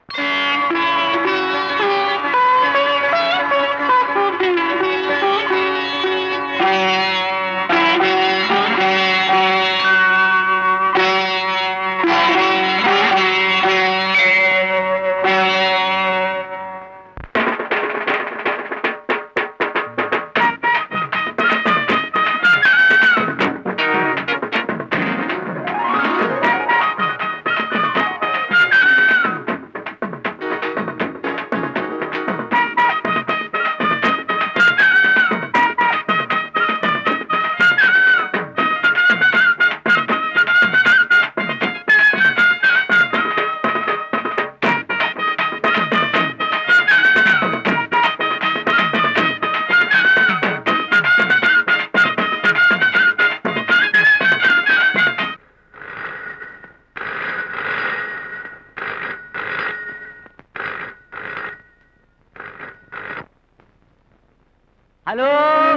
Hello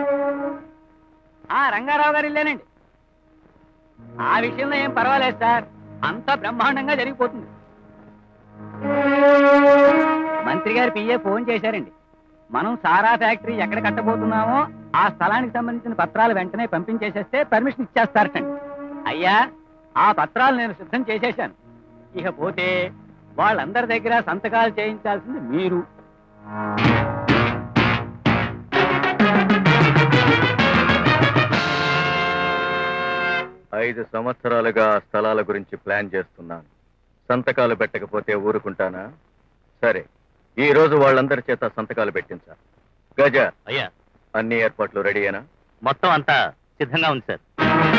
ఆ రంగారావు గారు ఇల్లేనండి ఆ విషయంలో ఏం పర్వాలేదు సార్ అంతా బ్రహ్మాండంగా జరిగిపోతుంది మంత్రి గారు పిఏ ఫోన్ చేశారండి మనం సారా ఫ్యాక్టరీ ఎక్కడ కట్టబోతున్నామో ఆ స్థలానికి సంబంధించిన పత్రాలు వెంటనే పంపించేసేస్తే పర్మిషన్ ఇచ్చేస్తారటండి అయ్యా ఆ పత్రాలు నేను సిద్ధం చేసేశాను ఇక పోతే వాళ్ళందరి దగ్గర సంతకాలు చేయించాల్సింది మీరు ఐదు సంవత్సరాలుగా ఆ స్థలాల గురించి ప్లాన్ చేస్తున్నాను సంతకాలు పెట్టకపోతే ఊరుకుంటానా సరే ఈ రోజు వాళ్ళందరి చేత సంతకాలు పెట్టించాలి గజ అయ్యా అన్ని ఏర్పాట్లు రెడీయేనా మొత్తం అంతా సిద్ధంగా ఉంది సార్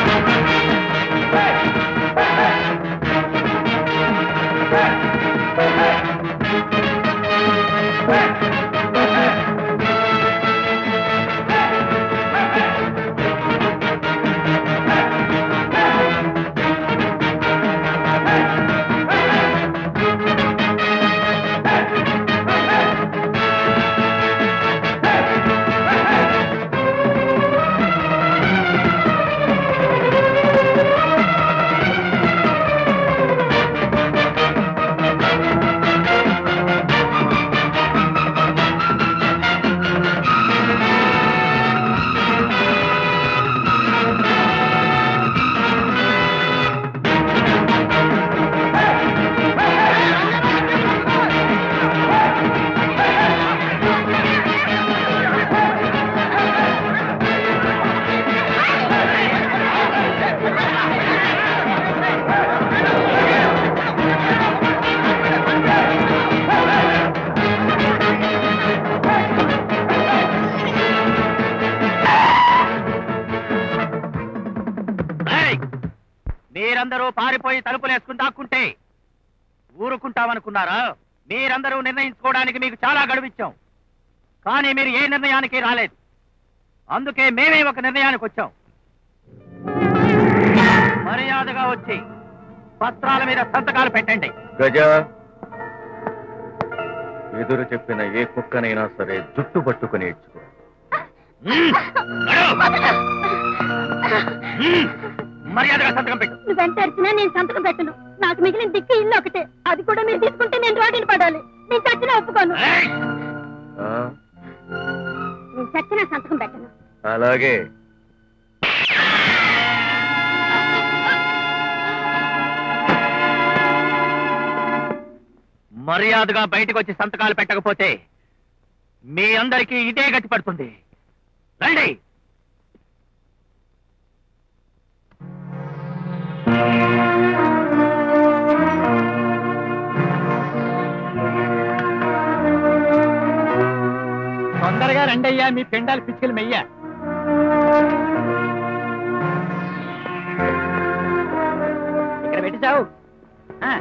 మీరందరూ పారిపోయి తలుపులు వేసుకుని దాక్కుంటే ఊరుకుంటామనుకున్నారా మీరందరూ నిర్ణయించుకోవడానికి మీకు చాలా గడువిచ్చాం కానీ మీరు ఏ నిర్ణయానికి రాలేదు అందుకే మేమే ఒక నిర్ణయానికి వచ్చాం మర్యాదగా వచ్చి పత్రాల మీద సంతకాలు పెట్టండి గజ ఎదురు చెప్పిన ఏ కుక్కనైనా సరే జుట్టు పట్టుకుని ఇచ్చుకో మ్మ్. నడు. మ్మ్. మర్యాదగా సంతకం పెట్టు నువ్వెంత అరిచినా నేను సంతకం పెట్టను నాకు మిగిలిన దిక్కు ఇల్లు ఒకటే అది కూడా మీరు తీసుకుంటే నేను రోడ్డుని పడాలి నేను చచ్చినా ఒప్పుకోను ఏయ్! ఆ, నేను చచ్చినా సంతకం పెట్టను అలాగే మర్యాదగా బయటకు వచ్చి సంతకాలు పెట్టకపోతే మీ అందరికీ ఇదే గతి పడుతుంది రండి తొందరగా రండయ్యా మీ పిండాలు పిచ్చుకలు మెయ్య ఇక్కడ పెట్టి చావు ఆ.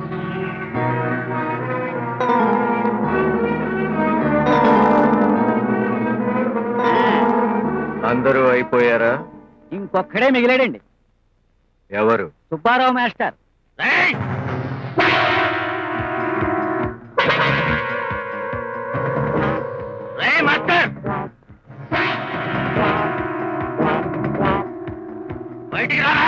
అందరూ అయిపోయారా ఇంకొక్కడే మిగిలాడండి ఎవరు సుబ్బారావు మాస్టర్ రేయ్! రేయ్ మాస్టర్ బయటికి రా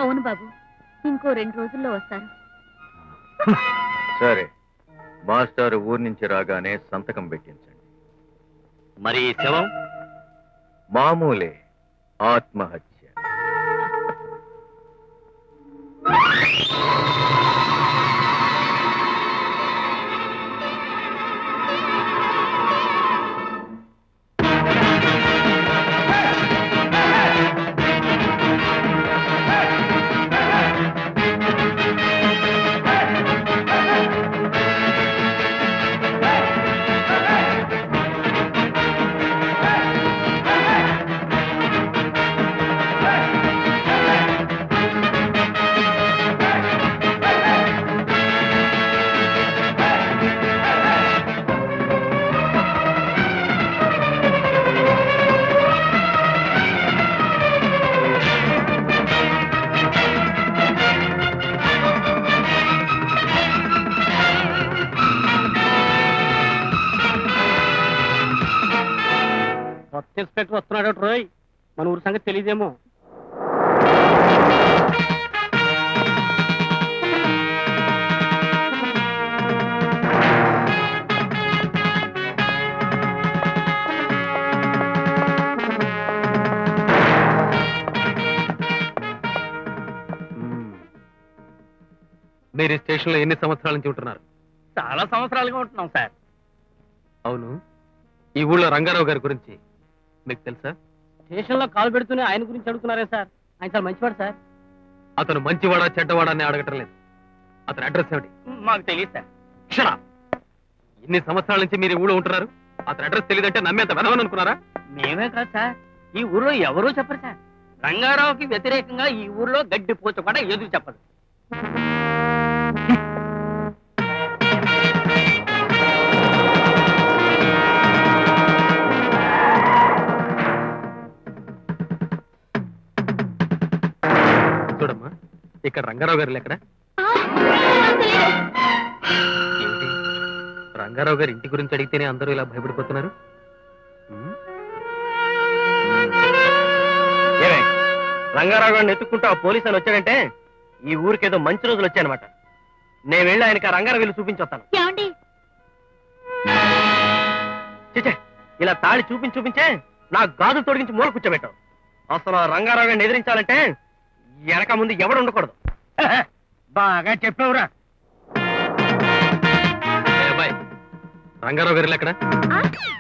అవును బాబు ఇంకో రెండు రోజుల్లో వస్తారు సరే మాస్టర్ ఊరి నుంచి రాగానే సంతకం పెట్టించండి మరి ఈ శవం మామూలే ఆత్మహత్య కొత్త ఇన్స్పెక్టర్ వస్తున్నాడు రోయ్ మన ఊరి సంగతి తెలియదేమో మీరు ఈ స్టేషన్లో ఎన్ని సంవత్సరాల నుంచి ఉంటున్నారు చాలా సంవత్సరాలుగా ఉంటున్నాం సార్ అవును ఈ ఊళ్ళో రంగారావు గారి గురించి మీకు తెలుసా స్టేషన్ లో కాలు పెడుతూనే ఆయన గురించి అడుగుతున్నారే సార్ ఆయన చాలా మంచివాడు సార్ అతను మంచివాడా చెడ్డవాడా అని అడగటం లేదు అతని అడ్రస్ ఏమిటి మాకు తెలియదు సార్ క్షణ ఇన్ని సంవత్సరాల నుంచి మీరు ఈ ఊళ్ళో ఉంటున్నారు అతని అడ్రస్ తెలియదంటే నమ్మేంత వెనవని అనుకున్నారా మేమే కాదు సార్ ఈ ఊర్లో ఎవరూ చెప్పరు సార్ రంగారావుకి వ్యతిరేకంగా ఈ ఊర్లో గడ్డి పూచ కూడా ఎదురు చెప్పదు చూడమ్మా ఇక్కడ రంగారావు గారు ఎక్కడ ఆ, నాకు తెలీదు. ఏమిటి రంగారావు గారి ఇంటి గురించి అడిగితేనే అందరూ ఇలా భయపడిపోతున్నారు ఉమ్, ఏమే రంగారావు గారిని ఎత్తుకుంటూ ఆ పోలీసు అని వచ్చాడంటే ఈ ఊరికేదో మంచి రోజులు వచ్చాయనమాట నేను వెళ్ళి ఆయనకి ఆ రంగారావు వెళ్ళి చూపించొస్తాను ఏమండి చిచే ఇలా తాళి చూపించి చూపించే నా గాజు తొడిగించి మూల కూర్చోబెట్టావు అసలు ఆ రంగారావు గారిని ఎదిరించాలంటే వెనక ముందు ఎవడు ఉండకూడదు బాగా చెప్పావురా ఏ అబ్బాయి రంగారావు గారు ఎక్కడ ఆ,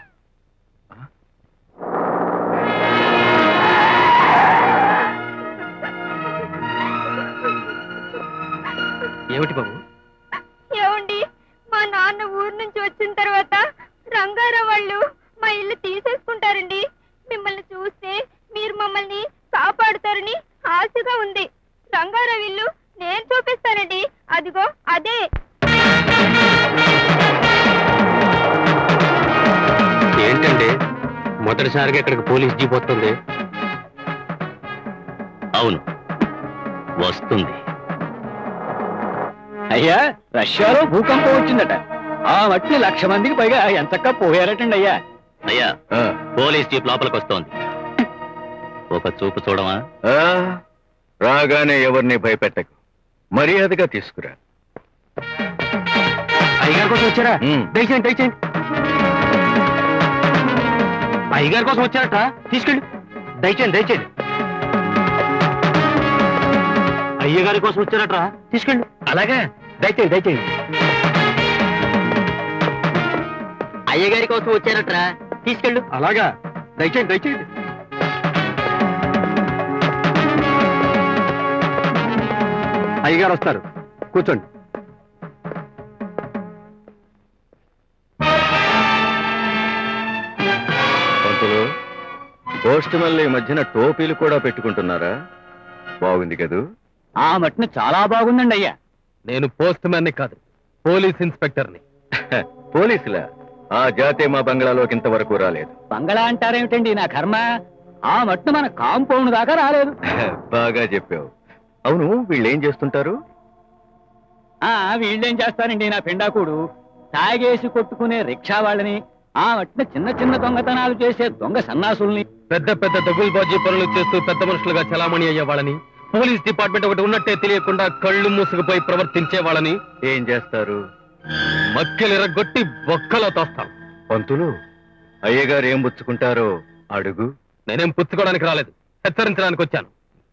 ఏమిటి బాబు ఏమండి మా నాన్న ఊరు నుంచి వచ్చిన తర్వాత రంగారావు వాళ్ళు మా ఇల్లు తీసేసుకుంటారండి మిమ్మల్ని చూస్తే మీరు మమ్మల్ని కాపాడుతారని ఆశగా ఉంది రంగారావు ఇల్లు నేను చూపిస్తానండి అదిగో అదే ఏంటండి మొదటిసారిగా ఇక్కడికి పోలీస్ జీప్ వస్తుంది అవును వస్తుంది అయ్యా రష్యాలో భూకంపం వచ్చిందట ఆ మట్టి లక్ష మందికి పైగా ఎంతక్క పోయారటండి అయ్యా అయ్యా ఆ, పోలీస్ జీప్ లోపలికి వస్తోంది ఒక చూపు చూడమా ఆ, రాగానే ఎవరిని భయపెట్టకు మర్యాదగా తీసుకురా అయ్యగారి కోసం వచ్చారా ఉమ్. దయచేయండి దయచేయండి అయ్యగారి కోసం వచ్చారట తీసుకెళ్ళి దయచేయండి దయచేయండి అయ్యగారి కోసం వచ్చారట తీసుకెళ్ళి అలాగే దయచేయండి దయచేయండి అయ్యగారి కోసం వచ్చారట్రా తీసుకెళ్ళు అలాగా దయచేయండి దయచేయండి అయ్యగారు వస్తారు కూర్చోండి పంతులు పోస్ట్ మళ్ళీ ఈ మధ్యన టోపీలు కూడా పెట్టుకుంటున్నారా బాగుంది కదూ ఆ మట్టిని చాలా బాగుందండి అయ్యా నేను పోస్ట్ మ్యాన్ని కాదు పోలీస్ ఇన్స్పెక్టర్ని పోలీసులా ఆ జాతి మా బంగ్లాలోకి ఇంతవరకు రాలేదు బంగళా అంటారేమిటండి నా కర్మ ఆ మట్టు మన కాంపౌండ్ దాకా రాలేదు బాగా చెప్పావు అవును వీళ్ళు ఏం చేస్తుంటారు ఆ వీళ్ళేం చేస్తారండి నా పిండాకుడు తాగేసి కొట్టుకునే రిక్షా వాళ్ళని ఆ మట్టిన చిన్న చిన్న దొంగతనాలు చేసే దొంగ సన్నాసుల్ని పెద్ద పెద్ద దగులుబాజీ పనులు చేస్తూ పెద్ద మనుషులుగా చలామణి అయ్యే వాళ్ళని పోలీస్ డిపార్ట్మెంట్ ఒకటి ఉన్నట్టే తెలియకుండా కళ్ళు మూసుకుపోయి ప్రవర్తించే వాళ్ళని ఏం చేస్తారు మక్కెలిరగొట్టి బొక్కలో తోస్తాం పంతులు అయ్యగారు ఏం పుచ్చుకుంటారో అడుగు నేనేం పుచ్చుకోవడానికి రాలేదు హెచ్చరించడానికి వచ్చాను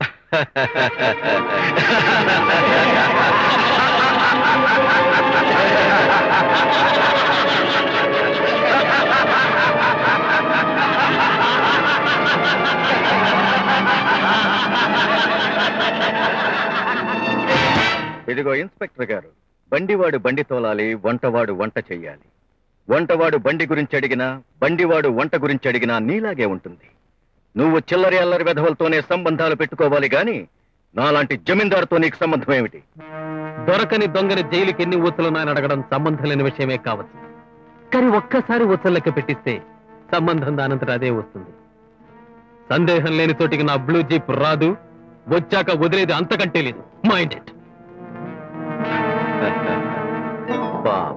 ఇదిగో ఇన్స్పెక్టర్ గారు బండివాడు బండి తోలాలి వంటవాడు వంట చెయ్యాలి వంటవాడు బండి గురించి అడిగినా బండివాడు వంట గురించి అడిగినా నీలాగే ఉంటుంది నువ్వు చిల్లరి అల్లరి వెధవలతోనే సంబంధాలు పెట్టుకోవాలి గాని నాలాంటి జమీందారుతో నీకు సంబంధం ఏమిటి దొరకని దొంగని జైలుకి ఎన్ని ఊచలున్నాయని అడగడం సంబంధం లేని విషయమే కావచ్చు కానీ ఒక్కసారి ఊచలు లెక్క పెట్టిస్తే సంబంధం దానంతట అదే వస్తుంది సందేహం లేని చోటికి నా బ్లూ జీప్ రాదు వచ్చాక వదిలేది అంతకంటే లేదు మైండ్ ఇట్ పాపం.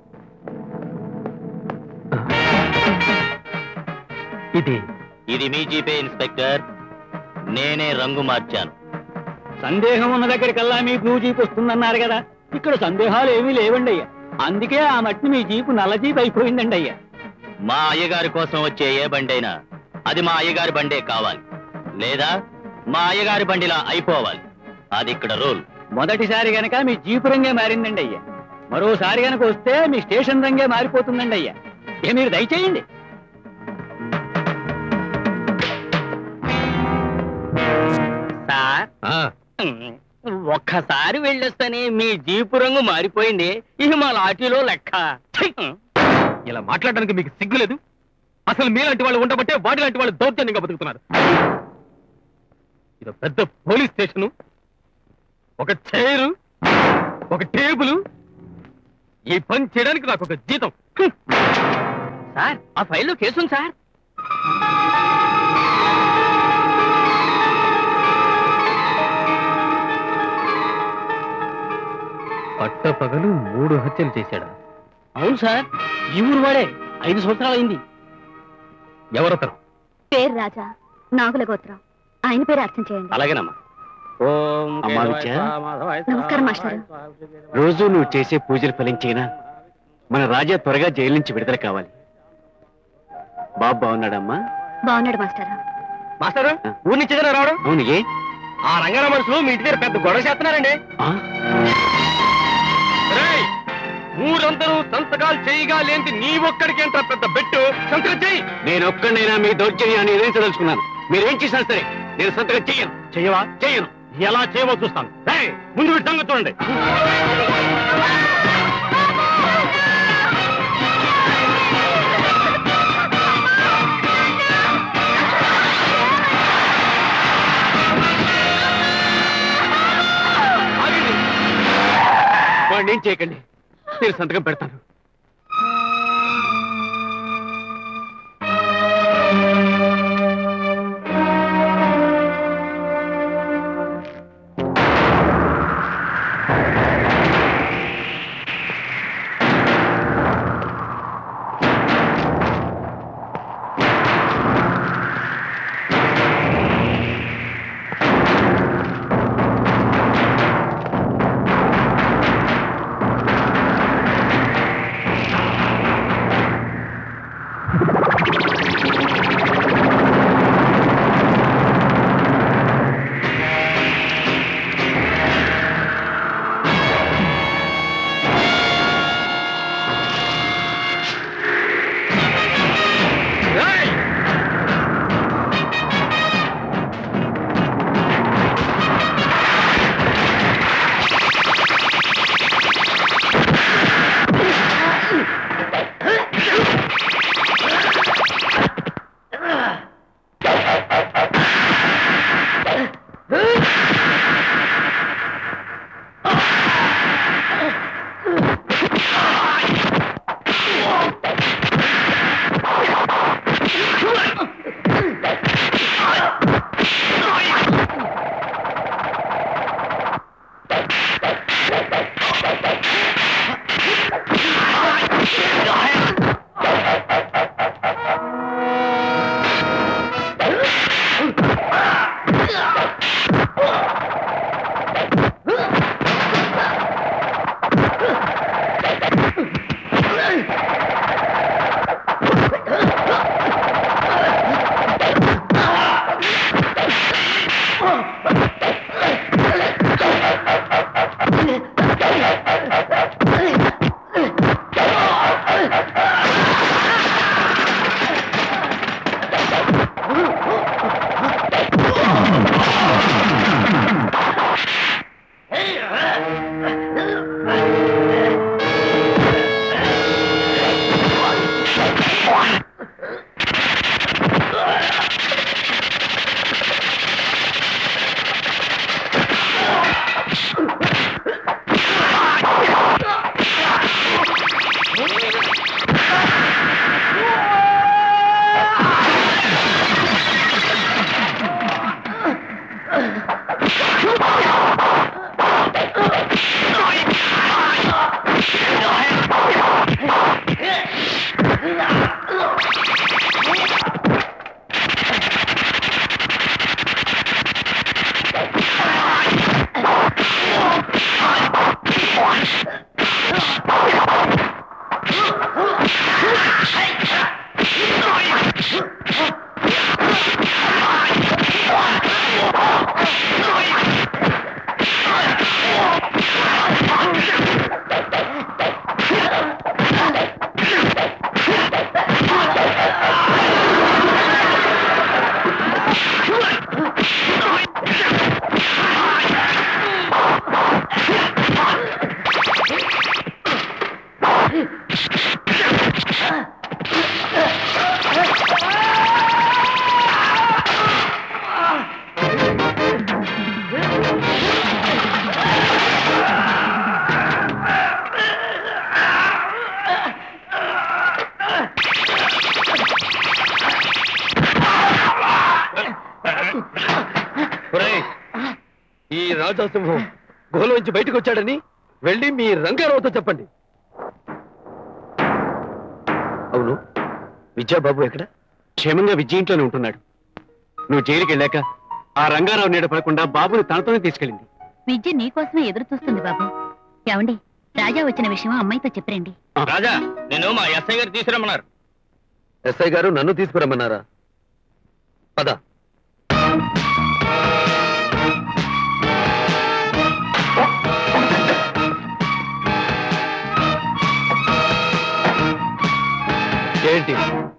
ఇది ఇది మీ జీపే ఇన్స్పెక్టర్ నేనే రంగు మార్చాను సందేహం ఉన్న దగ్గరికల్లా మీ బ్లూ జీప్ వస్తుందన్నారు కదా ఇక్కడ సందేహాలు ఏమీ లేవండి అయ్యా అందుకే ఆ మట్టి మీ జీపు నల్ల జీప్ అయిపోయిందండి అయ్యా మా అయ్యగారి కోసం వచ్చే ఏ బండి అయినా అది మా అయ్యగారి బండే కావాలి లేదా మా అయ్యగారి బండిలా అయిపోవాలి అది ఇక్కడ రూల్ మొదటిసారి గనక మీ జీపు రంగే మారిందండి అయ్యా మరోసారి గనక వస్తే మీ స్టేషన్ రంగే మారిపోతుందండి అయ్యా ఏ మీరు దయచేయండి సార్ ఆ, ఒక్కసారి వెళ్ళొస్తేనే మీ జీపు రంగు మారిపోయింది ఇది మా లాఠీలో లెక్క ఛీ! ఇలా మాట్లాడడానికి మీకు సిగ్గులేదు అసలు మీలాంటి వాళ్ళు ఉండబట్టే వాడి లాంటి వాళ్ళు దౌర్జన్యంగా బతుకుతున్నారు ఇది పెద్ద పోలీస్ స్టేషను ఒక చైరు ఒక టేబుల్ ఈ పని చేయడానికి నాకు ఒక జీతం హ్మ్. సార్ ఆ ఫైల్లో కేసుంది సార్ పట్టపగలు మూడు హత్యలు చేశాడా అవును సార్ ఈ ఊరు వాడే ఐదు సంవత్సరాలు అయింది ఎవరతను పేరు రాజా నాగుల గోత్రం ఆయన పేరు అర్థం చేయండి అలాగేనమ్మా ఓం అమ్మా విద్య. నమస్కారం, మాస్టారు. రోజు నువ్వు చేసే పూజలు ఫలించేనా మన రాజా త్వరగా జైలు నుంచి విడుదల కావాలి బాబు బాగున్నాడమ్మా బాగున్నాడు మాస్టర్ మాస్టర్ ఊరి నుంచి ఏదైనా రావడం అవును ఏ ఆ రంగారావు మనుషులు మీ ఇంటి దగ్గర పెద్ద గొడవ చేస్తున్నారండి ఆ? రేయ్! ఊరందరూ సంతకాలు చేయగా లేని నీ ఒక్కడికి ఏంట్రా పెద్ద బెట్టు సంతకం చెయ్యి నేను ఒక్కడైనా మీ దౌర్జన్యాన్ని ఎదిరించదలుచుకున్నాను మీరేం చేసినా సరే నేను సంతకం చెయ్యను చెయ్యవా చెయ్యను ఎలా చేయవో చూస్తాను రేయ్! ముందు వీటి సంగతి చూడండి ఆగండి. వాడిని ఏం చేయకండి నేను సంతకం పెడతాను ఈ రాజాసింహం గుహలోంచి బయటకు వచ్చాడని వెళ్ళి మీ రంగారావుతో చెప్పండి అవును విద్యాబాబు ఎక్కడ క్షేమంగా విజయ ఇంట్లోనే ఉంటున్నాడు నువ్వు జైలుకి వెళ్ళాక ఆ రంగారావు నీడ పడకుండా బాబుని తనతోనే తీసుకెళ్ళింది విద్య నీకోసమే ఎదురు చూస్తుంది బాబు ఏమండి రాజా వచ్చిన విషయం అమ్మాయితో చెప్పరండి రాజా నేను మా ఎస్ఐ గారు తీసుకురమ్మన్నారు ఎస్ఐ గారు నన్ను తీసుకురమ్మన్నారా పద ఏంటి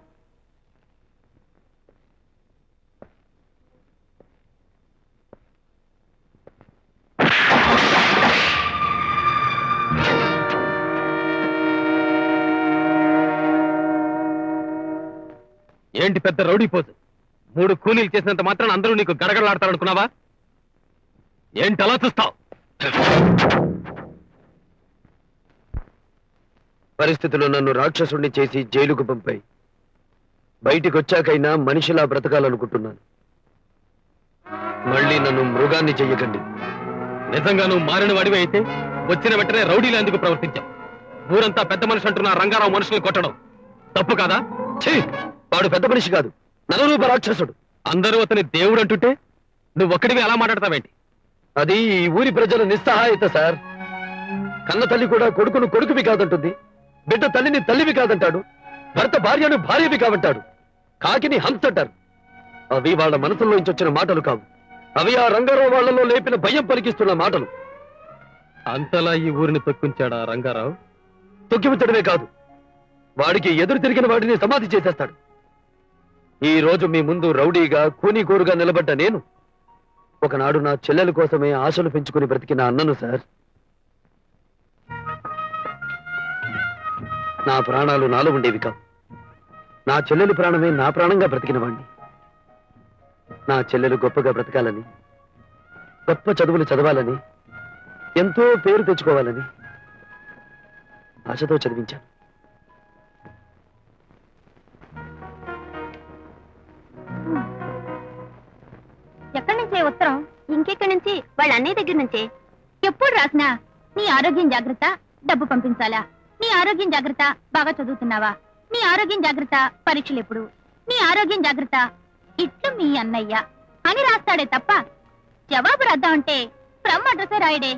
ఏంటి పెద్ద రౌడీ పోజు మూడు కూలీలు చేసినంత మాత్రం అందరూ నీకు గడగడలాడతారనుకున్నావా ఏంటి అలా చూస్తావు పరిస్థితులు నన్ను రాక్షసుణ్ణి చేసి జైలుకు పంపాయి బయటికి వచ్చాకైనా మనిషిలా బ్రతకాలనుకుంటున్నాను మళ్ళీ నన్ను మృగాన్ని చెయ్యకండి నిజంగా నువ్వు మారిన వాడివి అయితే వచ్చిన వెంటనే రౌడీలు ఎందుకు ప్రవర్తించావు ఊరంతా పెద్ద మనిషి అంటున్న రంగారావు మనుషుల్ని కొట్టడం తప్పు కాదా ఛీ వాడు పెద్ద మనిషి కాదు నలరూప రాక్షసుడు అందరూ అతని దేవుడు అంటుంటే నువ్వు ఒక్కడివి అలా మాట్లాడతావేంటి అది ఈ ఊరి ప్రజల నిస్సహాయత సార్ కన్న తల్లి కూడా కొడుకును కొడుకువి కాదంటుంది బిడ్డ తల్లిని తల్లివి కాదంటాడు భర్త భార్యను భార్యవి కావంటాడు కాకిని హంస అంటారు అవి వాళ్ళ మనసులోంచి వచ్చిన మాటలు కావు అవి ఆ రంగారావు వాళ్ళలో లేపిన భయం పలికిస్తున్న మాటలు అంతలా ఈ ఊరిని తొక్కించాడా రంగారావు తొక్కించడమే కాదు వాడికి ఎదురు తిరిగిన వాడిని సమాధి చేసేస్తాడు ఈ రోజు మీ ముందు రౌడీగా కూనీకోరుగా నిలబడ్డ నేను ఒకనాడు నా చెల్లెల కోసమే ఆశలు పెంచుకుని బ్రతికిన అన్నను సార్ నా ప్రాణాలు నాలో ఉండేవి కావు నా చెల్లెలి ప్రాణమే నా ప్రాణంగా బ్రతికిన వాణ్ణి నా చెల్లెలు గొప్పగా బ్రతకాలని గొప్ప చదువులు చదవాలని ఎంతో పేరు తెచ్చుకోవాలని ఆశతో చదివించాను ఎక్కడి నుంచే ఉత్తరం ఇంకెక్కడి నుంచి వాళ్ళ అన్నయ్య దగ్గర నుంచే ఎప్పుడు రాసినా నీ ఆరోగ్యం జాగ్రత్త డబ్బు పంపించాలా నీ ఆరోగ్యం జాగ్రత్త బాగా చదువుతున్నావా నీ ఆరోగ్యం జాగ్రత్త పరీక్షలు ఎప్పుడు నీ ఆరోగ్యం జాగ్రత్త ఇట్లు మీ అన్నయ్య అని రాస్తాడే తప్ప జవాబు రాద్దామంటే ఫ్రమ్ అడ్రసే రాయడే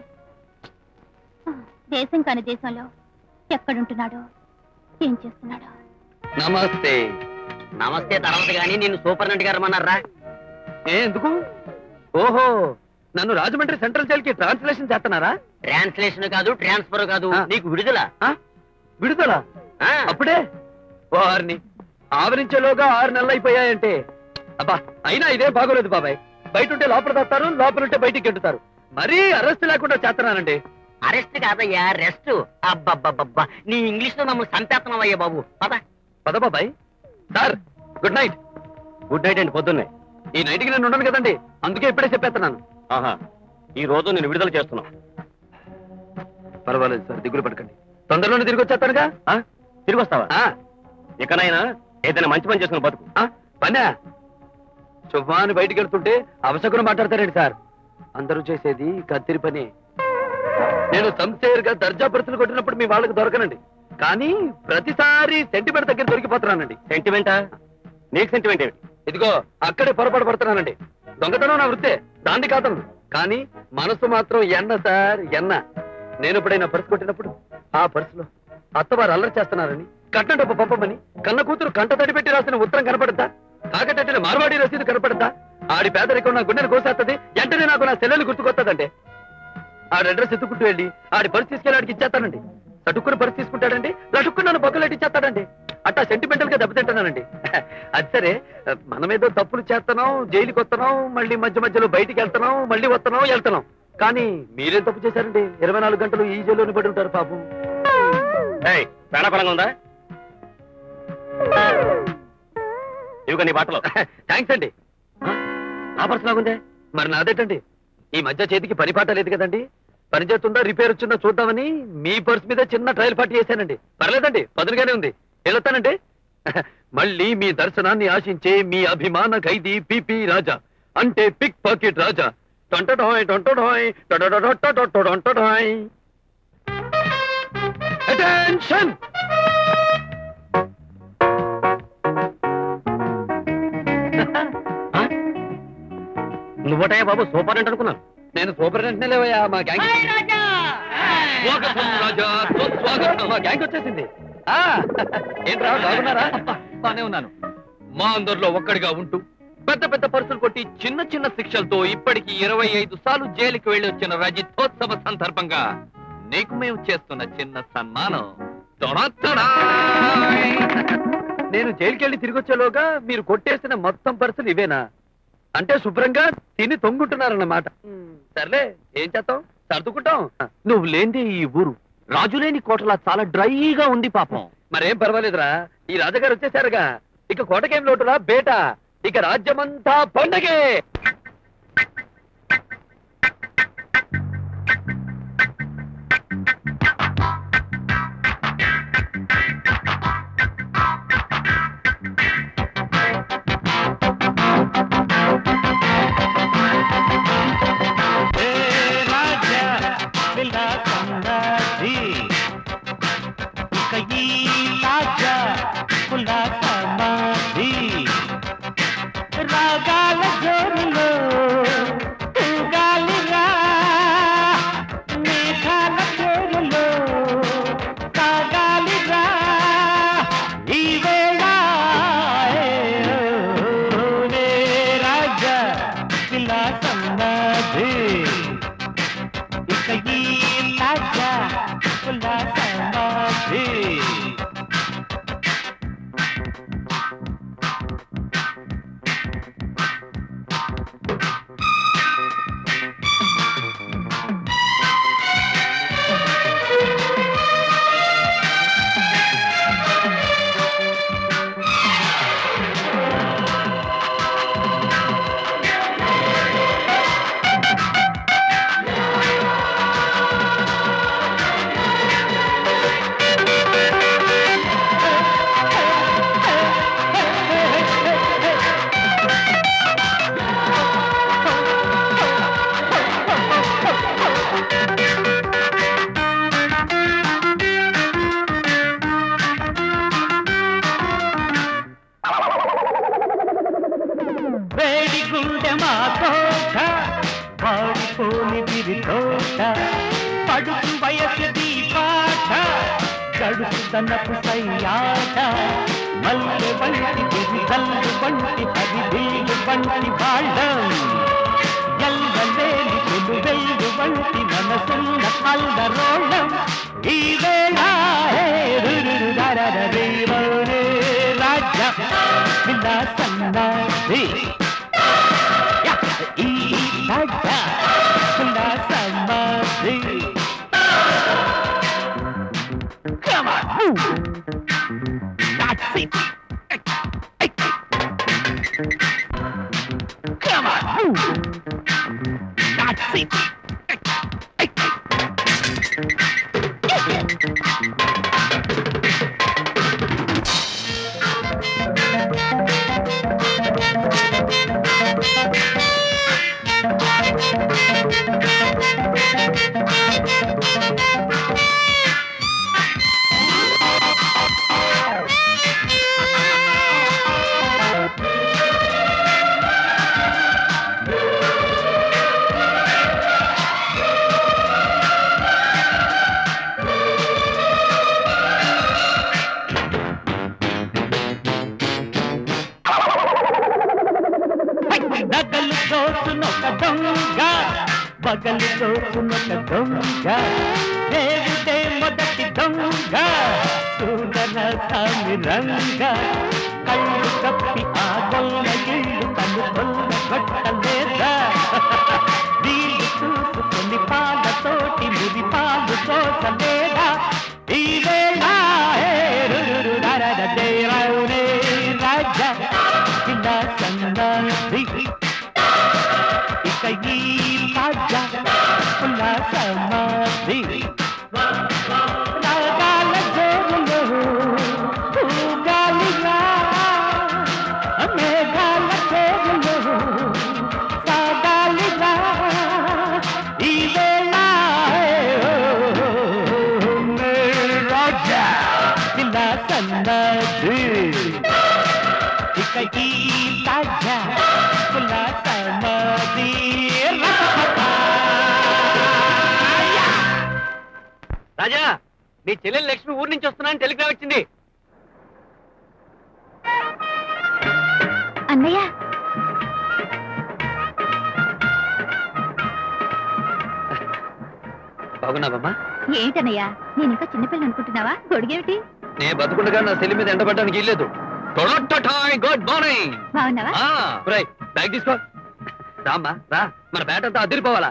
దేశం కాని దేశంలో ఎక్కడుంటున్నాడో ఏం చేస్తున్నాడో నమస్తే నమస్తే తర్వాత గానీ నిన్ను సూపరింటెండెంట్ గారు అన్నారా ఏ ఎందుకు ఓహో నన్ను రాజమండ్రి సెంట్రల్ జైలుకి ట్రాన్స్లేషన్ చేస్తున్నారా ట్రాన్స్లేషన్ కాదు ట్రాన్స్ఫర్ కాదు ఆ. నీకు విడుదల ఆ? విడుదల ఆ. అప్పుడే వారిని ఆవరించేలోగా ఆరు నెలలు అయిపోయాయంటే అబ్బా అయినా ఇదే బాగోలేదు బాబాయ్ బయట ఉంటే లోపల తస్తారు లోపల ఉంటే బయటికి గెంటుతారు మరీ అరెస్ట్ లేకుండా చేస్తున్నానండి అరెస్ట్ కాదయ్యా రెస్ట్ అబ్బబ్బబ్బబ్బా నీ ఇంగ్లీష్ లో మమ్మల్ని సంపేస్తున్నావయ్యా బాబు పద పద బాబాయ్ sir good night good night అండి పొద్దున్నే ఈ నైట్కి నేను ఉండను కదండి అందుకే ఇప్పుడే చెప్పేస్తున్నాను ఆహా ఈ రోజు నేను విడుదల చేస్తున్నా పర్వాలేదు సార్ దిగులు పడకండి తొందరలోనే తిరిగి వచ్చేస్తానుగా ఆ? తిరిగి వస్తావా ఆ, ఇకనైనా ఏదైనా మంచి పని చేసుకుని బతుకు ఆ, పనా శుభాన్ని బయటికి వెళ్తుంటే అవసరం మాట్లాడతారండి సార్ అందరూ చేసేది కత్తిరి పని నేను సంసేర్ గా దర్జా పరిస్థితులు కొట్టినప్పుడు మీ వాళ్ళకి దొరకనండి కానీ ప్రతిసారి సెంటిమెంట్ దగ్గర దొరికిపోతున్నానండి సెంటిమెంటా నీకు సెంటిమెంట్ ఏమిటి ఇదిగో అక్కడే పొరపాటు పడుతున్నానండి దొంగతనం నా వృత్తే దాన్ని కాదను కానీ మనసు మాత్రం ఎన్న సార్ ఎన్న నేను ఎప్పుడైనా పర్సు కొట్టినప్పుడు ఆ పర్సులో అత్తవారు అల్లరి చేస్తున్నారని కట్నం డబ్బు పంపమని కన్న కూతురు కంట తడి పెట్టి రాసిన ఉత్తరం కనపడద్దా తాకటట్టిన మార్వాడి రసీదు కనపడద్దా ఆడి పేదరికం నా గుండెను కోసేస్తుంది వెంటనే నాకు నా చెల్లెలు గుర్తుకొస్తుందండి ఆడి అడ్రస్ ఎత్తుకుంటూ వెళ్ళి ఆడి పర్సు తీసుకెళ్ళి ఆడికి ఇచ్చేస్తానండి చటుక్కుని పర్సు తీసుకుంటాడండి లటుక్కుని నన్ను బొక్కలెట్టి ఇచ్చేస్తాడండి అట్టా సెంటిమెంటల్ గా దెబ్బతింటానండి అది సరే మనమేదో తప్పులు చేస్తున్నాం జైలుకి వస్తున్నాం మళ్ళీ మధ్య మధ్యలో బయటికి వెళ్తున్నాం మళ్ళీ వస్తున్నాం వెళ్తున్నాం కానీ మీరేం తప్పు చేశారండి ఇరవై నాలుగు గంటలు ఈ జైల్లోని పడి ఉంటారు పాపం ఏయ్ పేడపడంగా ఉందా ఇవిగో నీ బాటలో థ్యాంక్స్ అండి ఆ, నా పర్సు లాగుందే మరి నాదేటండి ఈ మధ్య చేతికి పని పాట లేదు కదండి పని చేస్తుందా రిపేర్ వచ్చిందా చూద్దామని మీ పర్స్ మీద చిన్న ట్రయల్ పార్టీ చేశానండి పర్లేదండి పదులుగానే ఉంది వెళ్తానండి మళ్ళీ మీ దర్శనాన్ని ఆశించే మీ అభిమాన ఖైదీ పిపి రాజా అంటే పిక్ పాకెట్ రాజా టొంటడోయ్ టొంటడోయ్ టొడొడొడొట్టొడొట్టొడొట్టొడొయ్. అటెన్షన్ నువ్వటయ్యా బాబు సూపర్ అంటే అనుకున్నాను నేను సూపరింటెండెంట్ లేవయ్యా మా గ్యాంగ్ స్వాగతం రాజా సుస్వాగతం మా గ్యాంగ్ వచ్చేసింది ఆ, ఏంట్రా బాగున్నారా బానే ఉన్నాను మా అందరిలో ఒక్కడిగా ఉంటూ పెద్ద పెద్ద పరుసులు కొట్టి చిన్న చిన్న శిక్షలతో ఇప్పటికి ఇరవై ఐదు సార్లు జైలుకి వెళ్లి వచ్చిన రజితోత్సవ సందర్భంగా నీకు మేము చేస్తున్న చిన్న సన్మానం తొడతడాయ్. నేను జైలుకి వెళ్ళి తిరిగి వచ్చేలోగా మీరు కొట్టేసిన మొత్తం పరుసులు ఇవేనా అంటే శుభ్రంగా తిని తొంగుంటున్నారన్నమాట సర్లే ఏం చేస్తాం సర్దుకుంటాం నువ్వు లేందే ఈ ఊరు రాజులేని కోటలా చాలా డ్రైగా ఉంది పాపం మరేం పర్వాలేదురా ఈ రాజగారు వచ్చేసారుగా ఇక కోటకేం లోటురా బేట ఇక రాజ్యమంతా పండగే రాగాల జోరులో ఊగాలిరా మేఘాల పేరులో సాగాలిరా ఈ వేళ ఏ రాజా విలాసన్నది ఇక ఈ రాజా విలాసన్నది వేడి గుండె మా తోట వాడిపోని విరి తోట పడుకు వయసుది పాట గడుపు తనపు సయ్యాట మల్లె వంటి విరి కల్లు వంటి హరి బిల్లు వంటి వాళ్ళం ఎల్లలేని పెను వెల్లు వంటి మనసున్న అల్లరోళం ఈ వేళ హే రురురు దరర రేవరే రాజ విలాసన్నది యా, ఈ రాజ విలాసన్నది Come on. That's it. Come on. That's it. నగలు దోచునొక దొంగ బగలు దోచునొక దొంగ దేవుడే మొదటి దొంగ సూదన సామి రంగ కళ్ళు కప్పి ఆ గొల్ల ఇల్లు తను గొల్ల కొట్టలేదా వీళ్ళు చూసుకొని పాలతోటి మురి పాలు తోచలేదా ఈ వేళ హే రురురు రరర దేవరే రాజా విలాసన్నది ఇక ఈ రాజా ఉల్లాసమాది రాగాల జోరులో ఊగాలిరా మేఘాల జోరులో సాగాలిరా రాజా నీ చెల్లెలు లక్ష్మి ఊరి నుంచి వస్తున్నాను టెలిగ్రామ్ వచ్చింది అన్నయ్య బాగున్నావమ్మా ఏంటన్నయ్య నేను ఇంకా చిన్నపిల్లని అనుకుంటున్నావా గొడుగేమిటి నే బతుకుండగా నా చెల్లి మీద ఎండబడ్డానికి ఇల్లేదు గుడ్ మార్నింగ్ బాగున్నావా బ్యాగ్ తీసుకో రామ్మా రా మన బ్యాట్ అంతా అదిరిపోవాలా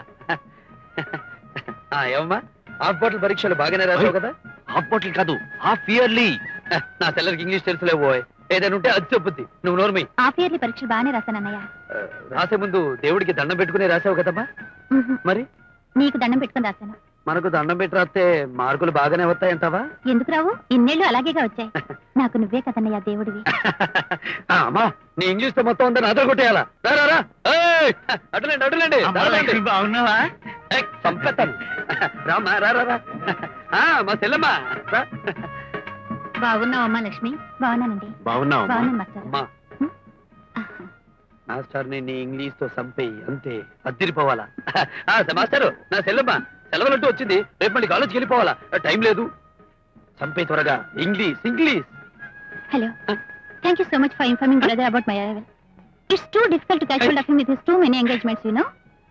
ఆ, ఏమమ్మా హాఫ్ బాటిల్ పరీక్షలు బాగానే రాసావు కదా హాఫ్ బాటిల్ కాదు హాఫ్ ఇయర్లీ నా తెల్లరికి ఇంగ్లీష్ తెలుసులే పోయ్ ఏదైనా ఉంటే అది చెప్పుద్ది నువ్వు నోర్మి హాఫ్ ఇయర్లీ పరీక్షలు బాగానే రాశానన్నయ్య రాసే ముందు దేవుడికి దండం పెట్టుకునే రాసావు కదమ్మా ఉహు. మరి నీకు దండం పెట్టుకుని రాశాను మనకు దండం పెట్టి రాస్తే మార్కులు బాగానే వస్తాయంటావా ఎందుకు రావు ఇన్నేళ్ళు అలాగేగా వచ్చాయి నాకు నువ్వే కదన్నయ్య దేవుడివి ఆ, అమ్మా నీ ఇంగ్లీష్ తో మొత్తం ఉందని అదర కొట్టేయాలా రా రా రా ఏయ్! అడ్డులేండి అడ్డులేండి దారండి. బాగున్నావా ఏయ్, చంపేస్తాను రామ్మా రా రా రా ఆ, మా చెల్లెమ్మా రా. బాగున్నావమ్మా లక్ష్మి బాగున్నానండి బాగున్నావు బాగున్నాను మాస్టర్ అమ్మా మాస్టర్ ని నీ ఇంగ్లీష్ తో చంపేయి అంతే అద్దిరిపోవాలా ఆ, మాస్టరు నా చెల్లెమ్మ సెలవులంటూ వచ్చింది రేపు మళ్ళీ కాలేజ్కి వెళ్ళిపోవాలా టైం లేదు చంపే త్వరగా English English hello thank you so much for informing brother about my arrival it's too difficult to catch hold of him with his too many engagements you know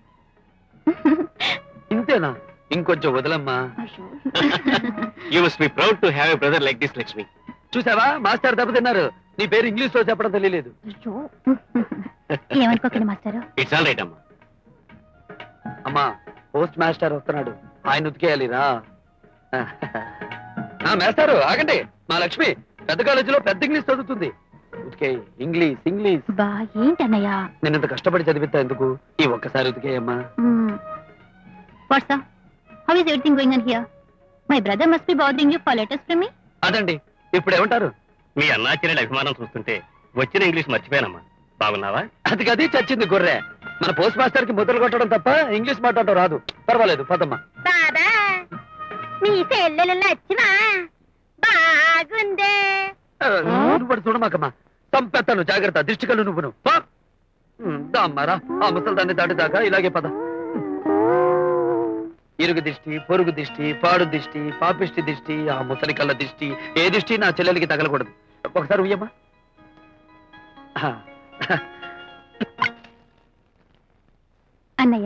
ఇంతేనా ఇంకొంచెం వదలమ్మా you must be proud to have a brother like this Lakshmi చూసావా master దెబ్బతిన్నారు నీ పేరు English లో చెప్పడం తెలియలేదు ఏమనుకోకండి మాస్టర్ ఇట్స్ ఆల్ రైట్ అమ్మా అమ్మా పోస్ట్ మాస్టర్ వస్తున్నాడు ఆయన ఉతికేయాలి రా ఆ, మేస్టారు ఆగండి మా లక్ష్మి పెద్ద కాలేజీలో పెద్ద ఇంగ్లీష్ చదువుతుంది ఉతికే ఇంగ్లీష్ ఇంగ్లీష్ బా ఏంటన్నయ్య నేను ఇంత కష్టపడి చదివిస్తా ఎందుకు ఈ ఒక్కసారి ఉతికేయమ్మా what's how is everything going on here my brother must be bothering you for letters from me అదండి ఇప్పుడు ఏమంటారు మీ అన్నా చెల్లెల అభిమానం చూస్తుంటే వచ్చిన ఇంగ్లీష్ మర్చిపోయానమ్మా బాగున్నావా అది గది చచ్చింది గొర్రె మన పోస్ట్ మాస్టర్ కి ముద్రలు కొట్టడం తప్ప ఇంగ్లీష్ మాట్లాడటం రాదు పర్వాలేదు పదమ్మా బాబా మీ చెల్లెలు నచ్చినా బాగుందే ఆ, నువ్వు పడి చూడమాకమ్మా చంపేస్తాను జాగ్రత్త దిష్టి కళ్ళు నువ్వును పా. ఉమ్, దామ్మారా ఆ ముసలిదాన్ని దాటిదాకా ఇలాగే పద ఇరుగు దిష్టి పొరుగు దిష్టి పాడు దిష్టి పాపిష్టి దిష్టి ఆ ముసలి కళ్ళ దిష్టి ఏ దిష్టి నా చెల్లెలికి తగలకూడదు ఒకసారి ఉయ్యమ్మా ఆ, అన్నయ్య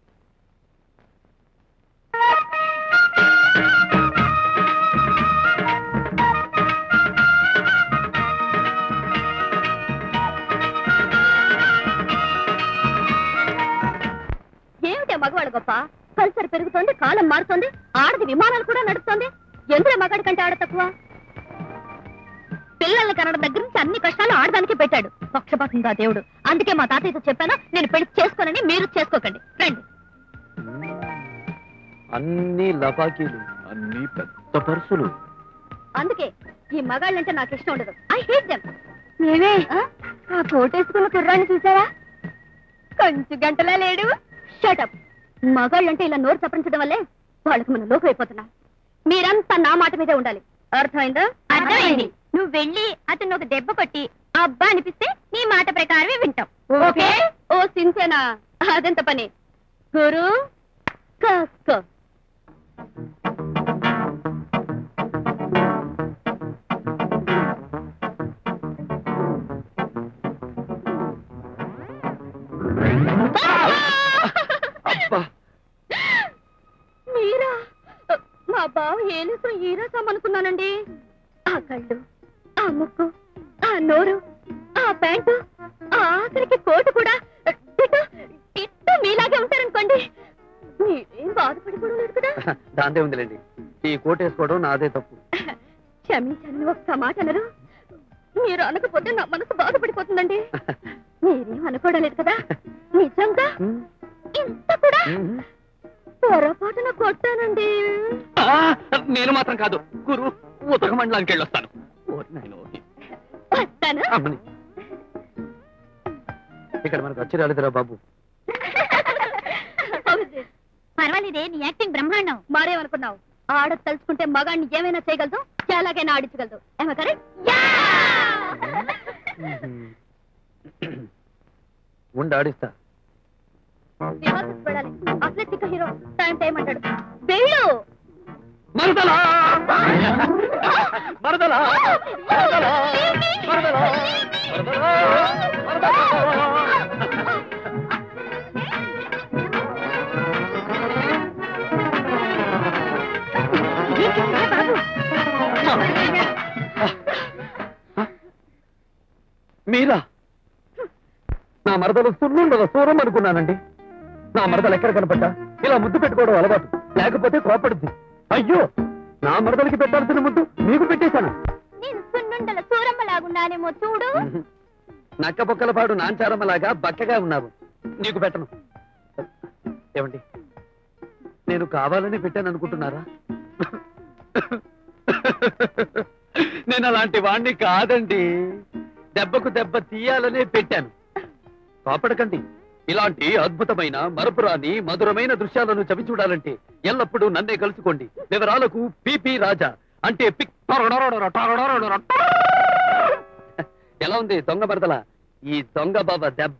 ఏమిటే మగవాడు గొప్ప కల్చర్ పెరుగుతోంది కాలం మారుతోంది ఆడది విమానాలు కూడా నడుస్తోంది ఎందులో మగాడి కంటే ఆడ తక్కువ పిల్లల్ని కనడం దగ్గర నుంచి అన్ని కష్టాలు ఆడదానికి పెట్టాడు పక్షపాతంగా దేవుడు అందుకే మా తాతయ్యతో చెప్పాను నేను పెళ్లి చేసుకోనని మీరు చేసుకోకండి రండి అన్ని లపాకీలు అన్ని పెద్ద పర్సులు అందుకే ఈ మగాళ్ళంటే నాకు ఇష్టం ఉండదు ఐ హేట్ దెమ్ ఏమే ఆ కోటేసుకున్న కుర్రాన్ని చూసావా కొంచెం గంటలా లేడు షటప్ మగాళ్ళంటే ఇలా నోరు చప్పరించడం వల్లే వాళ్ళకి మనం లోకు అయిపోతున్నాం మీరంతా నా మాట మీదే ఉండాలి అర్థమైందా అర్థమైంది నువ్వు వెళ్ళి అతను ఒక దెబ్బ కొట్టి అబ్బా అనిపిస్తే నీ మాట ప్రకారమే వింటాం ఓకే ఓ సింసేనా అదెంత పని గురు కాస్కో అబ్బా మీరా మా బావ ఏనుసు ఈరసామనుకున్నానండి ఆ కళ్ళు ఆ ముక్కు ఆ నోరు ఆ ప్యాంటు ఆ ఆఖరికి కోటు కూడా టిట్టు టిట్టు మీలాగే ఉంటారనుకోండి మీరేం బాధపడిపోవడం లేదు కదా దాందే ఉందిలేండి ఈ కోట్ వేసుకోవడం నాదే తప్పు క్షమించండి ఒక్క మాట అనరు మీరు అనకపోతే నా మనసు బాధపడిపోతుందండి మీరేం అనుకోవడం లేదు కదా నిజంగా ఉమ్, ఇంత కూడా ఉమ్. పొరపాటున కొట్టానండి ఆ, నేను మాత్రం కాదు గురు ఉతక మండలానికి వెళ్ళొస్తాను ఓరి నాయనో. వస్తాను అమ్మని ఇక్కడ మనకు వచ్చి రాలేదురా బాబు పర్వాలేదే నీ యాక్టింగ్ బ్రహ్మాండం మారేమనుకున్నావు ఆడ తలుచుకుంటే మగాడిని ఏమైనా చేయగలదు ఎలాగైనా ఆడించగలదు ఏమో కరెక్ట్ ఉండి ఆడిస్తా అసలే తిక్క హీరో టైం టైం అంటాడు వెళ్ళు మా మరదలా మరదలా మరదలా మరదలా మరదలా మరదలా మీరా నా మరదలు సున్నుండల సూరం అనుకున్నానండి నా మరదలు ఎక్కడ కనపడ్డా ఇలా ముద్దు పెట్టుకోవడం అలవాటు లేకపోతే కోపడుద్ది అయ్యో నా మరదలకి పెట్టాల్సిన ముద్దు మీకు పెట్టేశాను నేను సున్నుండల సూరమ్మలాగున్నానేమో చూడు నక్క బొక్కల పాడు నాంచారమ్మలాగా బక్కగా ఉన్నావు నీకు పెట్టను ఏమండి నేను కావాలని పెట్టాను అనుకుంటున్నారా నేను అలాంటి వాణ్ణి కాదండి దెబ్బకు దెబ్బ తీయాలనే పెట్టాను కాపాడకండి ఇలాంటి అద్భుతమైన మరపురాని మధురమైన దృశ్యాలను చవి చూడాలంటే ఎల్లప్పుడూ నన్నే కలుసుకోండి వివరాలకు పిపి రాజా అంటే పిక్ టొరడొరడొర టొరడొరడొర ఎలా ఉంది దొంగ మరదల ఈ దొంగ బాబా దెబ్బ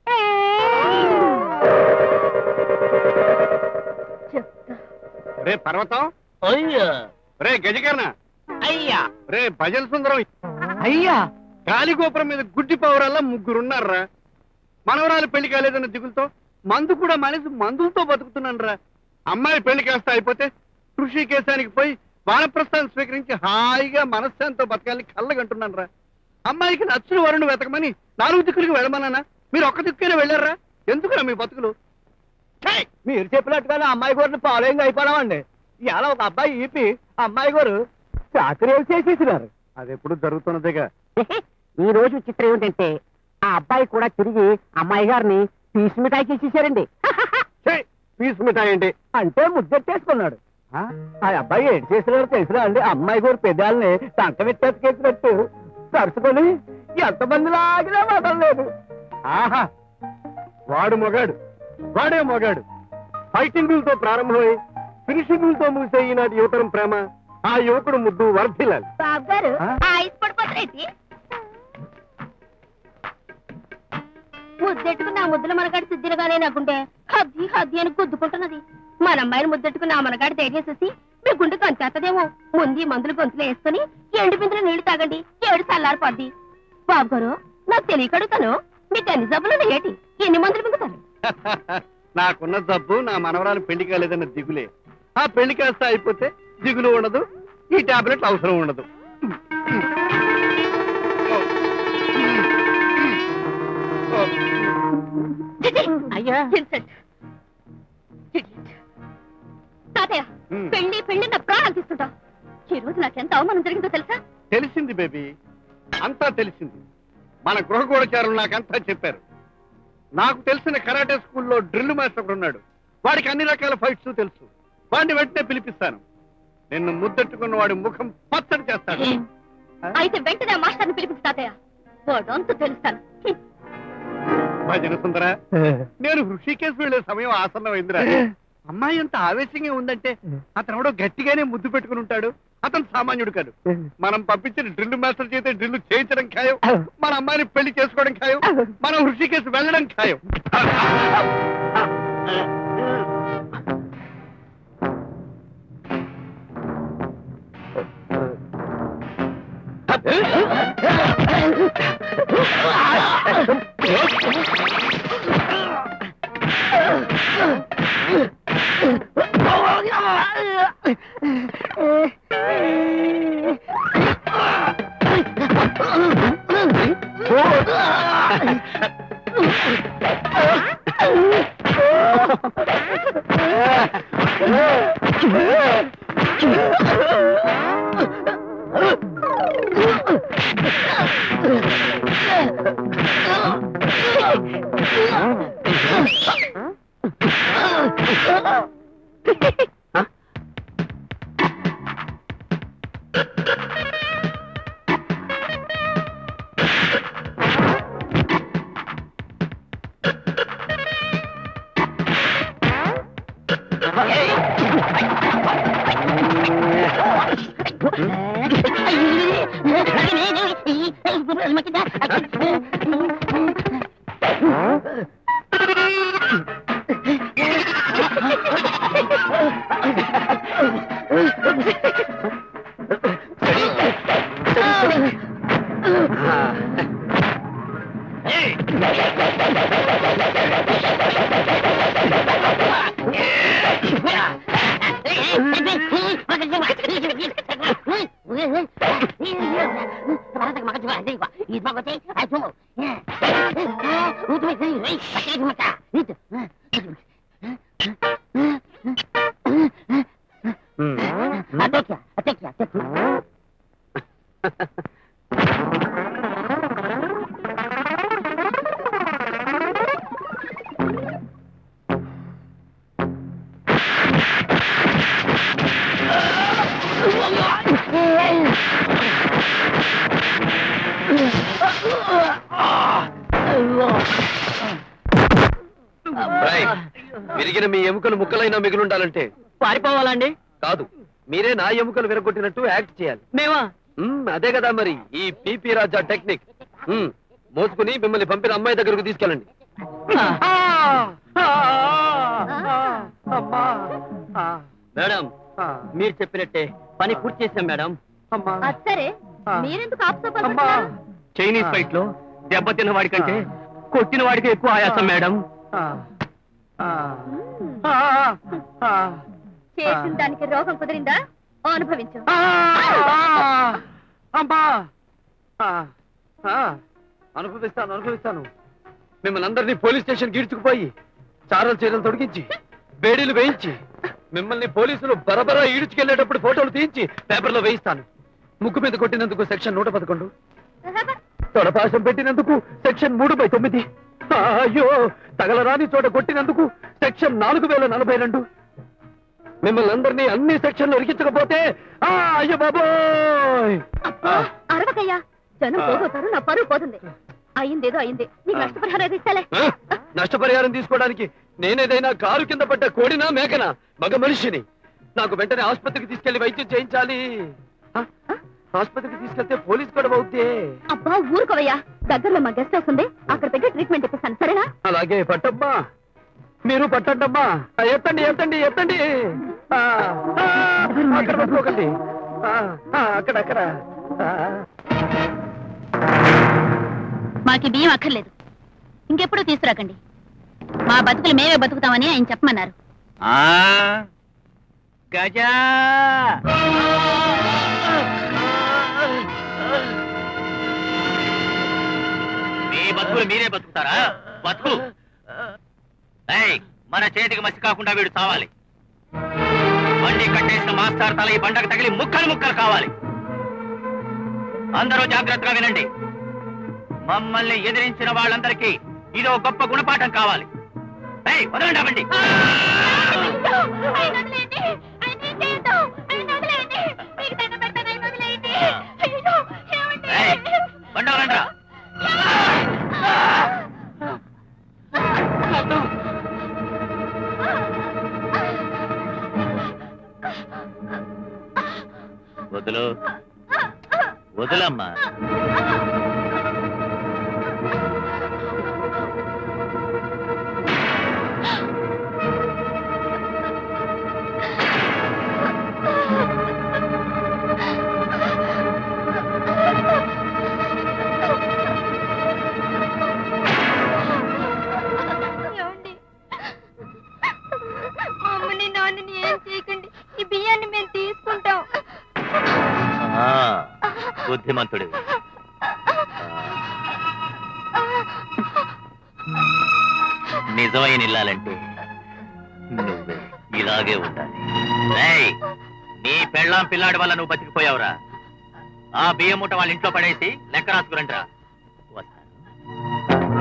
రే పర్వతం రే గజకర్ణ అయ్యా రే భజన సుందరం అయ్యా గాలిగోపురం మీద గుడ్డి పౌరాల్లో ముగ్గురున్నారా మనవరాలు పెళ్లి కాలేదన్న దిగులతో మందు కూడా మనిషి మందులతో బతుకుతున్నాను రా అమ్మాయి పెళ్లి కాస్త అయిపోతే కృషి కేశానికి పోయి వానప్రస్థానం స్వీకరించి హాయిగా మనశ్శాంతితో బతకాలని కళ్ళగంటున్నాను రా అమ్మాయికి నచ్చిన వరుణ్ వెతకమని నాలుగు దిక్కులకి వెళ్ళమన్నానా మీరు ఒక్క దిక్కునే వెళ్ళారా ఎందుకురా మీ బతుకులు ఛై! మీరు చెప్పినట్టుగానే అమ్మాయి గారిని ఫాలోయింగ్ అయిపోదామండి ఇవాళ ఒక అబ్బాయి ఈపి అమ్మాయి గారు చాకరీ చేసేసినారు అది ఎప్పుడు జరుగుతున్నదేగా ఈ రోజు చిత్రం ఏమిటంటే ఆ అబ్బాయి కూడా తిరిగి అమ్మాయి గారిని పీస్ మిఠాయి చేసేసారండి ఛై! పీస్ మిఠాయి ఏంటి అంటే ముద్దెట్టేసుకున్నాడు ఆ ఆ అబ్బాయి ఏం చేసినాడో తెలిసినా అండి అమ్మాయి గారు పెదాలని టంక పెట్టేసుకెట్టినట్టు తరుచుకొని ఎంతమంది లాగినా వదలలేదు ఆహా వాడు మొగాడు వాడే మొగాడు ఫైటింగులతో ప్రారంభమై ఫినిషింగులతో ముగిసే ఈనాటి యువతరం ప్రేమ ఆ యువకుడు ముద్దు వర్ధిల్లాలి బాబు గారు ఆ? ఆ ఐస్ పడిపోతారేంటి ముద్దెట్టుకుని ఆ ముద్దుల మనగాడి సిద్ధిరగానే నాకుంటే హద్ది హద్ది అని గుద్దుకుంటున్నది మన అమ్మాయిని ముద్దెట్టుకుని ఆ మనగాడి ధైర్యం చేసి మీ గుండె కంచేస్తదేమో ముందు ఈ మందులు గొంతులో వేసుకుని ఎండు బిందులు నీళ్లు తాగండి ఏడు చల్లారిపోద్ది బాబు గారు నాకు తెలియక అడుగుతాను మీకు ఎన్ని జబ్బులు ఏటి ఎన్ని మందులు మింగుతారు నాకున్న జబ్బు నా మనవరాలు పెళ్లి కాలేదన్న దిగులే ఆ పెళ్లి కాస్త అయిపోతే దిగులు ఉండదు ఈ టాబ్లెట్ అవసరం ఉండదు అయ్యా తాతయ్య హ్మ్. పెళ్లి పెళ్లి నా ప్రాణాలు తీసుకుంటా ఈ రోజు నాకెంత అవమానం జరిగిందో తెలుసా తెలిసింది బేబీ అంతా తెలిసింది మన గృహగూఢచారులు నాకంతా చెప్పారు నాకు తెలిసిన కరాటే స్కూల్లో డ్రిల్ మాస్టర్ ఒకడు ఉన్నాడు వాడికి అన్ని రకాల ఫైట్స్ తెలుసు వాడిని వెంటనే పిలిపిస్తాను నిన్ను ముద్దెట్టుకున్న వాడి ముఖం పచ్చడి చేస్తాడు అయితే వెంటనే ఆ మాస్టర్ని పిలిపించి తాతయ్య వాడంతా తెలుస్తాను హ్మ్. భజన సుందర నేను హృషికేశ్ వెళ్లే సమయం ఆసన్నమైందిరా అమ్మాయి అంత ఆవేశంగా ఉందంటే అతను ఎవడో గట్టిగానే ముద్దు పెట్టుకుని ఉంటాడు అతను సామాన్యుడు కాదు మనం పంపించిన డ్రిల్ మాస్టర్ చేతే డ్రిల్ చేయించడం ఖాయం మన అమ్మాయిని పెళ్లి చేసుకోవడం ఖాయం మనం హృషికేశ్ వెళ్ళడం ఖాయం రేయ్, విరిగిన మీ ఎముకలు ముక్కలైనా మిగులుండాలంటే పారిపోవాలండి కాదు మీరే నా ఎముకలు విరగొట్టినట్టు యాక్ట్ చేయాలి మేమా మ్మ్, అదే కదా మరి ఈ పిపి రాజా టెక్నిక్ మ్మ్, మోసుకుని మిమ్మల్ని పంపిన అమ్మాయి దగ్గరకు తీసుకెళ్ళండి మేడం మీరు చెప్పినట్టే పని పూర్తి చేశాం మేడం అది సరే మీరెందుకు ఆపుతారు చైనీస్ ఫైట్ లో దెబ్బతిన్న వాడి కంటే కొట్టిన వాడికి ఎక్కువ ఆయాసం మేడం చేసిన దానికి రోగం కుదిరిందా అనుభవించు అమ్మా ఆ, ఆ, అనుభవిస్తాను అనుభవిస్తాను మిమ్మల్ని అందరినీ పోలీస్ స్టేషన్ గీడ్చుకుపోయి చారలు చీరలు తొడిగించి బేడీలు వేయించి మిమ్మల్ని పోలీసులు బరబరా ఈడ్చుకెళ్లేటప్పుడు ఫోటోలు తీయించి పేపర్లో వేయిస్తాను ముక్కు మీద కొట్టినందుకు సెక్షన్ నూట పదకొండు తొడపాశం పెట్టినందుకు సెక్షన్ మూడు బై తొమ్మిది ఆ, అయ్యో తగలరాని చోట కొట్టినందుకు సెక్షన్ నాలుగు వేల నలభై రెండు మిమ్మల్ని అందరినీ అన్ని సెక్షన్లు ఇరికించకపోతే ఆ, అయ్యో బాబోయ్ అబ్బా, అరవకయ్యా జనం పోగొట్టారు నా పరువు పోతుంది అయిందేదో అయింది నీకు నష్టపరిహారం ఏది ఇస్తాలే ఆ? నష్టపరిహారం తీసుకోవడానికి నేనేదైనా కారు కింద పడ్డ కోడినా మేకనా మగ మనిషిని నాకు వెంటనే ఆసుపత్రికి తీసుకెళ్లి వైద్యం చేయించాలి ఆ? ఆసుపత్రికి తీసుకెళ్తే పోలీస్ గొడవ అవుతే అబ్బా ఊరుకోవయ్యా దగ్గరలో మా గెస్ట్ హౌస్ ఉంది అక్కడ పెట్టి ట్రీట్మెంట్ ఇప్పిస్తాను సరేనా అలాగే పట్టమ్మా మీరు పట్టండమ్మా ఆ, ఎత్తండి ఎత్తండి ఎత్తండి ఆ, ఆ, అక్కడ పట్టుకోకండి ఆ, ఆ, అక్కడ అక్కడ ఆ. మాకి బియ్యం అక్కర్లేదు ఇంకెప్పుడు తీసుకురాకండి మా బతుకులు మేమే బతుకుతామని ఆయన చెప్పమన్నారు గజా మీ బతుకులు మీరే బతుకుతారా బతుకు ఏయ్, మన చేతికి మసి కాకుండా వీడు చావాలి బండి కట్టేసిన మాస్టర్ తల ఈ బండకు తగిలి ముక్కలు ముక్కలు కావాలి అందరూ జాగ్రత్తగా వినండి మమ్మల్ని ఎదిరించిన వాళ్ళందరికీ ఇదో గొప్ప గుణపాఠం కావాలి ఏయ్, వదలండి ఆ బండి ఏయ్, బండి వదలండిరా. వదులు వదులమ్మా ఏమండి? మా అమ్మని నాన్నని ఏం చేయకండి ఈ బియ్యాన్ని మేము తీసుకుంటాం ఆ, బుద్ధిమంతుడు నిజమైన ఇల్లాలంటే నువ్వే ఇలాగే ఉండాలి ఏయ్, నీ పెళ్ళాం పిల్లాడి వల్ల నువ్వు బతికిపోయావురా ఆ బియ్యం మూట వాళ్ళ ఇంట్లో పడేసి లెక్క రాసుకురంట్రా వస్తాను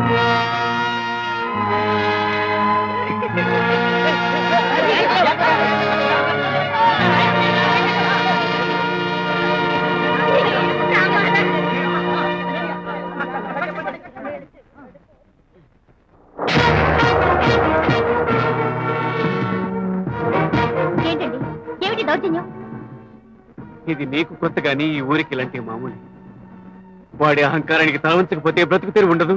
ఏంటండి ఏమిటి దౌర్జన్యం ఇది నీకు కొత్త గాని ఈ ఊరికి ఇలాంటి మామూలు వాడి అహంకారానికి తల వంచకపోతే బ్రతుకు తెరి ఉండదు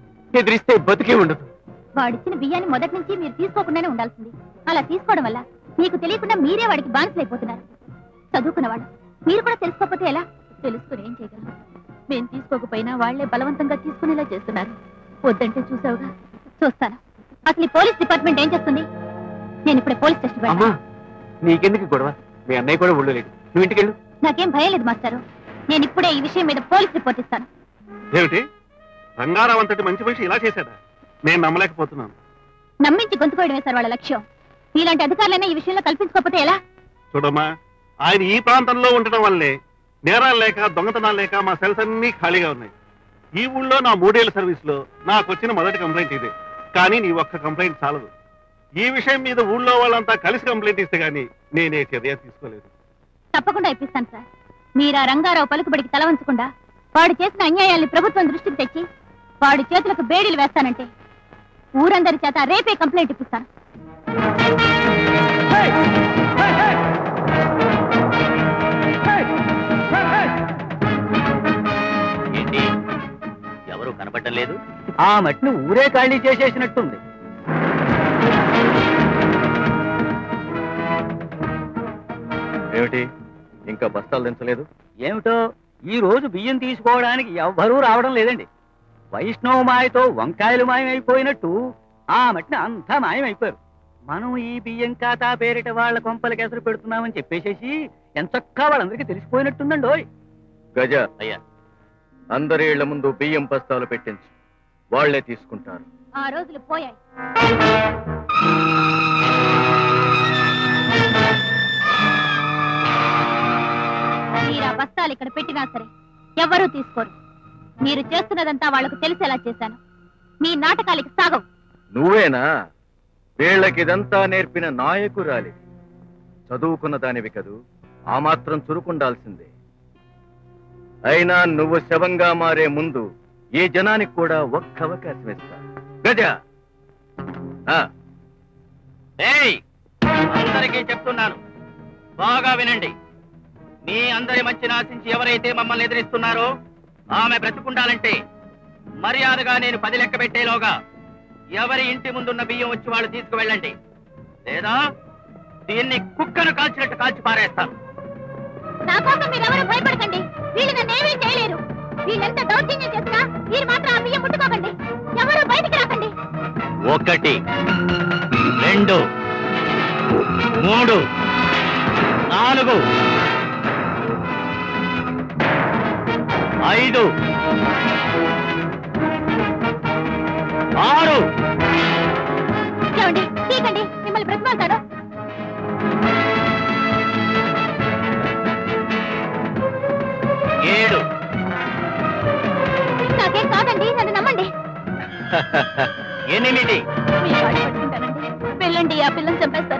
ఎదిరిస్తే బతికే ఉండదు వాడిచ్చిన బియ్యాన్ని మొదటి నుంచి మీరు తీసుకోకుండానే ఉండాల్సింది అలా తీసుకోవడం వల్ల మీకు తెలియకుండా మీరే వాడికి బానిసలైపోతున్నారు చదువుకున్నవాడు మీరు కూడా తెలుసుకోకపోతే ఎలా తెలుసుకుని ఏం చేయగలరు మేం తీసుకోకపోయినా వాళ్లే బలవంతంగా తీసుకునేలా చేస్తున్నారు వద్దంటే చూసావుగా చూస్తాను అసలు ఈ పోలీస్ డిపార్ట్మెంట్ ఏం చేస్తుంది నేను ఇప్పుడే పోలీస్ స్టేషన్ అమ్మా నీకెందుకు ఈ గొడవ మీ అన్నయ్య కూడా ఒళ్ళు లేడు నువ్వు ఇంటికెళ్ళు నాకేం భయం లేదు మాస్టారు నేను ఇప్పుడే ఈ విషయం మీద పోలీస్ రిపోర్ట్ ఇస్తాను ఏమిటి రంగారావు అంతటి మంచి మనిషి ఇలా చేశాడా నేను నమ్మలేకపోతున్నాను నమ్మించి గొంతుకోవడమే సార్ వాళ్ళ లక్ష్యం ఇలాంటి అధికారులైనా ఈ విషయంలో కల్పించుకోకపోతే ఎలా చూడమ్మా ఆయన ఈ ప్రాంతంలో ఉండటం వల్లే నేరాలు లేక దొంగతనాలు లేక మా సెల్స్ అన్ని ఖాళీగా ఉన్నాయి ఈ ఊళ్ళో నా మూడేళ్ల సర్వీస్ లో నాకు వచ్చిన మొదటి కంప్లైంట్ ఇదే కానీ నీ ఒక్క కంప్లైంట్ చాలదు ఈ విషయం మీద ఊళ్ళో వాళ్ళంతా కలిసి కంప్లైంట్ ఇస్తే గానీ నేనే చర్య తీసుకోలేదు తప్పకుండా ఇప్పిస్తాను సార్ మీరు ఆ రంగారావు పలుకుబడికి తల వంచకుండా వాడు చేసిన అన్యాయాల్ని ప్రభుత్వం దృష్టికి తెచ్చి వాడి చేతులకు బేడీలు వేస్తానంటే ఊరందరి చేత రేపే కంప్లైంట్ ఇప్పిస్తాను ఏంటి ఎవరు కనపడటం లేదు ఆ మట్టిని ఊరే ఖాళీ చేసేసినట్టుంది ఏమిటి ఇంకా బస్తాలు దించలేదు ఏమిటో ఈ రోజు బియ్యం తీసుకోవడానికి ఎవ్వరూ రావడం లేదండి వైష్ణవ మాయతో వంకాయలు మాయమైపోయినట్టు ఆ మట్టిని అంతా మాయమైపోయారు మనం ఈ బియ్యం ఖాతా పేరిట వాళ్ళ కొంపలకి ఎసరు పెడుతున్నామని చెప్పేసేసి ఎంచక్కా వాళ్ళందరికీ తెలిసిపోయినట్టుందండి ఓయ్ గజ అయ్యా అందరి ఇళ్ల ముందు బియ్యం బస్తాలు పెట్టించు వాళ్లే తీసుకుంటారు ఆ రోజులు పోయాయి మీరు ఆ బస్తాలు ఇక్కడ పెట్టినా సరే ఎవ్వరూ తీసుకోరు మీరు చేస్తున్నదంతా వాళ్లకు తెలిసేలా చేశాను మీ నాటకాలకి సాగవు నువ్వేనా వీళ్ళకిదంతా నేర్పిన నాయకురాలి చదువుకున్న దానివి కదూ ఆ మాత్రం చురుకుండాల్సిందే అయినా నువ్వు శవంగా మారే ముందు ఈ జనానికి కూడా ఒక్క అవకాశం ఇస్తా గజ ఆ, ఏయ్ అందరికీ చెప్తున్నాను బాగా వినండి మీ అందరి మంచిని ఆశించి ఎవరైతే మమ్మల్ని ఎదిరిస్తున్నారో ఆమె బ్రతుకుండాలంటే మర్యాదగా నేను పది లెక్క పెట్టేలోగా ఎవరి ఇంటి ముందున్న బియ్యం వచ్చి వాళ్ళు తీసుకువెళ్ళండి లేదా దీన్ని కుక్కను కాల్చినట్టు కాల్చి పారేస్తాను నా కోసం మీరెవరూ భయపడకండి వీళ్ళు నన్నేమీ చేయలేరు వీళ్ళెంత దౌర్జన్యం చేసినా మీరు మాత్రం ఆ బియ్యం ముట్టుకోకండి ఎవరు బయటికి రాకండి ఒకటి రెండు మూడు నాలుగు ఐదు ఆరు ఏమండి తీకండి మిమ్మల్ని బ్రతిమాలుతాడు ఏడు నాకేం కాదండి నన్ను నమ్మండి ఎనిమిది మీ కాళ్ళు పట్టుకుంటానండి వెళ్ళండి ఆ పిల్లని చంపేస్తారు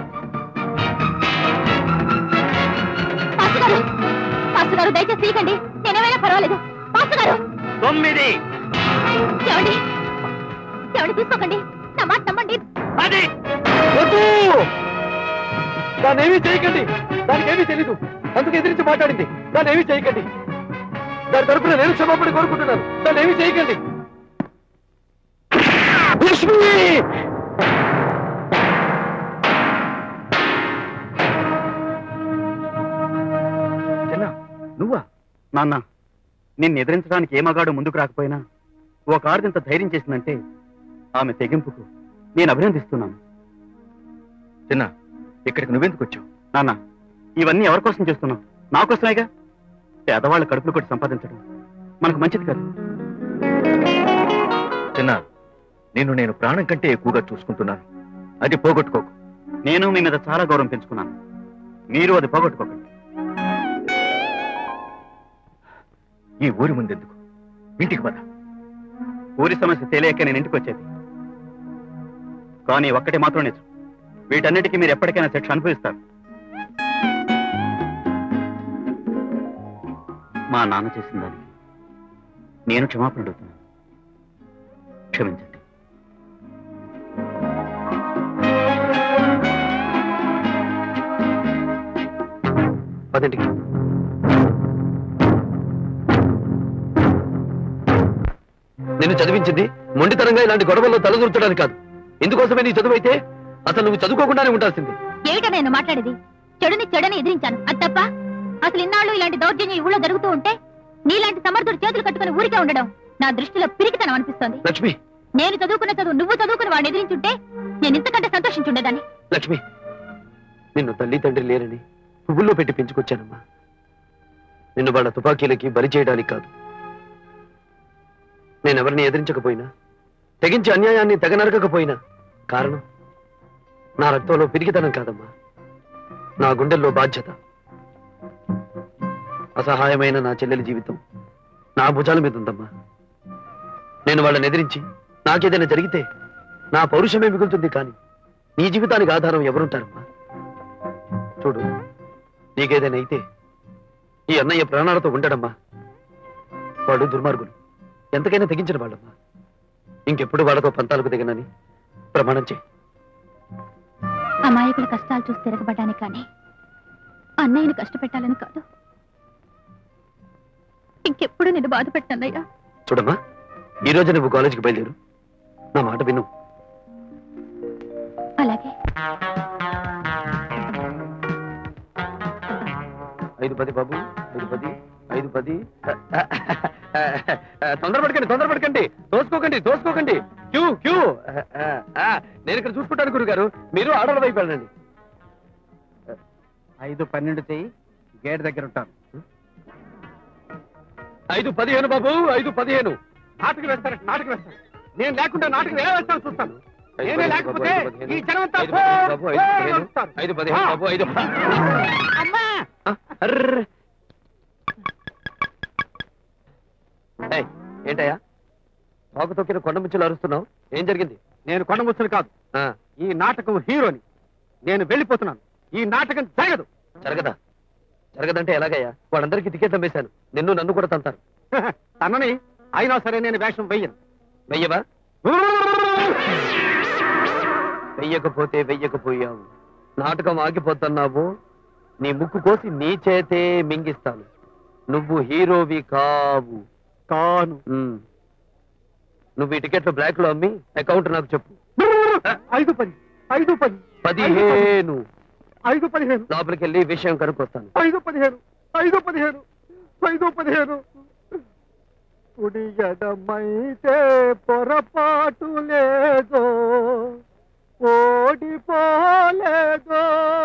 పాస్టర్ గారు పాస్టర్ గారు దయచేసి తీయకండి నేనేమైనా పర్వాలేదు పాస్టర్ గారు తొమ్మిది ఏమండి ఏమండి తీసుకోకండి నా మాట నమ్మండి పది వద్దు దాన్ని ఏమీ చేయకండి దానికి ఏమీ తెలీదు అందుకు ఎదిరించి మాట్లాడింది దాన్ని ఏమీ చేయకండి దాని తరపున నేను క్షమాపణ కోరుకుంటున్నాను దాన్ని ఏమీ చేయకండి లక్ష్మి చిన్న నువ్వా నాన్న నిన్ను ఎదిరించడానికి ఏ మగాడు ముందుకు రాకపోయినా ఒక ఆడదింత ధైర్యం చేసిందంటే ఆమె తెగింపుకు నేను అభినందిస్తున్నాను చిన్న ఇక్కడికి నువ్వెందుకు వచ్చావు నాన్న ఇవన్నీ ఎవరి కోసం చేస్తున్నావు నా కోసమేగా పేదవాళ్ళ కడుపులు కొట్టి సంపాదించడం మనకు మంచిది కాదు చిన్న నిన్ను నేను ప్రాణం కంటే ఎక్కువగా చూసుకుంటున్నాను అది పోగొట్టుకోకు నేను మీ మీద చాలా గౌరవం పెంచుకున్నాను మీరు అది పోగొట్టుకోకండి ఈ ఊరి ముందెందుకు ఇంటికి పద ఊరి సమస్య తెలియక నేను ఇంటికి వచ్చేది కానీ ఒక్కటి మాత్రం నిజం వీటన్నిటికీ మీరు ఎప్పటికైనా శిక్ష అనుభవిస్తారు మా నాన్న చేసిన దానికి నేను క్షమాపణ అడుగుతున్నాను క్షమించండి పదండి నిన్ను చదివించింది మొండితనంగా ఇలాంటి గొడవల్లో తలదూర్చడానికి కాదు ఎందుకోసమే నీ చదువు అయితే అసలు నువ్వు చదువుకోకుండానే ఉండాల్సింది ఏమిటా నేను మాట్లాడేది చెడుని చెడని ఎదిరించాను అది తప్ప అసలు ఇన్నాళ్ళు ఇలాంటి దౌర్జన్యం ఈ ఊళ్ళో జరుగుతూ ఉంటే నీలాంటి సమర్థుడు చేతులు కట్టుకుని ఊరికే ఉండడం నా దృష్టిలో పిరికితనం అనిపిస్తోంది లక్ష్మి నేను చదువుకున్న చదువు నువ్వు చదువుకుని వాడిని ఎదిరించుంటే నేను ఇంతకంటే సంతోషించుండేదాన్ని లక్ష్మి నిన్ను తల్లి తండ్రి లేరని పువ్వుల్లో పెట్టి పెంచుకొచ్చానమ్మా నిన్ను వాళ్ళ తుపాకీలకి బలి చేయడానికి కాదు నేనెవరిని ఎదిరించకపోయినా తెగించి అన్యాయాన్ని తెగ నరకకపోయినా కారణం నా రక్తంలో పిరిగితనం కాదమ్మా నా గుండెల్లో బాధ్యత అసహాయమైన నా చెల్లెలి జీవితం నా భుజాల మీద ఉందమ్మా నేను వాళ్ళని ఎదిరించి నాకేదైనా జరిగితే నా పౌరుషమే మిగులుతుంది కానీ నీ జీవితానికి ఆధారం ఎవరుంటారమ్మా చూడు నీకేదైనా అయితే ఈ అన్నయ్య ప్రాణాలతో ఉండడమ్మా వాడు దుర్మార్గులు ఎంతకైనా తెగించిన వాళ్ళమ్మా ఇంకెప్పుడు వాళ్ళతో పంతాలకు దిగనని ప్రమాణం చేయి అమాయకుల కష్టాలు చూసి తిరగబడ్డాను కానీ అన్నయ్యని కష్టపెట్టాలని కాదు ఇంకెప్పుడు నేను బాధ పెట్టానయ్యా చూడమ్మా ఈ రోజు నువ్వు కాలేజీకి బయలుదేరు నా మాట విను అలాగే ఐదు పది బాబు ఐదు పది ఐదు పది తొందరపడకండి తొందరపడకండి తోసుకోకండి తోసుకోకండి క్యూ క్యూ నేను ఇక్కడ చూసుకుంటాను గురుగారు మీరు ఆర్డర్ వైపు వెళ్ళండి ఐదు పన్నెండు చెయ్యి గేట్ దగ్గర ఉంటాను ఐదు పదిహేను బాబు ఐదు పదిహేను నాటకం వేస్తారు నాటకం వేస్తారు నేను లేకుండా నాటకం ఎలా వేస్తాను చూస్తాను నేనే లేకపోతే ఈ జనమంతా ఐదు పదిహేను బాబు, ఐదు పదిహేను. వస్తారు. ఐదు పదిహేను బాబు ఐదు అమ్మా ఆ, అర్ర్. ఏయ్, ఏంటయ్యా తోక తొక్కిన కొండ ముచ్చులు అరుస్తున్నావు ఏం జరిగింది నేను కొండ ముచ్చలు కాదు ఆ, ఈ నాటకం హీరోని నేను వెళ్ళిపోతున్నాను ఈ నాటకం జరగదు జరగదా జరగదంటే ఎలాగయ్యా వాళ్ళందరికీ టికెట్ అమ్మేశాను నిన్ను నన్ను కూడా తంతారు తనని అయినా సరే నేను వేషం వెయ్యను వెయ్యవా వెయ్యకపోతే వెయ్యకపోయావు నాటకం ఆగిపోతున్నావు నీ ముక్కు కోసి నీ చేతే మింగిస్తాను నువ్వు హీరోవి కావు కాను ఉమ్. నువ్వు ఈ టికెట్లు బ్లాక్ లో అమ్మి అకౌంట్ నాకు చెప్పు ఐదు పది ఐదు పది పదిహేను ఐదు పదిహేను లోపలికి వెళ్ళి విషయం కనుక్కొస్తాను ఐదు పదిహేను ఐదు పదిహేను ఐదు పదిహేను కుడి ఎడమైతే పొరపాటు లేదో ఓడిపోలేదో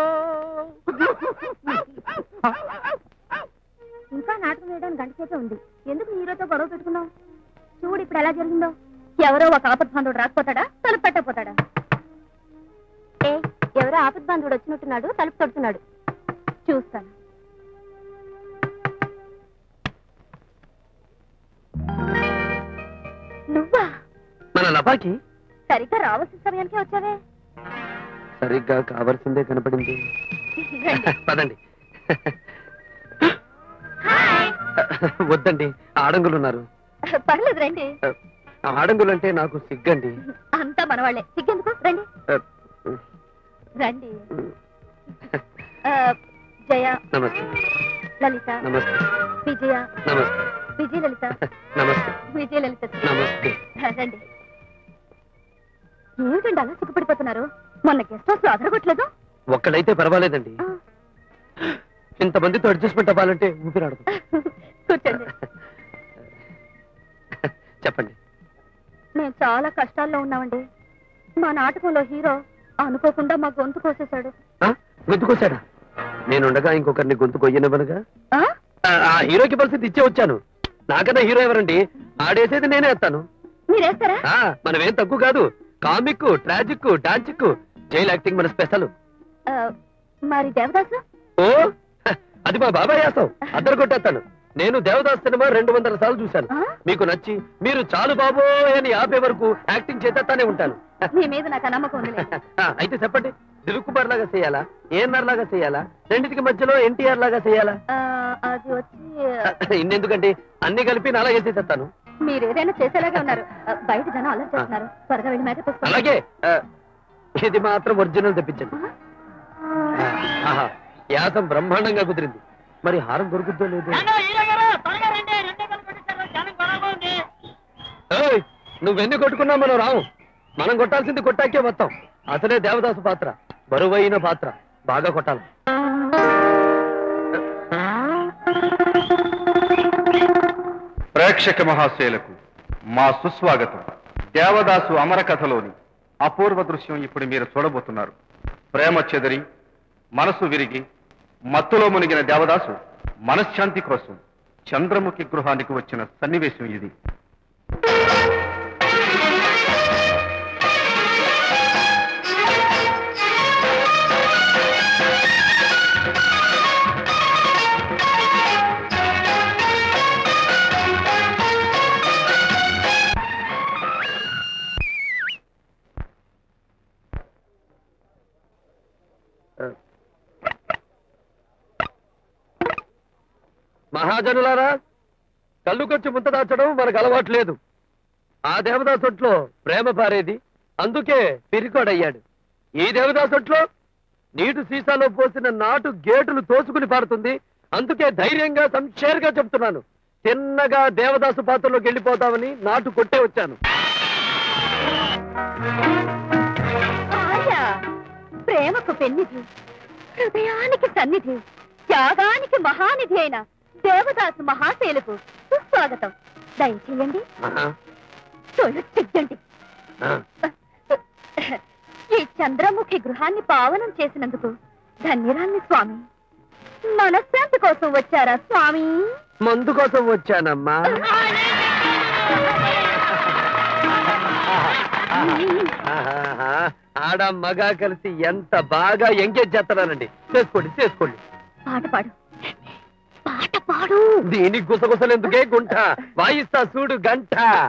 ఇంకా నాటకం వేయడానికి గంట సేపే ఉంది ఎందుకు హీరోతో గొడవ పెట్టుకున్నావు చూడు ఇప్పుడు ఎలా జరిగిందో ఎవరో ఒక ఆపద్బాంధుడు రాకపోతాడా తలుపు పెట్టకపోతాడా ఏ ఎవరో ఆపద్బాంధుడు వచ్చినట్టున్నాడు తలుపు తడుతున్నాడు చూస్తాను నువ్వా మన లపాకి సరిగ్గా రావాల్సిన సమయానికే వచ్చావే సరిగ్గా కావాల్సిందే కనపడింది పదండి హాయ్ వద్దండి ఆడంగులు ఉన్నారు పర్లేదు రండి ఆడంగులు అంటే నాకు సిగ్గండి అంతా మనవాళ్లే సిగ్గెందుకు రండి రండి ఆ, జయ నమస్తే లలిత నమస్తే విజయ నమస్తే విజయ లలిత నమస్తే విజయ లలిత నమస్తే రండి ఏమిటండి అలా సిగ్గుపడిపోతున్నారు మొన్న గెస్ట్ హౌస్ లో అదరగొట్టలేదు ఒక్కడైతే పర్వాలేదండి ఆ, ఇంతమందితో అడ్జస్ట్మెంట్ అవ్వాలంటే ఊపిరాడదు కూర్చోండి చెప్పండి మేము చాలా కష్టాల్లో ఉన్నామండి మా నాటకంలో హీరో అనుకోకుండా మా గొంతు కోసేశాడు ఆ? గొంతుకొచ్చాడా నేనుండగా ఇంకొకరిని గొంతు కొయ్యనివ్వనుగా ఆ? ఆ, ఆ హీరోకి పరిస్థితి ఇచ్చే వచ్చాను నాకన్నా హీరో ఎవరండి ఆడేసేది నేనే వేస్తాను మీరేస్తారా ఆ, మనమేం తక్కువ కాదు కామిక్ ట్రాజిక్ డాన్సిక్ జైల్ యాక్టింగ్ మన స్పెషల్ ఆ, మరి దేవదాసు ఓ హ, అది మా బాబాయ్ వేస్తాం అద్దరు కొట్టేస్తాను నేను దేవదాస్ సినిమా రెండు వందల సార్లు చూశాను ఆ? మీకు నచ్చి మీరు చాలు బాబోయ్ అని ఆపే వరకు యాక్టింగ్ చేసేస్తానే ఉంటాను మీ మీద నాకు ఆ నమ్మకం ఉంది ఆ, అయితే చెప్పండి దిలీప్ కుమార్ లాగా చేయాలా ఏఎన్ఆర్ లాగా చేయాలా రెండింటికి మధ్యలో ఎన్టీఆర్ లాగా చేయాలా అది వచ్చి ఇన్నెందుకండి అన్ని కలిపి నాలా చేసేస్తాను మీరు ఏదైనా చేసేలాగా ఉన్నారు ఆ, బయట జనం అల్లరి చేస్తున్నారు త్వరగా వెళ్ళి మేకప్ వేసుకోండి. అలాగే ఆ, ఇది మాత్రం ఒరిజినల్ తెప్పించండి ఆ? ఆహా, యాసం బ్రహ్మాండంగా కుదిరింది మరి హారం దొరుకుద్దో లేదో ఏయ్, నువ్వెన్ని కొట్టుకున్నా మనం రావు మనం కొట్టాల్సింది కొట్టాకే మొత్తం అసలే దేవదాసు పాత్ర బరువైన పాత్ర బాగా కొట్టాలి ప్రేక్షక మహాశయులకు మా సుస్వాగతం దేవదాసు అమర కథలోని అపూర్వ దృశ్యం ఇప్పుడు మీరు చూడబోతున్నారు ప్రేమ చెదిరి మనసు విరిగి మత్తులో మునిగిన దేవదాసు మనశ్శాంతి కోసం చంద్రముఖి గృహానికి వచ్చిన సన్నివేశం ఇది మహాజనులారా కళ్ళు కొచ్చి ముంత దాచడం మనకు అలవాటు లేదు ఆ దేవదాసొట్లో ప్రేమ పారేది అందుకే పిరికోడయ్యాడు ఈ దేవదాసొట్లో నీటి సీసాలో పోసిన నాటు గేటులు తోసుకుని పారుతుంది అందుకే ధైర్యంగా సంషేర్గా చెప్తున్నాను తిన్నగా దేవదాసు పాత్రలోకి వెళ్ళిపోతామని నాటు కొట్టే వచ్చాను ఆర్య ప్రేమకు పెన్నిధి హృదయానికి సన్నిధి త్యాగానికి మహానిధి అయిన దేవదాసు మహాశైలకు సుస్వాగతం దయచేయండి ఆహా, తొలచెయ్యండి ఆ. ఈ చంద్రముఖి గృహాన్ని పావనం చేసినందుకు ధన్యరాన్ని స్వామి మనశ్శాంతి కోసం వచ్చారా స్వామి మందు కోసం వచ్చానమ్మా ఆహాహా. ఆడ మగ కలిసి ఎంత బాగా ఎంగేజ్ చేస్తున్నానండి చేసుకోండి చేసుకోండి పాట పాడు పాట పాడు దీని గుసగుసలెందుకే గుంట వాయిస్తా చూడు గంట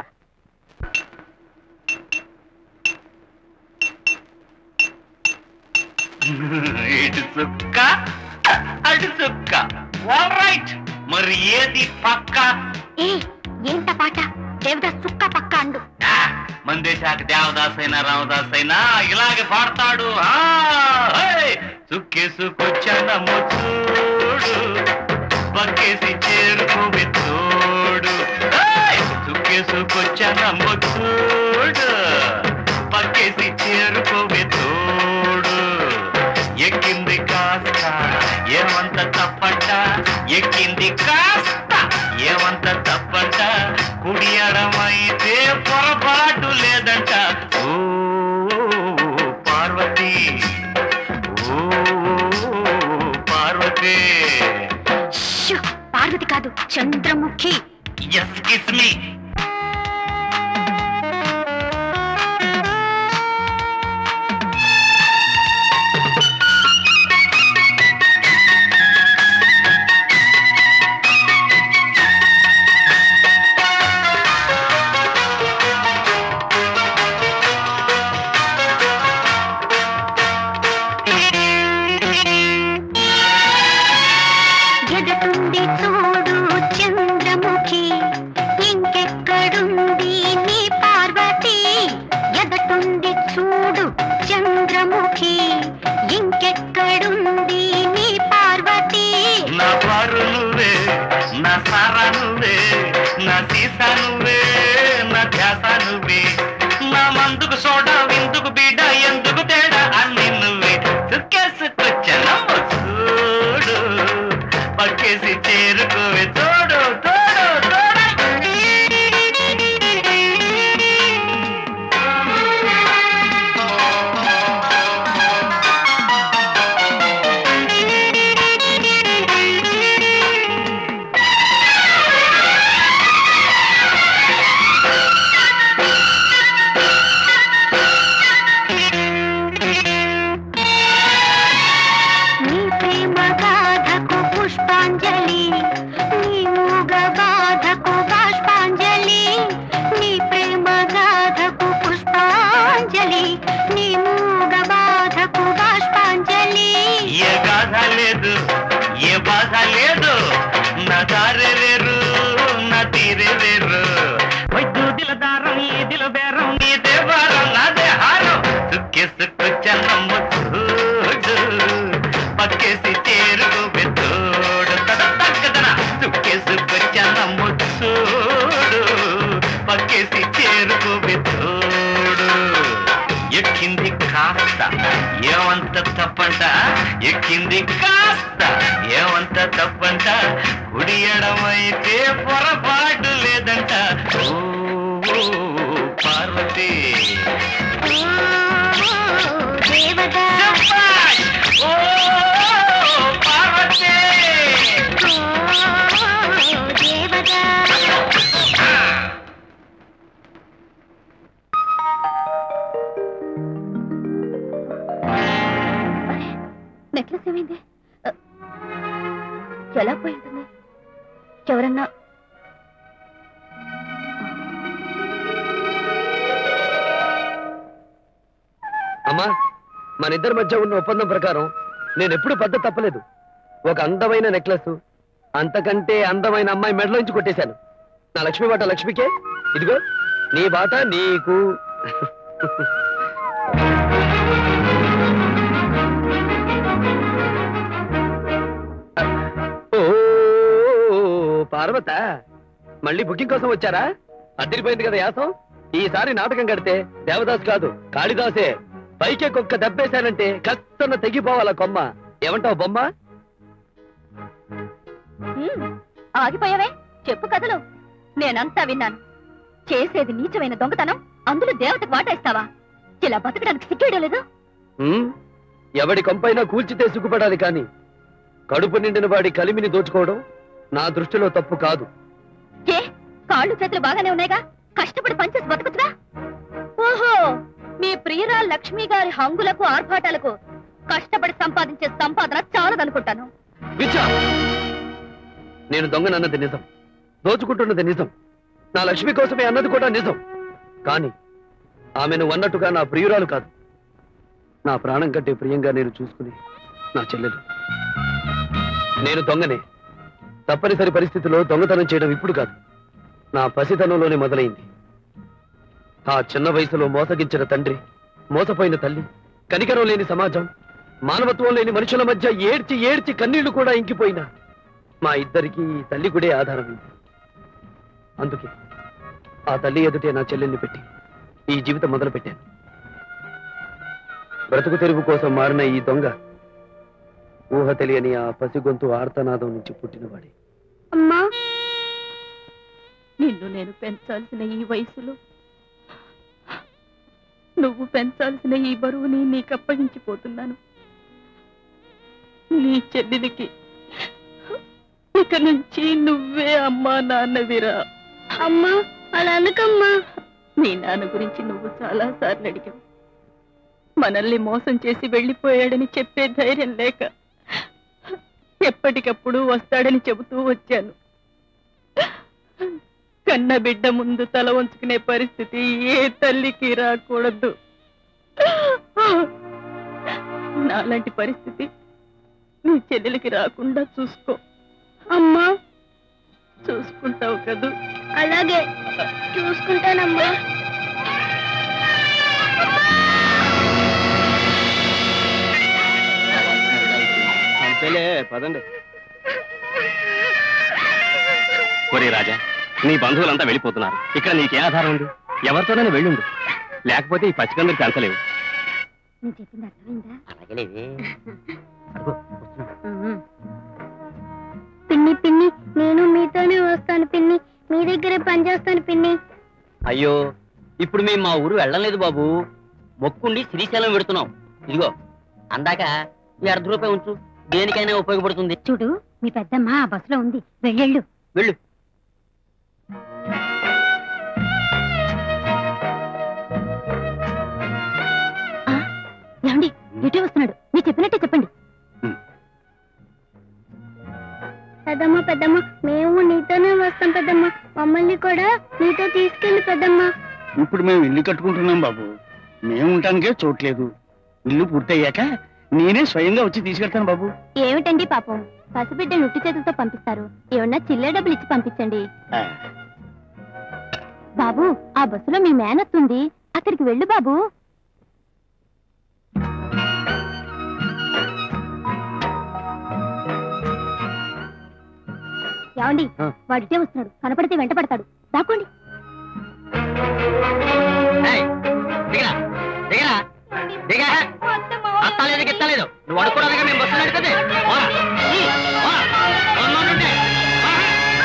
ఇటు చుక్క అటు చుక్క ఆల్ రైట్ మరి ఏది పక్క ఏ ఏంట పాట దేవదాస్ చుక్క పక్క అండు ఆ, మందేశాక దేవదాస్ అయినా రామదాస్ అయినా ఇలాగే పాడతాడు ఆ, హే! చుక్కేసుకొచ్చానమ్మ చూడు పక్కేసి చేరుకోవి తోడు హే! చుక్కేసుకొచ్చానమ్మ చూడు పక్కేసి చేరుకోవి తోడు ఎక్కింది కాస్త ఏమంత తప్పంట ఎక్కింది కాస్త ఏమంత తప్పంట కుడియడమైతే పొరపాటు లేదంట ఓ పార్వతి ఓ పార్వతి షూ, పార్వతి కాదు చంద్రముఖి ఎస్ కిస్ మీ ఎదటుంది చూడు చంద్రముఖి ఇంకెక్కడుంది నీ పార్వతి ఎదటుంది చూడు చంద్రముఖి ఇంకెక్కడుంది నీ పార్వతి నా పారు నువ్వే నా సారా నువ్వే నా సీసా నువ్వే నా ధ్యాస నువ్వే నా మందుకు సోడా విందుకు బీడ ఎందుకు తేడా అన్ని నువ్వే చుక్కేసుకొచ్చానమ్మ చూడు పక్కేసి చేరుకోవే తోడు తోడు తోడు నీ ప్రేమ గాథకు పుష్పాంజలి నీ మూగ బాధకు బాష్పాంజలి నీ ప్రేమ గాథకు పుష్పాంజలి నీ మూగ బాధకు బాష్పాంజలి ఏ గాథ లేదు ఏ బాధ లేదు నా దారే వేరు నా తీరే వేరు వైద్యుడిల దారం ఈదిల బేరం నీదే వారం నాదే హారం సుక్కేసుకొచ్చానమ్మ చూడు పక్కేసి చేరుకు తోడు తద తగ్గదన సుక్కేసుకొచ్చానమ్మ చూడు పక్కేసి చేరుకు తోడు ఎక్కింది కాస్త ఏమంత తప్పంట ఎక్కింది కాస్త ఏమంత తప్పంట కుడి ఎడమైతే పొరపాటు లేదంట ఓ ఓ, పార్వతి శభాష్! ఓ పార్వతి నెక్లెస్ ఏమైంది అ, ఎలా పోయి ఉంటుంది ఎవరన్నా అమ్మా మన ఇద్దరి మధ్య ఉన్న ఒప్పందం ప్రకారం నేను ఎప్పుడు పద్ధతి తప్పలేదు ఒక అందమైన నెక్లెస్ అంతకంటే అందమైన అమ్మాయి మెడలోంచి కొట్టేశాను నా లక్ష్మి బాట లక్ష్మికే ఇదిగో నీ బాట నీకు ఓ పార్వత మళ్ళీ బుకింగ్ కోసం వచ్చారా అదిరిపోయింది కదా యాసం ఈసారి నాటకం కడితే దేవదాస్ కాదు కాళిదాసే పైకే కుక్క దెబ్బేశానంటే కష్టన తెగిపోవాల కొమ్మ ఏమంటావు బొమ్మ ఉమ్, ఆగిపోయావే చెప్పు కథలు నేనంతా విన్నాను చేసేది నీచమైన దొంగతనం అందులో దేవతకు వాటేస్తావా ఇలా బతకడానికి సిగ్గేయడం లేదు ఉమ్, ఎవడి కొంపైనా కూల్చితే సిగ్గుపడాలి కాని కడుపు నిండిన వాడి కలిమిని దోచుకోవడం నా దృష్టిలో తప్పు కాదు ఏ కాళ్ళు చేతులు బాగానే ఉన్నాయిగా కష్టపడి పనిచేసి బతకచ్చుగా ఓహో మీ ప్రియురాలు లక్ష్మి గారి హంగులకు ఆర్భాటాలకు కష్టపడి సంపాదించే సంపాదన చాలదనుకుంటాను విచ్చా నేను దొంగనన్నది నిజం దోచుకుంటున్నది నిజం నా లక్ష్మి కోసమే అన్నది కూడా నిజం కానీ ఆమెను అన్నట్టుగా నా ప్రియురాలు కాదు నా ప్రాణం కంటే ప్రియంగా నేను చూసుకుని నా చెల్లెలు నేను దొంగనే తప్పనిసరి పరిస్థితిలో దొంగతనం చేయడం ఇప్పుడు కాదు నా పసితనంలోనే మొదలైంది ఆ చిన్న వయసులో మోసగించిన తండ్రి మోసపోయిన తల్లి కనికరం లేని సమాజం మానవత్వం లేని మనుషుల మధ్య ఏడ్చి ఏడ్చి కన్నీళ్లు కూడా ఇంకిపోయినా మా ఇద్దరికి ఈ తల్లి గుడే ఆధారమైంది అందుకే ఆ తల్లి ఎదుటే నా చెల్లెల్ని పెట్టి ఈ జీవితం మొదలు పెట్టాను బ్రతుకు తెరువు కోసం మారిన ఈ దొంగ ఊహ తెలియని ఆ పసిగొంతు ఆర్తనాదం నుంచి పుట్టినవాడే అమ్మా నిన్ను నేను పెంచాల్సిన ఈ వయసులో నువ్వు పెంచాల్సిన ఈ బరువుని నీకు అప్పగించిపోతున్నాను నీ చెల్లెలికి ఇక నుంచి నువ్వే అమ్మా నాన్నవిరా అమ్మా అలా అనకమ్మా నీ నాన్న గురించి నువ్వు చాలా సార్లు అడిగావు మనల్ని మోసం చేసి వెళ్ళిపోయాడని చెప్పే ధైర్యం లేక ఎప్పటికప్పుడు వస్తాడని చెబుతూ వచ్చాను కన్న బిడ్డ ముందు తల వంచుకునే పరిస్థితి ఏ తల్లికి రాకూడదు నాలాంటి పరిస్థితి నీ చెల్లెలికి రాకుండా చూసుకో అమ్మా చూసుకుంటావు కదూ అలాగే చూసుకుంటానమ్మా అంతేలే పదండి ఒరే రాజా నీ బంధువులంతా వెళ్ళిపోతున్నారు ఇక్కడ నీకే ఆధారం ఉంది ఎవరితోనైనా వెళ్ళుండు లేకపోతే ఈ పచ్చికందరికి అంతలేవు నేను చెప్పింది అర్థమైందా పిన్ని పిన్ని నేను మీతోనే వస్తాను పిన్ని మీ దగ్గరే పనిచేస్తాను పిన్ని అయ్యో ఇప్పుడు మేము మా ఊరు వెళ్ళలేదు బాబు మొక్కుండి శ్రీశైలం పెడుతున్నాం ఇదిగో అందాక ఈ అర్ధ రూపాయి ఉంచు దేనికైనా ఉపయోగపడుతుంది చూడు మీ పెద్దమ్మ ఆ బస్సులో ఉంది వెళ్ళెళ్ళు వెళ్ళు ఏమండి ఇటే వస్తున్నాడు మీరు చెప్పినట్టే చెప్పండి పెద్దమ్మ పెద్దమ్మ మేము నీతోనే వస్తాం పెద్దమ్మ మమ్మల్ని కూడా నీతో తీసుకెళ్ళి పెద్దమ్మ ఇప్పుడు మేము ఇల్లు కట్టుకుంటున్నాం బాబు మేము ఉండటానికే చోట్లేదు ఇల్లు పూర్తయ్యాక నేనే స్వయంగా వచ్చి తీసుకెళ్తాను బాబు ఏమిటండి పాపం పసిబిడ్డ నుట్టి చేతులతో పంపిస్తారు ఏమన్నా చిల్లర డబ్బులు ఇచ్చి పంపించండి ఆ, బాబు ఆ బస్సులో మీ మేనత్తుంది అక్కడికి వెళ్ళు బాబు ఏమండి ఆ. వాడితే వస్తున్నాడు కనపడితే వెంట పడతాడు దాక్కోండి ఏయ్, దిగరా దిగరా దిగా అత్తలేదు గిత్తలేదు నువ్వు అడుక్కోవడానికి మేము బస్సు నడుతుంది పోరా. ఉమ్, పోరా. పోన్నోడుంటే. పోరా.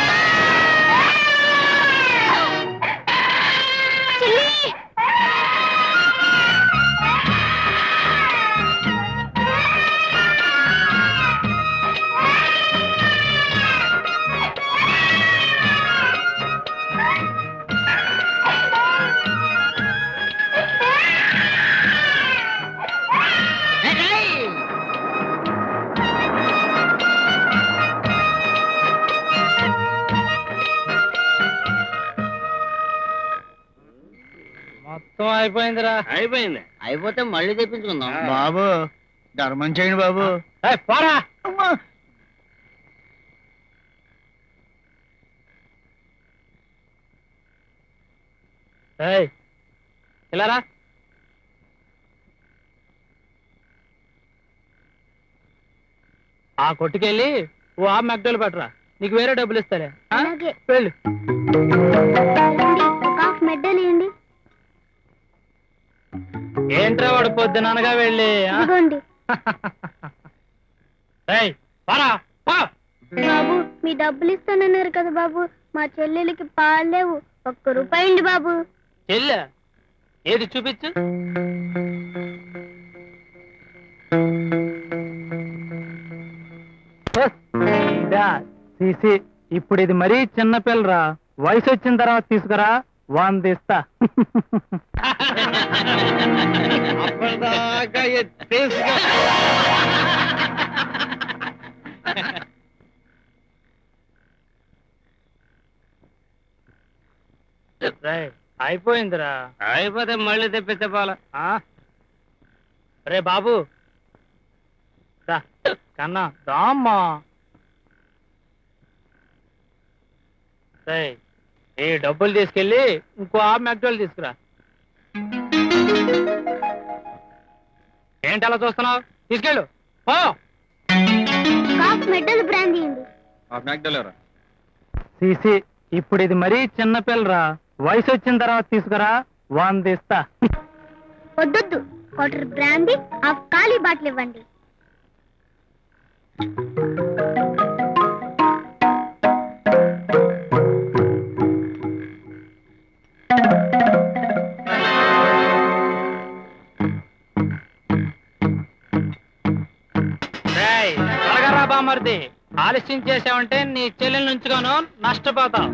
మొత్తం అయిపోయిందిరా అయిపోయింది అయిపోతే మళ్ళీ తెప్పించుకుందాం బాబు ధర్మం చేయండి బాబు ఏయ్, పోరా ఏయ్, ఇలా రా ఆ కొట్టుకెళ్ళి ఓ ఆ మెక్డోలు పట్టరా నీకు వేరే డబ్బులు ఇస్తాలే ఆ? అలాగే. వెళ్ళు ఒక హాఫ్ మెడ్డల్ ఇవ్వండి ఏంట్రా వాడు పొద్దుననగా వెళ్ళి ఆ? ఇదిగోండి ఏయ్, పోరా పో. బాబు మీ డబ్బులు ఇస్తానన్నారు కదా బాబు మా చెల్లెలకి పాలు లేవు ఒక్క రూపాయి అండి బాబు చెల్లె ఏది చూపించు తీసి ఇప్పుడు ఇది మరీ చిన్న పిల్లరా వయసు వచ్చిన తర్వాత తీసుకురా వంద ఇస్తా అప్పటిదాకా ఎత్తేసుగా రేయ్, అయిపోయిందిరా అయిపోతే మళ్ళీ తెప్పిస్తే పోలా ఆ? రే బాబు రా, కన్నా రామ్మా రేయ్, ఈ డబ్బులు తీసుకెళ్ళి ఇంకో ఆ మెక్డోల్ తీసుకురా ఏంటి అలా చూస్తున్నావు తీసుకెళ్ళు పో హాఫ్ మెడ్డల్ బ్రాండ్ ఇవ్వండి తీసి ఇప్పుడు ఇది మరీ చిన్న పిల్లరా వయసు వచ్చిన తర్వాత తీసుకురా వంద ఇస్తా వద్దొద్దు క్వార్టర్ బ్రాందీ హాఫ్ ఖాళీ బాటిల్ ఇవ్వండి రేయ్, త్వరగా రా బామర్ది ఆలస్యం చేసావంటే నీ చెల్లెల నుంచుగాను నష్టపోతావు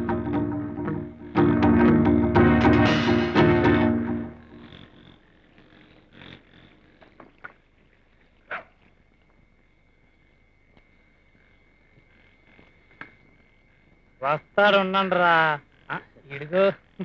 వస్తాడు ఉండండి రా ఇడుగు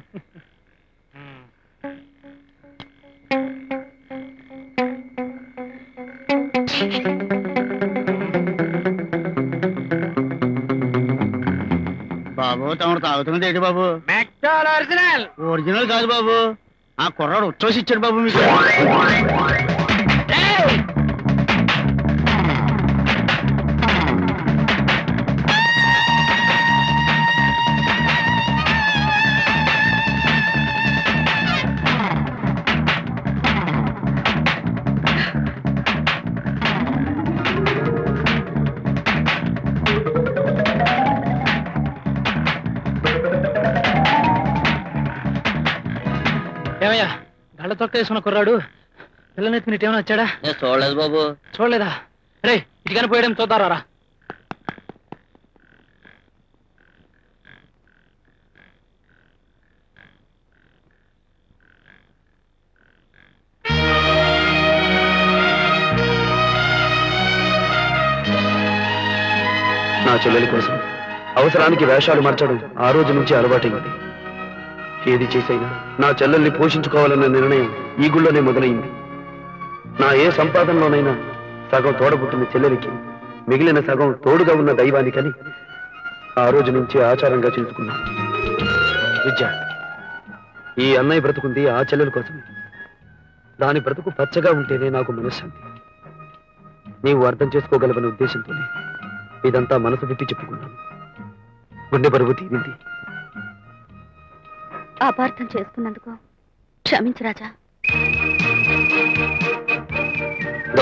బాబు తమరు తాగుతున్నది ఏంటి బాబు మెక్డోల్ ఒరిజినల్ ఒరిజినల్ కాదు బాబు ఆ కుర్రాడు ఉచ్చోసి ఇచ్చాడు బాబు మీకు ఏమయ్యా గళ్ళ తొక్క వేసుకున్న కుర్రాడు పిల్లనెత్తి నీటేమైనా వచ్చాడా నేను చూడలేదు బాబు చూడలేదా రే ఇటుకని పోయడం చూద్దారా రా నా చెల్లెలి కోసం అవసరానికి వేషాలు మార్చడం ఆ రోజు నుంచి అలవాటైంది ఏది చేసైనా నా చెల్లెల్ని పోషించుకోవాలన్న నిర్ణయం ఈ గుళ్ళోనే మొదలైంది నా ఏ సంపాదనలోనైనా సగం తోడబుట్టిన చెల్లెలికి మిగిలిన సగం తోడుగా ఉన్న దైవానికని ఆ రోజు నుంచి ఆచారంగా చేసుకున్నాను విద్య ఈ అన్నయ్య బ్రతుకుంది ఆ చెల్లెల కోసమే దాని బ్రతుకు పచ్చగా ఉంటేనే నాకు మనశ్శాంతి నీవు అర్థం చేసుకోగలవనే ఉద్దేశంతోనే ఇదంతా మనసు విప్పి చెప్పుకున్నాను గుండె బరువు తీరింది అపార్థం చేసుకున్నందుకు క్షమించు రాజా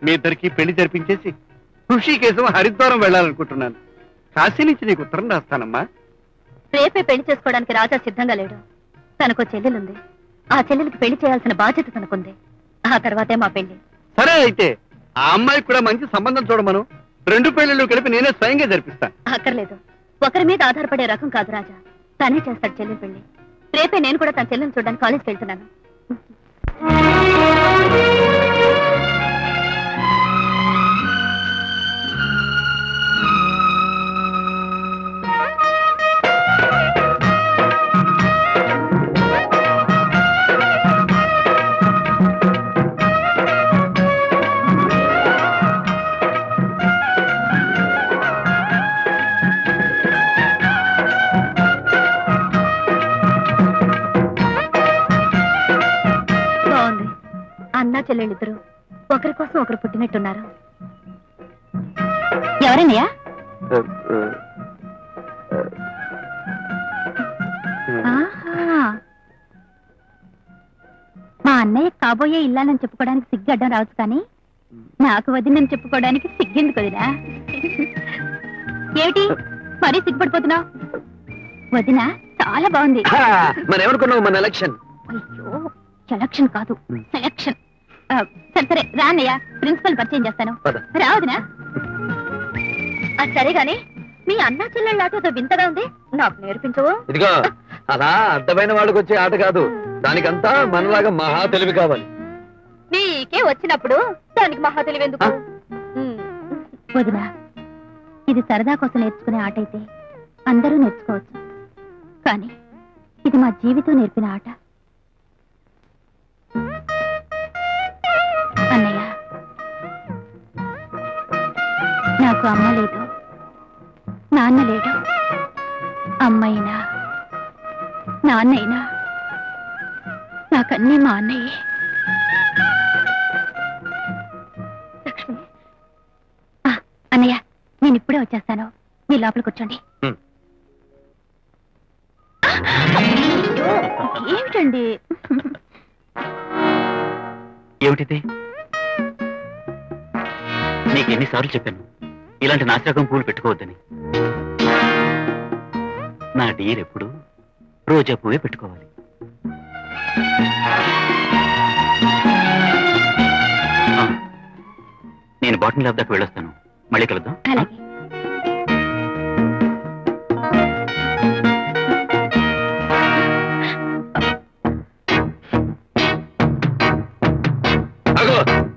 మీ ఇద్దరికి పెళ్లి జరిపించేసి ఋషికేశం హరిద్వారం వెళ్ళాలనుకుంటున్నాను కాశీ నుంచి నీకు ఉత్తరం రాస్తానమ్మా రేపే పెళ్లి చేసుకోవడానికి రాజా సిద్ధంగా లేడు తనకు చెల్లెలుంది ఆ చెల్లెలికి పెళ్లి చేయాల్సిన బాధ్యత తనకుంది ఆ తర్వాతే మా పెళ్లి సరే అయితే ఆ అమ్మాయికి కూడా మంచి సంబంధం చూడమను రెండు పెళ్లిళ్ళు కలిపి నేనే స్వయంగా జరిపిస్తా అక్కర్లేదు ఒకరి మీద ఆధారపడే రకం కాదు రాజా తనే చేస్తాడు చెల్లెలి పెళ్లి రేపే నేను కూడా తన చెల్లెని చూడడానికి కాలేజ్కి వెళ్తున్నాను బాగుంది అన్నా చెల్లెళ్ళిద్దరు ఒకరి కోసం ఒకరు పుట్టినట్టున్నారు ఎవరన్నయ్యా ఆహా. మా అన్నయ్య కాబోయే ఇల్లాలని చెప్పుకోవడానికి సిగ్గడ్డం రావచ్చు కానీ నాకు వదినని చెప్పుకోవడానికి సిగ్గెందుకు వదినా ఏమిటి మరీ సిగ్గుపడిపోతున్నావు వదిన చాలా బాగుంది మరి ఏమనుకున్నావు మన ఎలక్షన్ అయ్యో ఎలక్షన్ కాదు సెలక్షన్ ఆ, సరే సరే రాన్నయ్య ప్రిన్సిపల్ పరిచయం చేస్తాను పద. రావదునా సరే గాని మీ అన్నా చెల్లెళ్ళ ఆట ఏదో వింతగా ఉంది నాకు నేర్పించవు ఇదిగో అలా అర్థమైన వాళ్ళకి వచ్చే ఆట కాదు దానికంతా మనలాగా మహా తెలివి కావాలి నీకే వచ్చినప్పుడు దానికి మహా తెలివెందుకు వదినా ఇది సరదా కోసం నేర్చుకునే ఆట అయితే అందరూ నేర్చుకోవచ్చు కానీ ఇది మా జీవితం నేర్పిన ఆట అన్నయ్య నాకు అమ్మ లేదు నాన్న లేడు అమ్మైనా నాన్నైనా నాకన్నీ మా అన్నయ్యే లక్ష్మి ఆ, అన్నయ్య నేను ఇప్పుడే వచ్చేస్తాను మీ లోపల కూర్చోండి హ్మ్. అయ్యో, ఏమిటండి ఏమిటిది నీకు ఎన్నిసార్లు చెప్పాను ఇలాంటి నాశరకం పూలు పెట్టుకోవద్దని నా డీర్ ఎప్పుడు రోజా పువ్వే పెట్టుకోవాలి ఆ, నేను బాటన్ ల్యాబ్ దాకా వెళ్ళొస్తాను మళ్ళీ కలుద్దాం ఆ? అలాగే అగో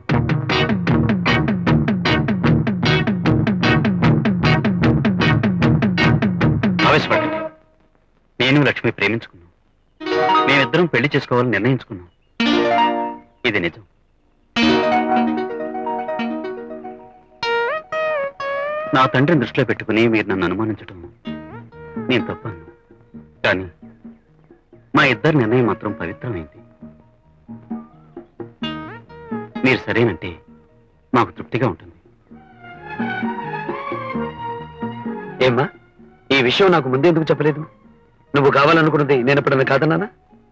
ఆవేశపడండి నేను లక్ష్మి ప్రేమించుకున్నాం మేమిద్దరం పెళ్లి చేసుకోవాలని నిర్ణయించుకున్నాం ఇది నిజం నా తండ్రిని దృష్టిలో పెట్టుకుని మీరు నన్ను అనుమానించడం నేను తప్పాను కానీ మా ఇద్దరి నిర్ణయం మాత్రం పవిత్రమైంది మీరు సరేనంటే మాకు తృప్తిగా ఉంటుంది ఏమ్మా ఈ విషయం నాకు ముందే ఎందుకు చెప్పలేదు నువ్వు కావాలనుకున్నది నేను ఎప్పుడన్నా కాదన్నానా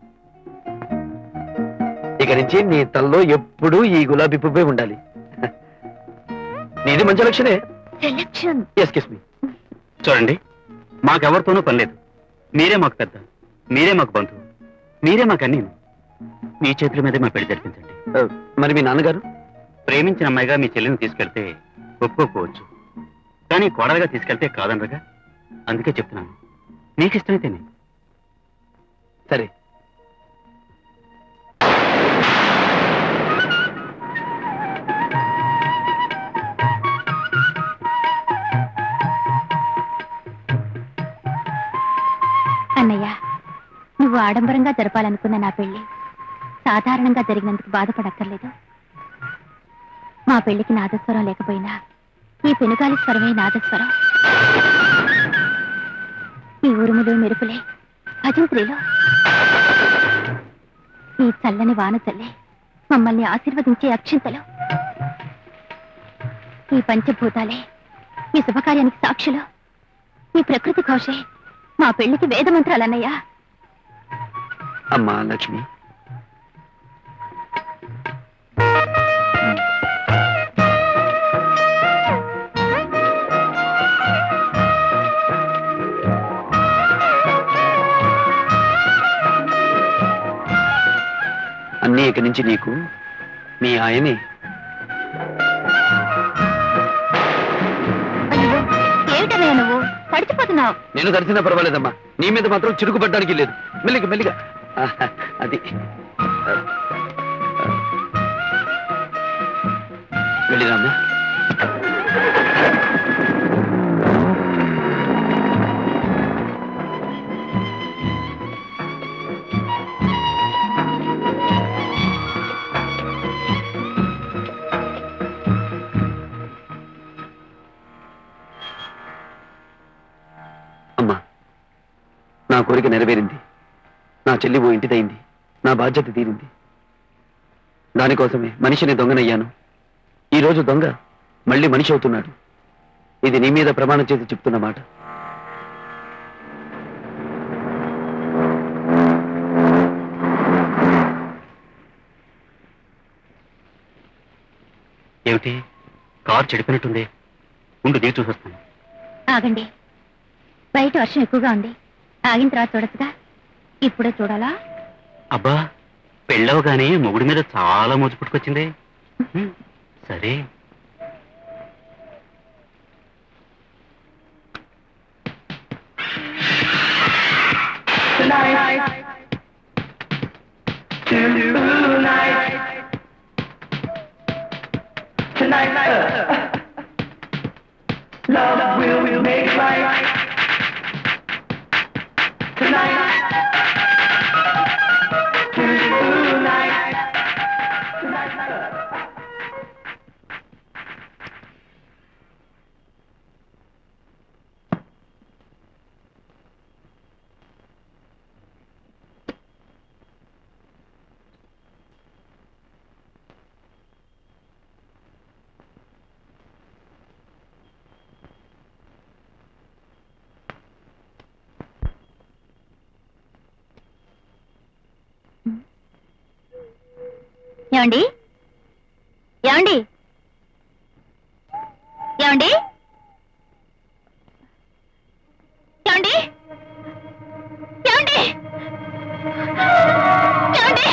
ఇక నుంచి నీ తల్లో ఎప్పుడూ ఈ గులాబీ పువ్వే ఉండాలి నీది మంచి లక్షణే సెలక్షన్ ఎస్ కిస్ మీ చూడండి మాకెవరితోనూ పని లేదు మీరే మాకు పెద్ద మీరే మాకు బంధువు మీరే మాకు అన్నీ మీ చేతుల మీదే మా పెళ్లి జరిపించండి మరి మీ నాన్నగారు ప్రేమించిన అమ్మాయిగా మీ చెల్లిని తీసుకెళ్తే ఒప్పుకోకపోవచ్చు కానీ కోడలుగా తీసుకెళ్తే కాదనరుగా అందుకే చెప్తున్నాను మీకు ఇష్టమైతేనే సరే అన్నయ్య నువ్వు ఆడంబరంగా జరపాలనుకున్న నా పెళ్లి సాధారణంగా జరిగినందుకు బాధపడక్కర్లేదు మా పెళ్లికి నాదస్వరం లేకపోయినా ఈ పెనుగాలి స్వరమే నాదస్వరం ఈ ఉరుములు మెరుపులే భజంత్రిలో ఈ చల్లని వాన చల్లే మమ్మల్ని ఆశీర్వదించే అక్షింతలు ఈ పంచభూతాలే ఈ శుభకార్యానికి సాక్షులు ఈ ప్రకృతి ఘోషే మా పెళ్లికి వేద మంత్రాలన్నయ్యా అమ్మా లక్ష్మి అన్ని ఇక నుంచి నీకు మీ ఆయనే అయ్యో ఏమిటన్నయ్య నువ్వు తడిచిపోతున్నావు నేను తడిసినా పర్వాలేదమ్మా నీ మీద మాత్రం చిరుకుపడ్డానికి లేదు మెల్లిగా మెల్లిగా ఆహా, అది వెళ్ళిరామ్మా అమ్మా నా కోరిక నెరవేరింది నా చెల్లి ఓ ఇంటిదైంది నా బాధ్యత తీరింది దానికోసమే మనిషిని దొంగనయ్యాను ఈ రోజు దొంగ మళ్ళీ మనిషి అవుతున్నాడు ఇది నీ మీద ప్రమాణం చేసి చెప్తున్న మాట ఏమిటి కారు చెడిపోయినట్టుంది ఉండు దిగి చూసొస్తాను ఆగండి బయట వర్షం ఎక్కువగా ఉంది ఆగిన తర్వాత చూడొచ్చుగా ఇప్పుడే చూడాలా అబ్బా పెళ్ళవగానే మొగుడి మీద చాలా మోజు పుట్టుకొచ్చింది హ్మ్, సరే ఏమండి ఏమండి ఏమండి ఏమండి ఏమండి ఏమండి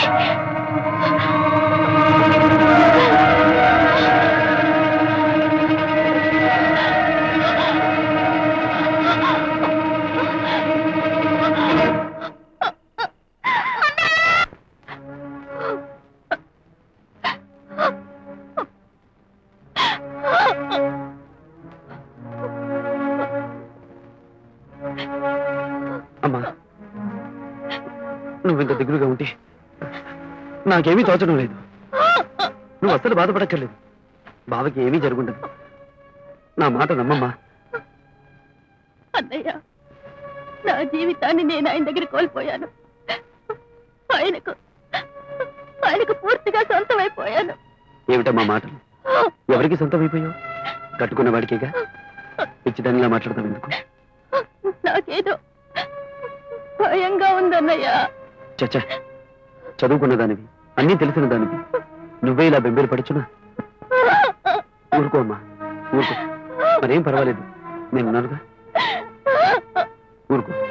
అమ్మా నువ్వు ఇంత దిగులుగా ఉంటే నాకేమీ తోచడం లేదు నువ్వు అస్సలు బాధపడక్కర్లేదు బావకి ఏమీ జరుగుండదు నా మాట నమ్మమ్మా అన్నయ్య నా జీవితాన్ని నేను ఆయన దగ్గర కోల్పోయాను ఆయనకు ఆయనకు పూర్తిగా సొంతమైపోయాను ఏమిటమ్మా మాటలు ఎవరికి సొంతమైపోయావు కట్టుకున్న వాడికేగా పిచ్చిదానిలా మాట్లాడతాం ఎందుకు నాకేదో భయంగా ఉందన్నయ్య చచ్చా చదువుకున్న దానివి అన్నీ తెలిసిన దానివి నువ్వే ఇలా బెంబేలు పడుచునా ఊరుకో అమ్మా ఊరుకో మరేం పర్వాలేదు నేనున్నానుగా ఊరుకో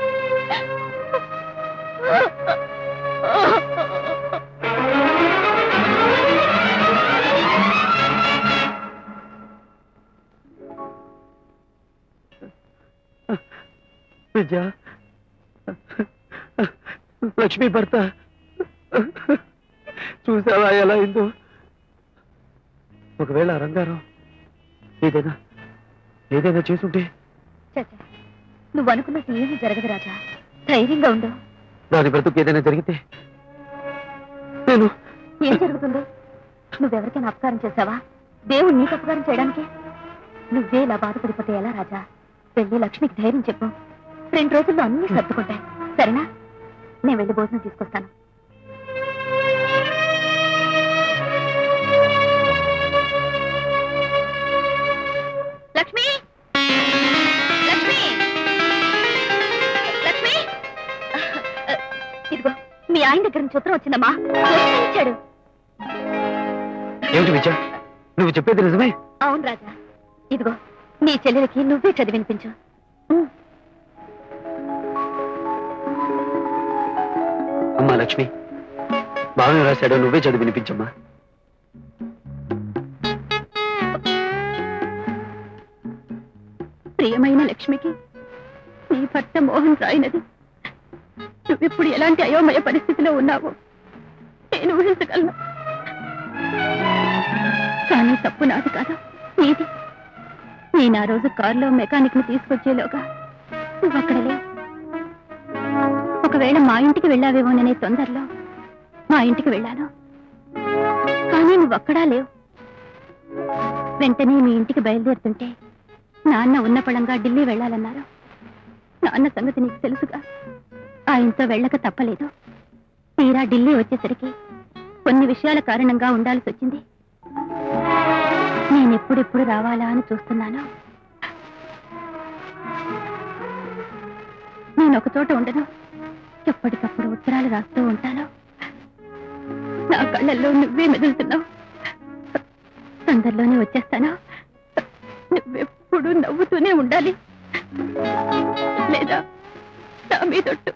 విద్య లక్ష్మీ భర్త చూసావా ఎలా అయిందో ఒకవేళ ఆ రంగారావు ఏదైనా ఏదైనా చేసుంటే చచ్చా నువ్వు అనుకున్నట్టు ఏమీ జరగదు రాజా ధైర్యంగా ఉండు దాని బ్రతుకు ఏదైనా జరిగితే నేను ఏం జరుగుతుందో నువ్వెవరికైనా అపకారం చేశావా దేవుడు నీకు అపకారం చేయడానికి నువ్వే ఇలా బాధపడిపోతే ఎలా రాజా వెళ్ళి లక్ష్మికి ధైర్యం చెప్పు రెండు రోజుల్లో అన్ని సర్దుకుంటాయి సరేనా నేను వెళ్ళి భోజనం తీసుకొస్తాను లక్ష్మి లక్ష్మి లక్ష్మి ఇదిగో మీ ఆయన దగ్గర నుంచి ఉత్తరం వచ్చిందమ్మా ఉత్తరం ఇచ్చాడు ఏమిటి విద్య నువ్వు చెప్పేది నిజమే అవును రాజా ఇదిగో నీ చెల్లెలకి నువ్వే చదివినిపించు ఉమ్. అమ్మా లక్ష్మి బాగా రాశాడో నువ్వే చదివి వినిపించమ్మా ప్రియమైన లక్ష్మికి నీ భర్త మోహన్ రాయినది నువ్విప్పుడు ఎలాంటి అయోమయ పరిస్థితిలో ఉన్నావో నేను ఊహించగలను కానీ తప్పు నాది కాదు నీది నేను ఆ రోజు కారులో మెకానిక్ ని తీసుకొచ్చేలోగా నువ్వు అక్కడ లేవు ఒకవేళ మా ఇంటికి వెళ్ళావేమోననే తొందరలో మా ఇంటికి వెళ్ళాను కానీ నువ్వు అక్కడా లేవు వెంటనే మీ ఇంటికి బయలుదేరుతుంటే నాన్న ఉన్న పళంగా ఢిల్లీ వెళ్ళాలన్నారు నాన్న సంగతి నీకు తెలుసుగా ఆయనతో వెళ్ళక తప్పలేదు తీరా ఢిల్లీ వచ్చేసరికి కొన్ని విషయాల కారణంగా ఉండాల్సి వచ్చింది నేను ఎప్పుడెప్పుడు రావాలా అని చూస్తున్నాను నేను ఒక చోట ఉండను ఎప్పటికప్పుడు ఉత్తరాలు రాస్తూ ఉంటాను నా కళ్ళల్లో నువ్వే మెదులుతున్నావు తొందరలోనే వచ్చేస్తాను నువ్వెప్పుడు నవ్వుతూనే ఉండాలి లేదా నా మీదొట్టు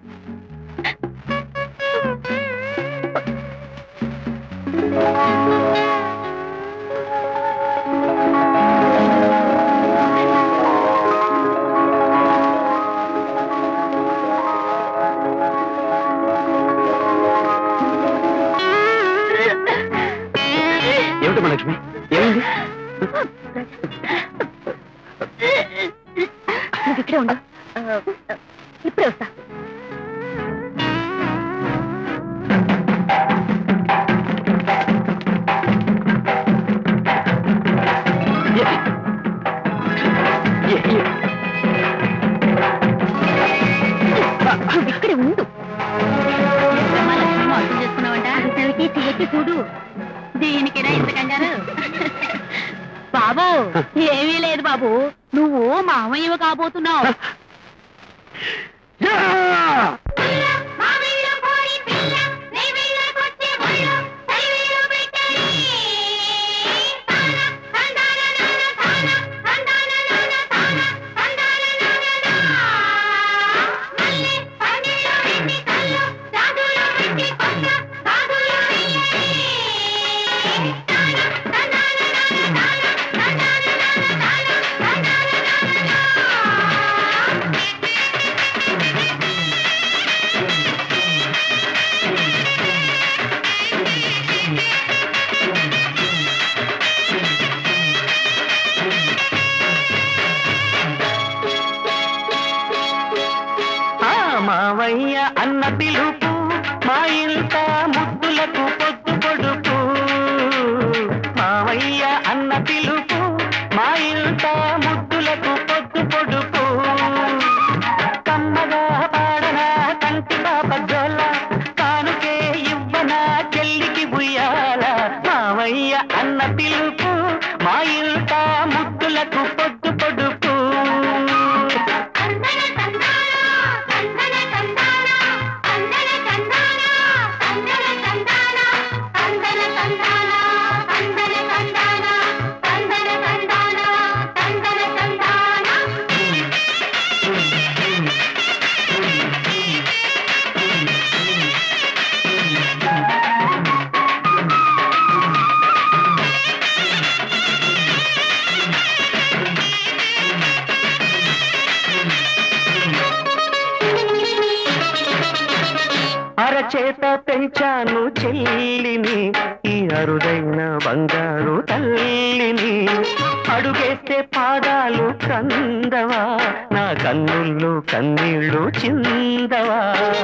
ఏమిటమ్మా లక్ష్మి ఏమైంది నువ్వు ఇక్కడే ఉండు ఇప్పుడే వస్తా ఏ- ఏ- నువ్వు ఇక్కడే ఉండు అర్థం చేసుకున్నావంట అసలుకి తీయకి చూడు దీనికైనా ఇంత కంగారు బాబు ఏమీ లేదు బాబు నువ్వు మామయ్యవ కాబోతున్నావు యా! ఆ మావయ్య అన్న పిలుపు మా ఇంట ముద్దులకు పొద్దు పొడుపు మావయ్య అన్న పిలుపు మా ఇంట ముద్దులకు పొద్దు పొడుపు కమ్మగా పాడనా కంటి పాప జోల కానుకే ఇవ్వనా చెల్లికి బుయ్యాల మావయ్య అన్న పిలుపు మా ఇంట ముద్దులకు పొద్దు పొడుపు అరచేత పెంచాను చెల్లిని ఈ అరుదైన బంగారు తల్లిని అడుగేస్తే పాదాలు కందవా నా కన్నుల్లో కన్నీళ్ళు చిందవా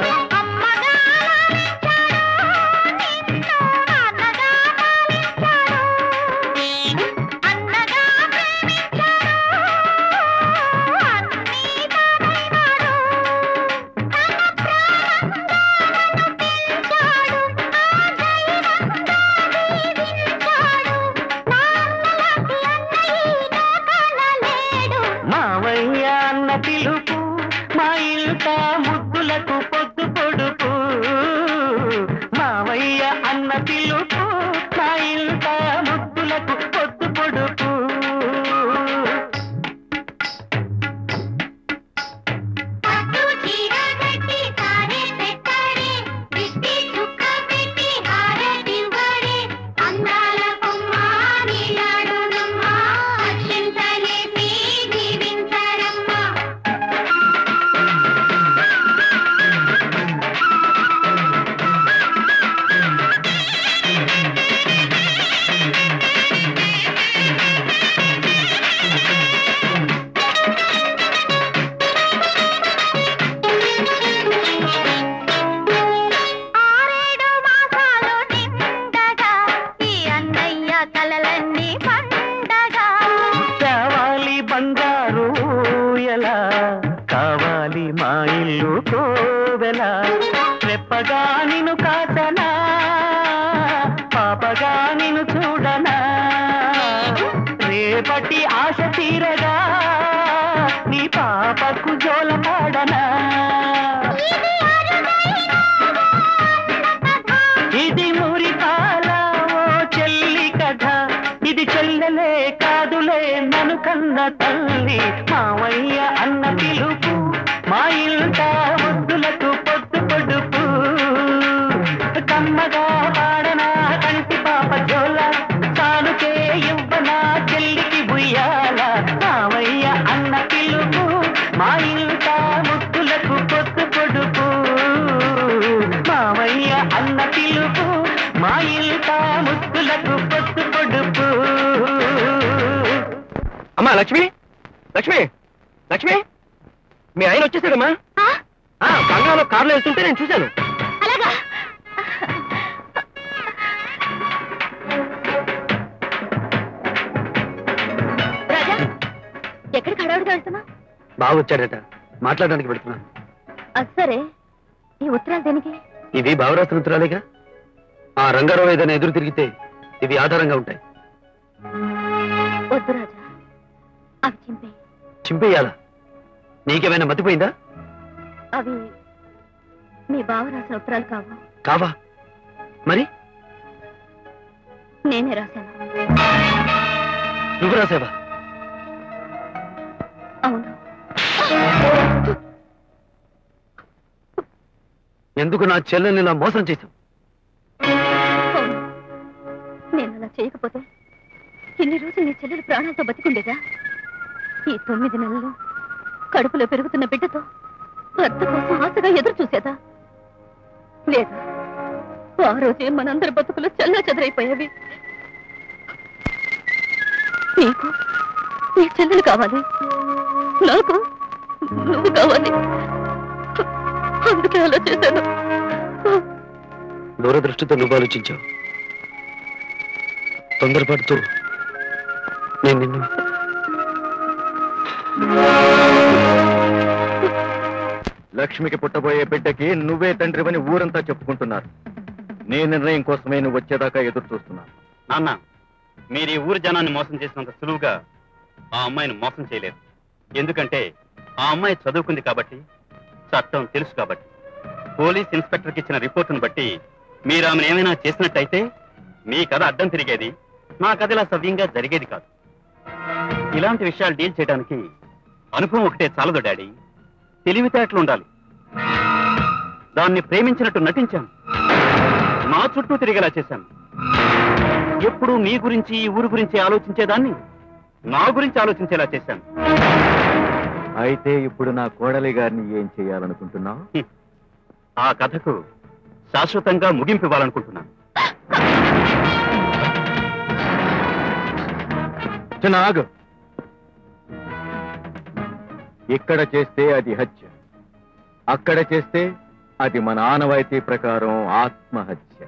మావయ్య అన్న పిలుపు మా ఇంట ముద్దులకు పొద్దు పొడుపు మావయ్య అన్న పిలుపు మా ఇంట ముద్దులకు పొద్దు పొడుపు పట్టు చీర కట్టి సారే పెట్టారే బిట్టి చుక్క పెట్టి హార కావాలి మా ఇల్లు కోవెల రెప్పగా నిన్ను కాచనా పాపగా నిన్ను చూడనా రేపటి ఆశ తీరగా నీ పాపకు జోల పాడనా ఇది మురిపాల ఓ చెల్లి కథ ఇది చెల్లెలే కాదులే నన్ను కన్న తల్లి మావయ్య అన్న పిలుపు మా ఇంట ముద్దులకు పొద్దు పొడుపు కమ్మగా పాడనా కంటి పాప జోల చాలుకే ఇవ్వనా చెల్లికి బుయ్యాల మావయ్య అన్న పిలుపు మా ఇంట ముద్దులకు పొద్దు పొడుపు మావయ్య అన్న పిలుపు మా ఇంట ముద్దులకు పొద్దు పొడుపు అమ్మా లక్ష్మి లక్ష్మి లక్ష్మి మీ ఆయన వచ్చేసాడమ్మా ఆ, బంగాలో కారులో వెళ్తుంటే నేను చూశాను అలాగా రాజా ఎక్కడికి హడావుడిగా వెళ్తున్నా బాగా వచ్చాడట మాట్లాడడానికి పెడుతున్నాను అది సరే ఈ ఉత్తరాలు దేనికి ఇవి భావరాత్రి ఉత్తరాలేగా ఆ రంగారావు ఏదైనా ఎదురు తిరిగితే ఇవి ఆధారంగా ఉంటాయి వద్దు రాజా అవి చింపే చింపేయాలా నీకేమైనా మతిపోయిందా అవి మీ బావ రాసిన ఉత్తరాలు కావు కావా మరి నేనే రాశాను నువ్వు రాసావా అవును ఎందుకు నా చెల్లెల్ని ఇలా మోసం చేశావు అవును నేను అలా చేయకపోతే ఇన్ని రోజులు నీ చెల్లెలు ప్రాణాలతో బతికుండేదా ఈ తొమ్మిది నెలలు కడుపులో పెరుగుతున్న బిడ్డతో భర్త కోసం ఆశగా ఎదురు చూసేదా లేదా ఆ రోజే మనందరి బతుకులు చల్లా చెదరైపోయేవి నీకు నీ చెల్లెలు కావాలి నాకు నువ్వు కావాలి అందుకే అలా చేశాను దూరదృష్టితో నువ్వు ఆలోచించావు తొందరపడుతూ నేను నిన్ను లక్ష్మికి పుట్టబోయే బిడ్డకి నువ్వే తండ్రివని ఊరంతా చెప్పుకుంటున్నారు నీ నిర్ణయం కోసమే నువ్వు వచ్చేదాకా ఎదురు చూస్తున్నాను నాన్న మీరు ఈ ఊరి జనాన్ని మోసం చేసినంత సులువుగా ఆ అమ్మాయిని మోసం చేయలేరు ఎందుకంటే ఆ అమ్మాయి చదువుకుంది కాబట్టి చట్టం తెలుసు కాబట్టి పోలీస్ ఇన్స్పెక్టర్కి ఇచ్చిన రిపోర్టును బట్టి మీరు ఆమెను ఏమైనా చేసినట్టయితే మీ కథ అడ్డం తిరిగేది నా కథ ఇలా సవ్యంగా జరిగేది కాదు ఇలాంటి విషయాలు డీల్ చేయడానికి అనుభవం ఒకటే చాలదు డాడీ తెలివితేటలు ఉండాలి దాన్ని ప్రేమించినట్టు నటించాను నా చుట్టూ తిరిగేలా చేశాను ఎప్పుడు మీ గురించి ఈ ఊరు గురించి ఆలోచించేదాన్ని నా గురించి ఆలోచించేలా చేశాను అయితే ఇప్పుడు నా కోడలి గారిని ఏం చేయాలనుకుంటున్నావు హ్మ్. ఆ కథకు శాశ్వతంగా ముగింపు ఇవ్వాలనుకుంటున్నాను చిన్న ఆగు ఇక్కడ చేస్తే అది హత్య అక్కడ చేస్తే అది మన ఆనవాయితీ ప్రకారం ఆత్మహత్య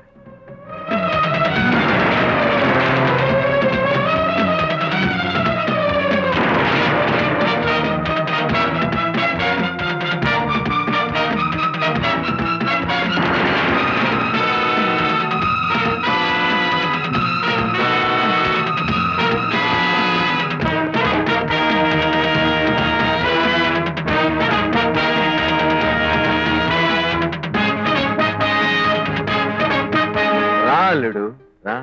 రా అల్లుడు రా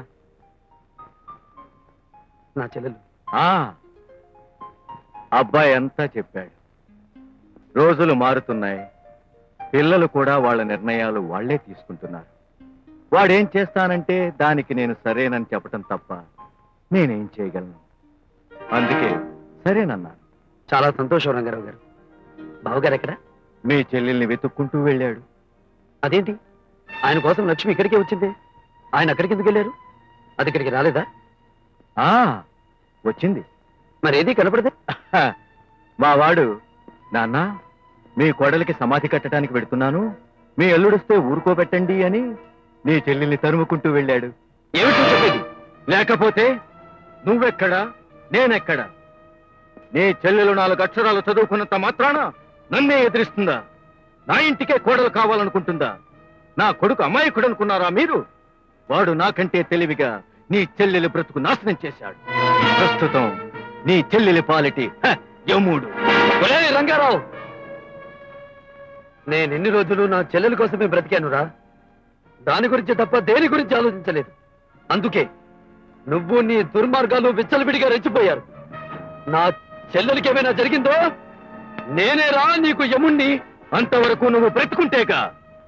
నా చెల్లెలు ఆ అబ్బాయి అంతా చెప్పాడు రోజులు మారుతున్నాయి పిల్లలు కూడా వాళ్ళ నిర్ణయాలు వాళ్లే తీసుకుంటున్నారు వాడేం చేస్తానంటే దానికి నేను సరేనని చెప్పటం తప్ప నేనేం చేయగలను అందుకే సరేనన్నాను చాలా సంతోషం రంగారావు గారు బావగారు ఎక్కడ మీ చెల్లెల్ని వెతుక్కుంటూ వెళ్ళాడు అదేంటి ఆయన కోసం లక్ష్మి ఇక్కడికే వచ్చింది ఆయన అక్కడికి ఎందుకు వెళ్ళారు అది ఇక్కడికి రాలేదా ఆ వచ్చింది మరి ఏది కనపడదే హ, మా వాడు నాన్న మీ కోడలికి సమాధి కట్టడానికి పెడుతున్నాను మీ అల్లుడిస్తే ఊరుకోబెట్టండి అని నీ చెల్లెల్ని తరుముకుంటూ వెళ్ళాడు ఏమిటో చెప్పేది లేకపోతే నువ్వెక్కడా నేనెక్కడా నీ చెల్లెలు నాలుగు అక్షరాలు చదువుకున్నంత మాత్రాన నన్నే ఎదిరిస్తుందా నా ఇంటికే కోడలు కావాలనుకుంటుందా నా కొడుకు అమాయకుడు అనుకున్నారా మీరు వాడు నాకంటే తెలివిగా నీ చెల్లెలి బ్రతుకు నాశనం చేశాడు ప్రస్తుతం నీ చెల్లెలి పాలిటి హ, యముడు ఒరేయ్ రంగారావు నేను ఎన్ని రోజులు నా చెల్లెల కోసమే బ్రతికానురా దాని గురించి తప్ప దేని గురించి ఆలోచించలేదు అందుకే నువ్వు నీ దుర్మార్గాలు విచ్చలవిడిగా రెచ్చిపోయారు నా చెల్లెలకి ఏమైనా జరిగిందో నేనేరా నీకు యముణ్ణి అంతవరకు నువ్వు బ్రతుకుంటేగా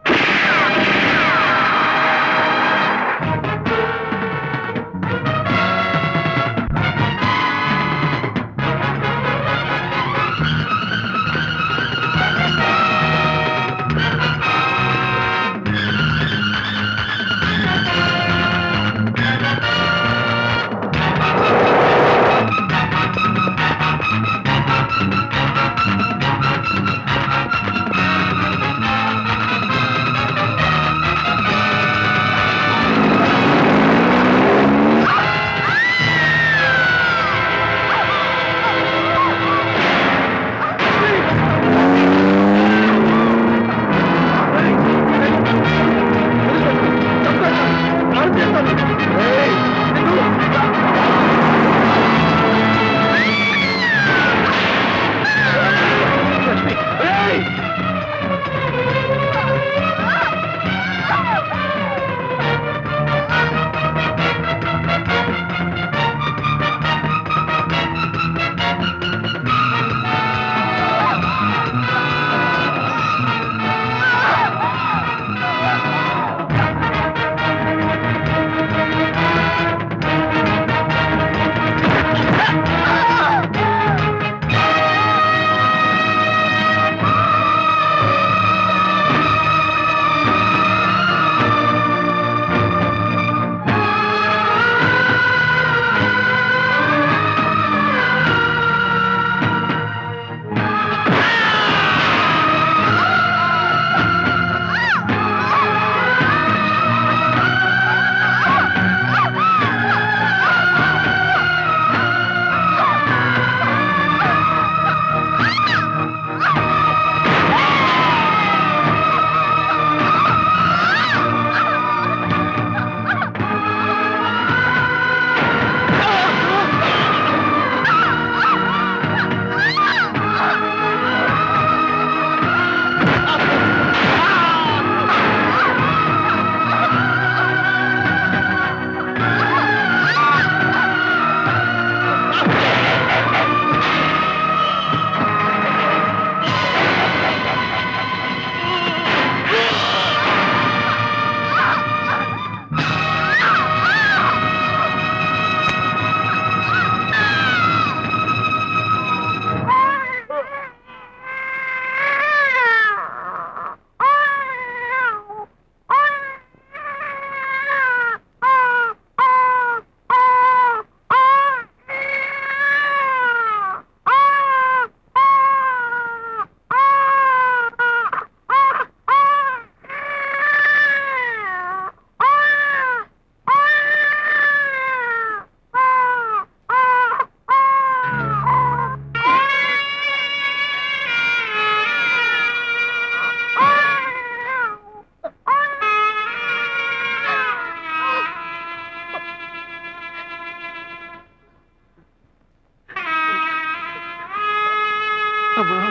అమ్మా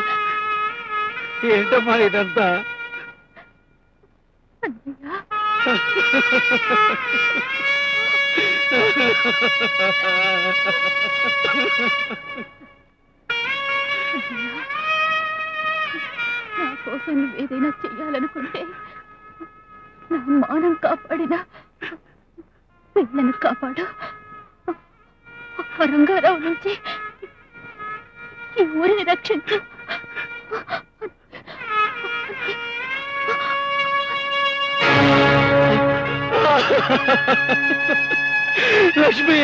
ఏంటమ్మా ఇదంతా నా కోసం నువ్వేదైనా చెయ్యాలనుకుంటే నా మానం కాపాడిన పిల్లను కాపాడు ఆ రంగారావు నుంచి ఈ ఊరిని రక్షించు లక్ష్మి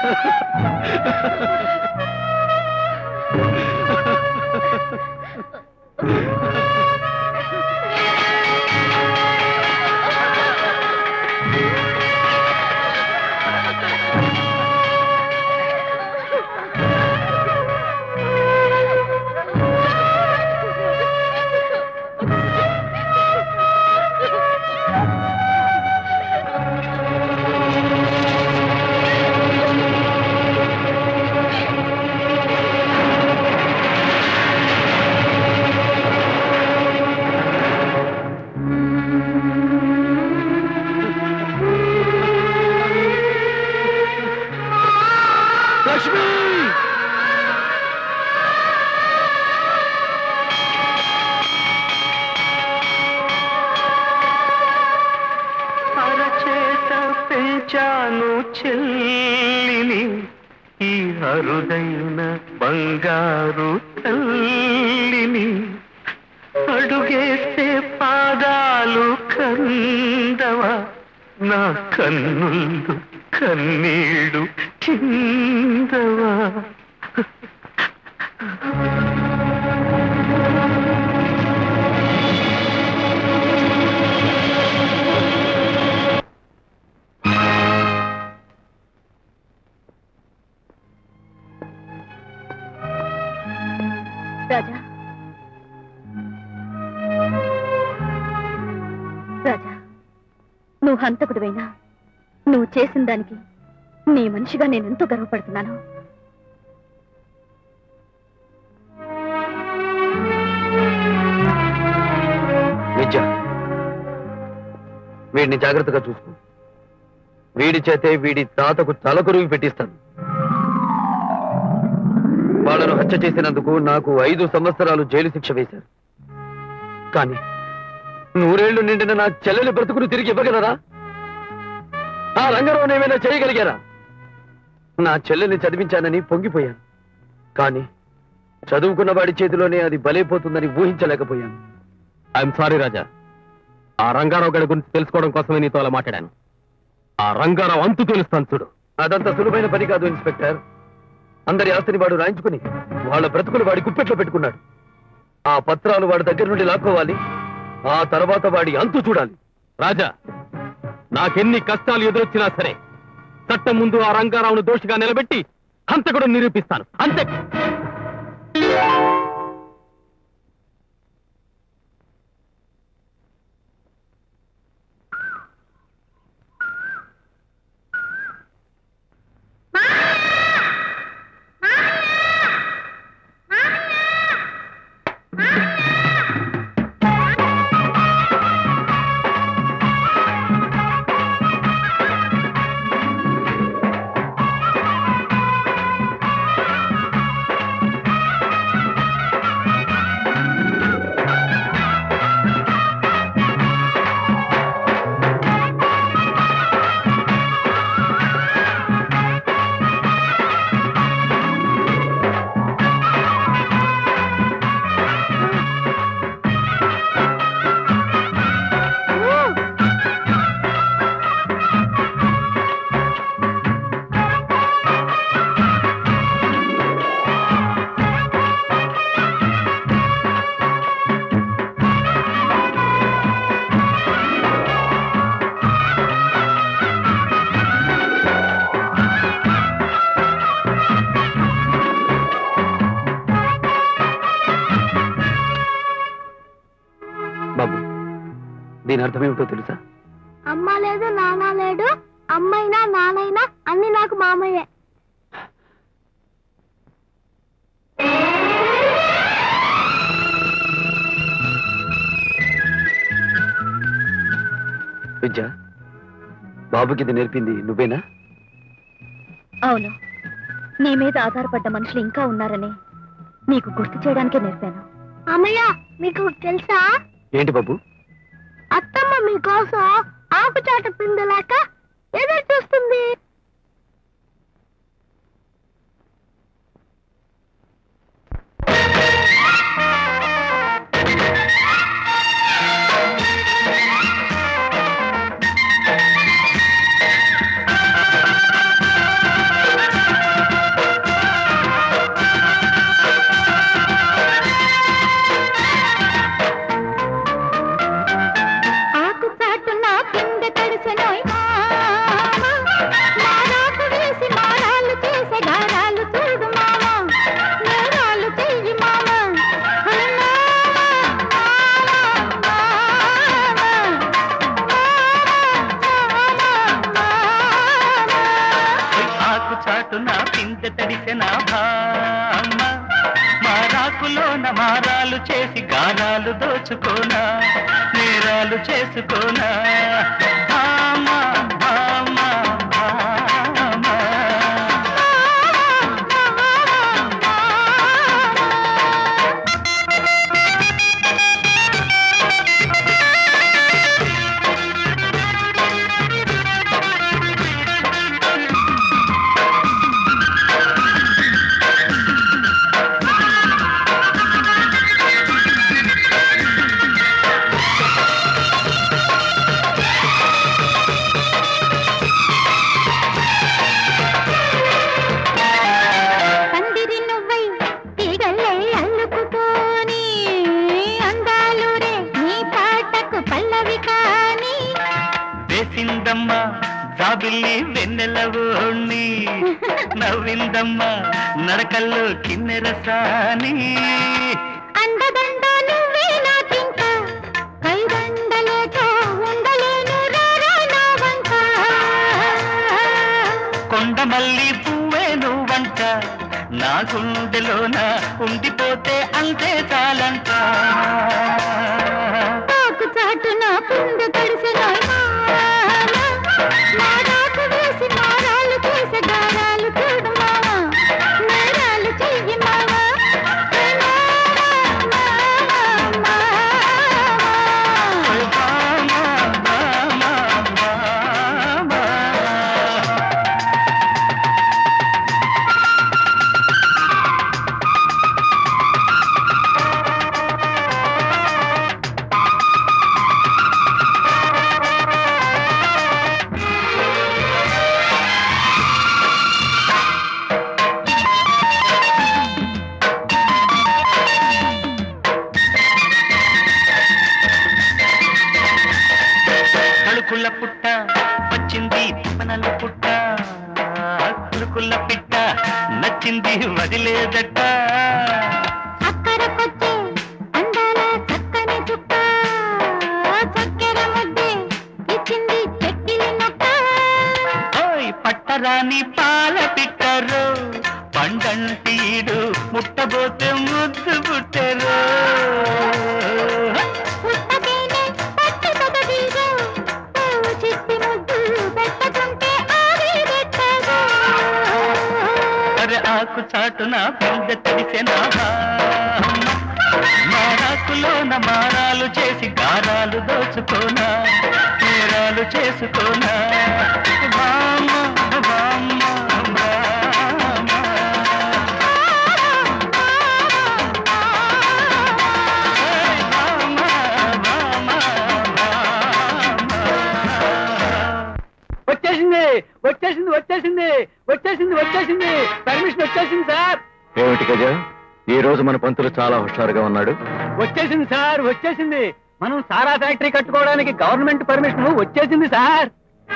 లక్ష్మి అరచేత పెంచాను చెల్లిని ఈ అరుదైన బంగారు తల్లిని అడుగేస్తే పాదాలు కందవా నా కన్నులు కన్నీళ్ళు చిందవా రాజా రాజా నువ్వు హంతకుడివైనా నువ్వు చేసిన దానికి నీ మనిషిగా నేను ఎంతో గర్వపడుతున్నాను విద్య వీడిని జాగ్రత్తగా చూసుకో వీడి చేతే వీడి తాతకు తలకొరుగు పెట్టిస్తాను వాళ్ళను హత్య చేసినందుకు నాకు ఐదు సంవత్సరాలు జైలు శిక్ష వేశారు కానీ నూరేళ్లు నిండిన నా చెల్లెలి బ్రతుకును తిరిగి ఇవ్వగలరా ఆ రంగరావును ఏమైనా చేయగలిగారా నా చెల్లెల్ని చదివించానని పొంగిపోయాను కానీ చదువుకున్న వాడి చేతిలోనే అది బలైపోతుందని ఊహించలేకపోయాను ఐఎమ్ సారీ రాజా ఆ రంగారావు గడి గురించి తెలుసుకోవడం కోసమే నీతో అలా మాట్లాడాను ఆ రంగారావు అంతు తెలుస్తాను చూడు అదంత సులువైన పని కాదు ఇన్స్పెక్టర్ అందరి ఆస్తిని వాడు రాయించుకుని వాళ్ళ బ్రతుకులు వాడి గుప్పెట్లో పెట్టుకున్నాడు ఆ పత్రాలు వాడి దగ్గర నుండి లాక్కోవాలి ఆ తర్వాత వాడి అంతు చూడాలి రాజా నాకెన్ని కష్టాలు ఎదురొచ్చినా సరే చట్టం ముందు ఆ రంగారావును దోషిగా నిలబెట్టి హంతకుడు నిరూపిస్తాను అంతే బాబు దీని అర్థమేమిటో తెలుసా అమ్మ లేదు నాన్న లేడు అమ్మైనా నానైనా అన్ని నాకు మామయ్యే విద్య బాబుకి ఇది నేర్పింది నువ్వేనా అవును నీ మీద ఆధారపడ్డ మనుషులు ఇంకా ఉన్నారని నీకు గుర్తు చేయడానికే నేర్పాను అమ్మయ్య మీకు తెలుసా ఏంటి బాబు అత్తమ్మ మీకోసం ఆకు చాట పిందలాక ఎదురు చూస్తుంది ఆ ఆకు చాటున పిందె తడిసిన భామ మారాకులోన మారాలు చేసి గారాలు దోచుకోనా నేరాలు చేసుకోనా భామ భామ భామ పందిరి నువ్వై తీగల్లే అల్లుకుపోని అందాలు రే నీ పాటకు పల్లవి కాని వేసిందమ్మ జాబిల్లి వెన్నెలవోణ్ణి నవ్విందమ్మ నడకల్లో కిన్నెరసాని అండదండ నువ్వే నాకింక కైదండలేక ఉండలేను రారా నా వంక కొండమల్లి పువ్వే నువ్వంట నా గుండెలోన ఉండిపోతే అంతే చాలంట తాకు చాటున పుండు తడిసిన మారాకు వేసి మారాలు చేసే గారాలు చూడు మావా నేరాలు చెయ్యి మావా తలుకుల పుట్ట వచ్చింది తిమ్మనల పుట్ట కులుకుల పిట్ట నచ్చింది వదిలేదట అక్కరకొచ్చే అందాల చక్కని చుక్క చక్కెర ముద్దే ఇచ్చింది చెక్కిలి నొక్క ఓయ్ పట్టరాని పాల పిట్టరు పండంటీడు ముట్టబోతే ముద్దు పుట్టరు పుట్టతేనే పట్టు తగదిగో ఓ చిట్టి ముద్దు పెట్టకుంటే ఆవిడెట్టదో అరే ఆకు చాటున పిండ తడిసిన మారాకులోన మారాలు చేసి గారాలు దోచుకోనా నేరాలు చేసుకోనా బామ్మ బామ్మ బామ్మ ఏయ్ బామ్మ బామ్మ బామ్మ వచ్చేసింది వచ్చేసింది వచ్చేసింది వచ్చేసింది వచ్చేసింది పర్మిషన్ వచ్చేసింది సార్ ఏమిటి గజ ఈ రోజు మన పంతులు చాలా హుషారుగా ఉన్నాడు వచ్చేసింది సార్ వచ్చేసింది మనం సారా ఫ్యాక్టరీ కట్టుకోవడానికి గవర్నమెంట్ పర్మిషన్ వచ్చేసింది sir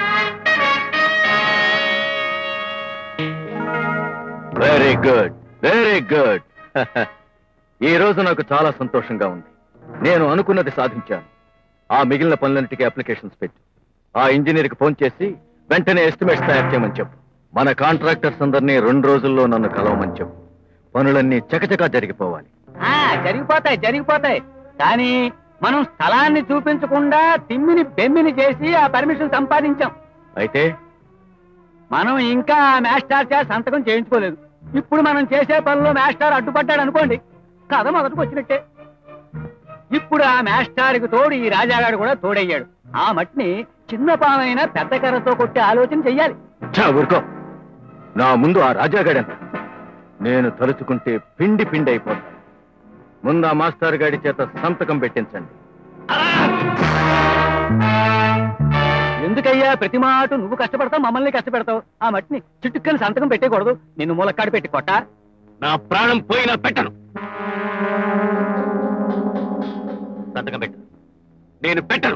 very good very good ఈ రోజు నాకు చాలా సంతోషంగా ఉంది నేను అనుకున్నది సాధించాను ఆ మిగిలిన పనులన్నిటికీ అప్లికేషన్స్ పెట్టు ఆ ఇంజనీర్కి ఫోన్ చేసి వెంటనే ఎస్టిమేట్స్ తయారు చేయమని చెప్పు మన కాంట్రాక్టర్స్ అందరినీ రెండు రోజుల్లో నన్ను కలవమని చెప్పు పనులన్నీ చకచకా జరిగిపోవాలి ఆ జరిగిపోతాయి జరిగిపోతాయి కానీ మనం స్థలాన్ని చూపించకుండా తిమ్మిని బెమ్మిని చేసి ఆ పర్మిషన్ సంపాదించాం అయితే మనం ఇంకా ఆ మాస్టర్ చేత సంతకం చేయించుకోలేదు ఇప్పుడు మనం చేసే పనిలో మాస్టర్ అడ్డుపడ్డాడు అనుకోండి కథ మొదటికి వచ్చినట్టే ఇప్పుడు ఆ మాస్టార్కి తోడు ఈ రాజాగాడు కూడా తోడయ్యాడు ఆ మట్టిని చిన్న పామైనా పెద్ద కర్రతో కొట్టే ఆలోచన చెయ్యాలి చా ఊరుకో నా ముందు ఆ రాజాగాడెంత నేను తలుచుకుంటే పిండి పిండి అయిపోతాను ముందు ఆ మాస్టర్ గాడి చేత సంతకం పెట్టించండి ఎందుకయ్యా ప్రతి మాట నువ్వు కష్టపడతావు మమ్మల్ని కష్టపెడతావు ఆ మట్టిని చుట్టుక్కని సంతకం పెట్టకూడదు నిన్ను మూలక్కాడు పెట్టి కొట్ట నా ప్రాణం పోయినా పెట్టను సంతకం పెట్టు నేను పెట్టను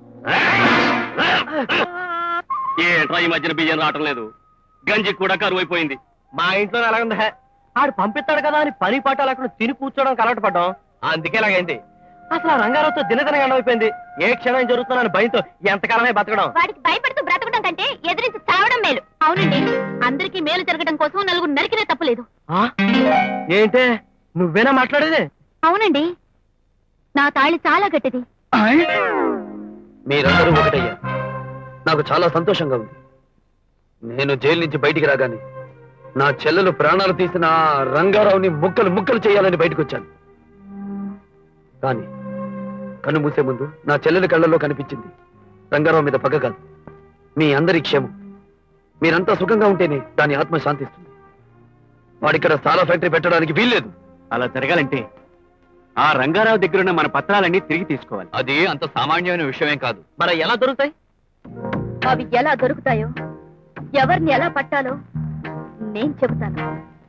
ఏంట్రా ఈ మధ్యన బియ్యం రావటం లేదు గంజి కూడా కరువు అయిపోయింది మా ఇంట్లో అలా ఉంది ఆడు పంపిస్తాడు కదా అని పని పాట లేకుండా తిని కూర్చోవడం అలవాటు పడ్డాం అందుకే ఇలాగైంది అసలు ఆ రంగారావుతో దినదినగా అయిపోయింది ఏ క్షణం జరుగుతున్నాను భయంతో ఎంతకాలమే బతకడం వాడికి భయపడుతూ బ్రతకడం కంటే ఎదిరించి చావడం మేలు అవునండి అందరికీ మేలు జరగడం కోసం నలుగురు నరికినే తప్పలేదు ఆ? ఏంటే నువ్వేనా మాట్లాడేది అవునండి నా తాళి చాలా గట్టిది మీరందరూ ఒకటయ్యారు నాకు చాలా సంతోషంగా ఉంది నేను జైలు నుంచి బయటికి రాగానే నా చెల్లెలు ప్రాణాలు తీసిన ఆ రంగారావుని ముక్కలు ముక్కలు చేయాలని బయటకు వచ్చాను కానీ కన్ను మూసే ముందు నా చెల్లెలి కళ్ళల్లో కనిపించింది రంగారావు మీద పగ కాదు మీ అందరి క్షేమం మీరంతా సుఖంగా ఉంటేనే దాని ఆత్మ శాంతిస్తుంది వాడిక్కడ సాలా ఫ్యాక్టరీ పెట్టడానికి వీల్లేదు అలా జరగాలంటే ఆ రంగారావు దగ్గరున్న మన పత్రాలన్నీ తిరిగి తీసుకోవాలి అది అంత సామాన్యమైన విషయమేం కాదు మరి ఎలా దొరుకుతాయి అవి ఎలా దొరుకుతాయో ఎవరిని ఎలా పట్టాలో నేను చెబుతాను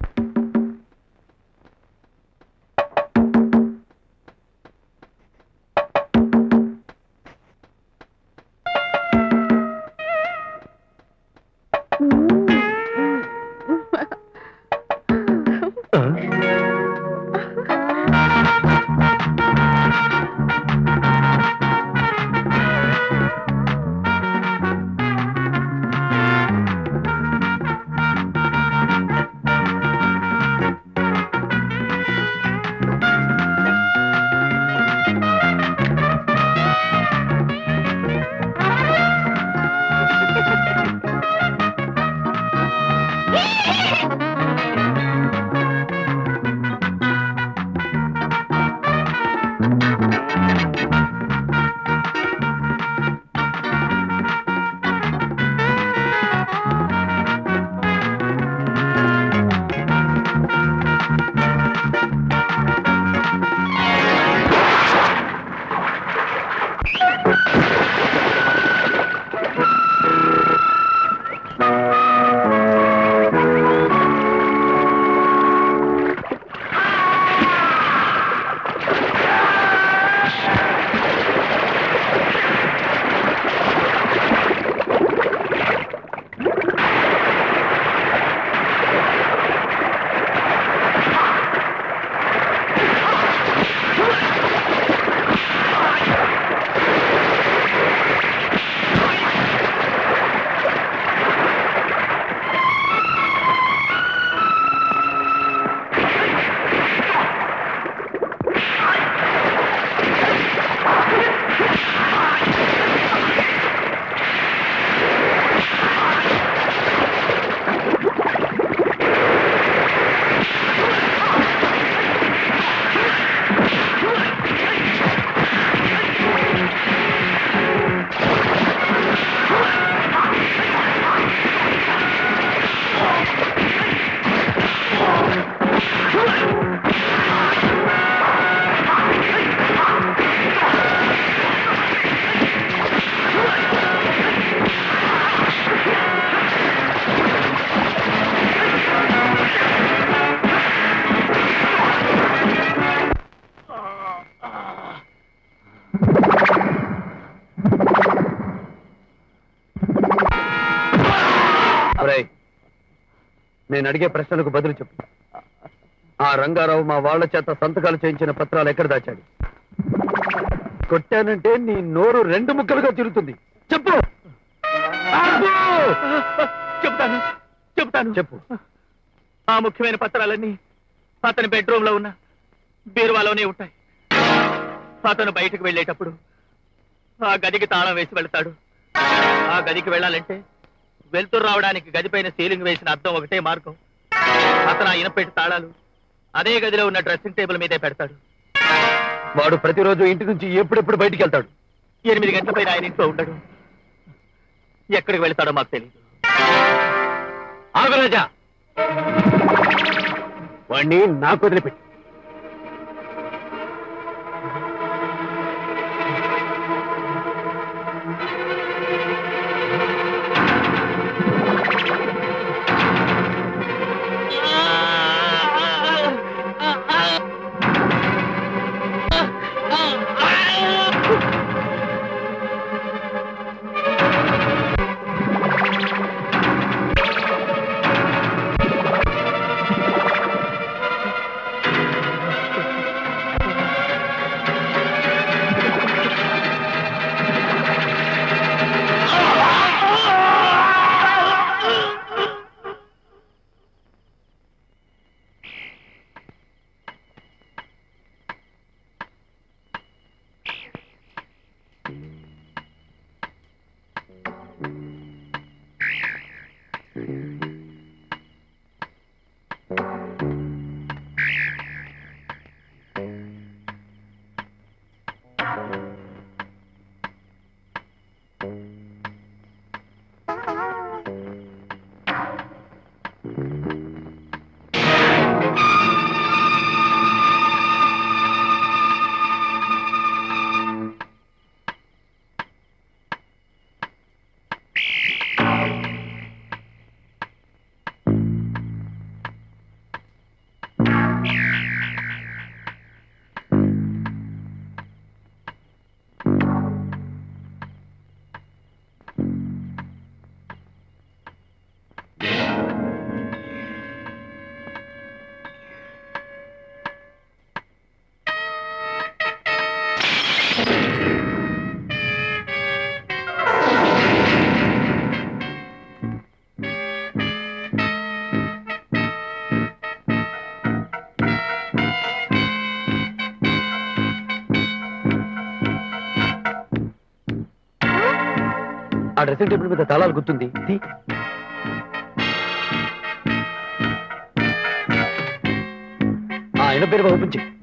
ఒరేయ్, నేను అడిగే ప్రశ్నలకు బదులు చెప్పు ఆ రంగారావు మా వాళ్ళ చేత సంతకాలు చేయించిన పత్రాలు ఎక్కడ దాచాడు కొట్టానంటే నీ నోరు రెండు ముక్కలుగా తిరుగుతుంది చెప్పు చెప్తాను చెప్తాను చెప్పు ఆ ముఖ్యమైన పత్రాలన్నీ అతని బెడ్రూమ్ లో ఉన్న బీరువాలోనే ఉంటాయి అతను బయటకు వెళ్ళేటప్పుడు ఆ గదికి తాళం వేసి వెళ్తాడు ఆ గదికి వెళ్ళాలంటే వెళ్తురు రావడానికి గదిపైన సీలింగ్ వేసిన అద్దం ఒకటే మార్గం అతను ఆ ఇనపెట్టి తాళాలు అదే గదిలో ఉన్న డ్రెస్సింగ్ టేబుల్ మీదే పెడతాడు వాడు ప్రతిరోజు ఇంటి నుంచి ఎప్పుడెప్పుడు బయటికి వెళ్తాడు ఎనిమిది గంటల పైన ఆయన ఇంట్లో ఉండడు ఎక్కడికి వెళ్తాడో మాకు తెలియదు ఆగరాజా వాణ్ణి నాకు వదిలిపెట్టి ఆ ఆ డ్రెస్సింగ్ టేబుల్ మీద తాళాలు గుర్తుంది తీ. ఆ ఆయన పేరు ఓపెన్ చెయ్యి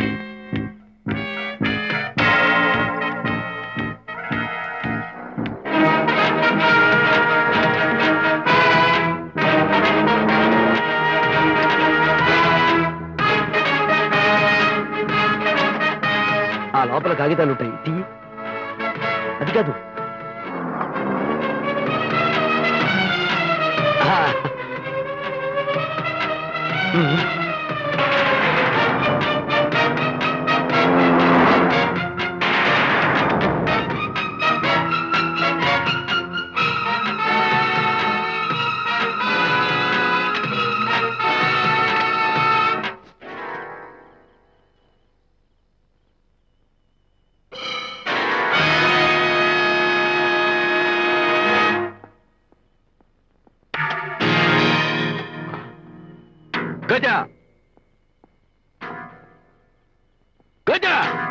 ఆ లోపల కాగితాలు ఉంటాయి తీ అది కాదు ఆ. ఉమ్. గజ గజ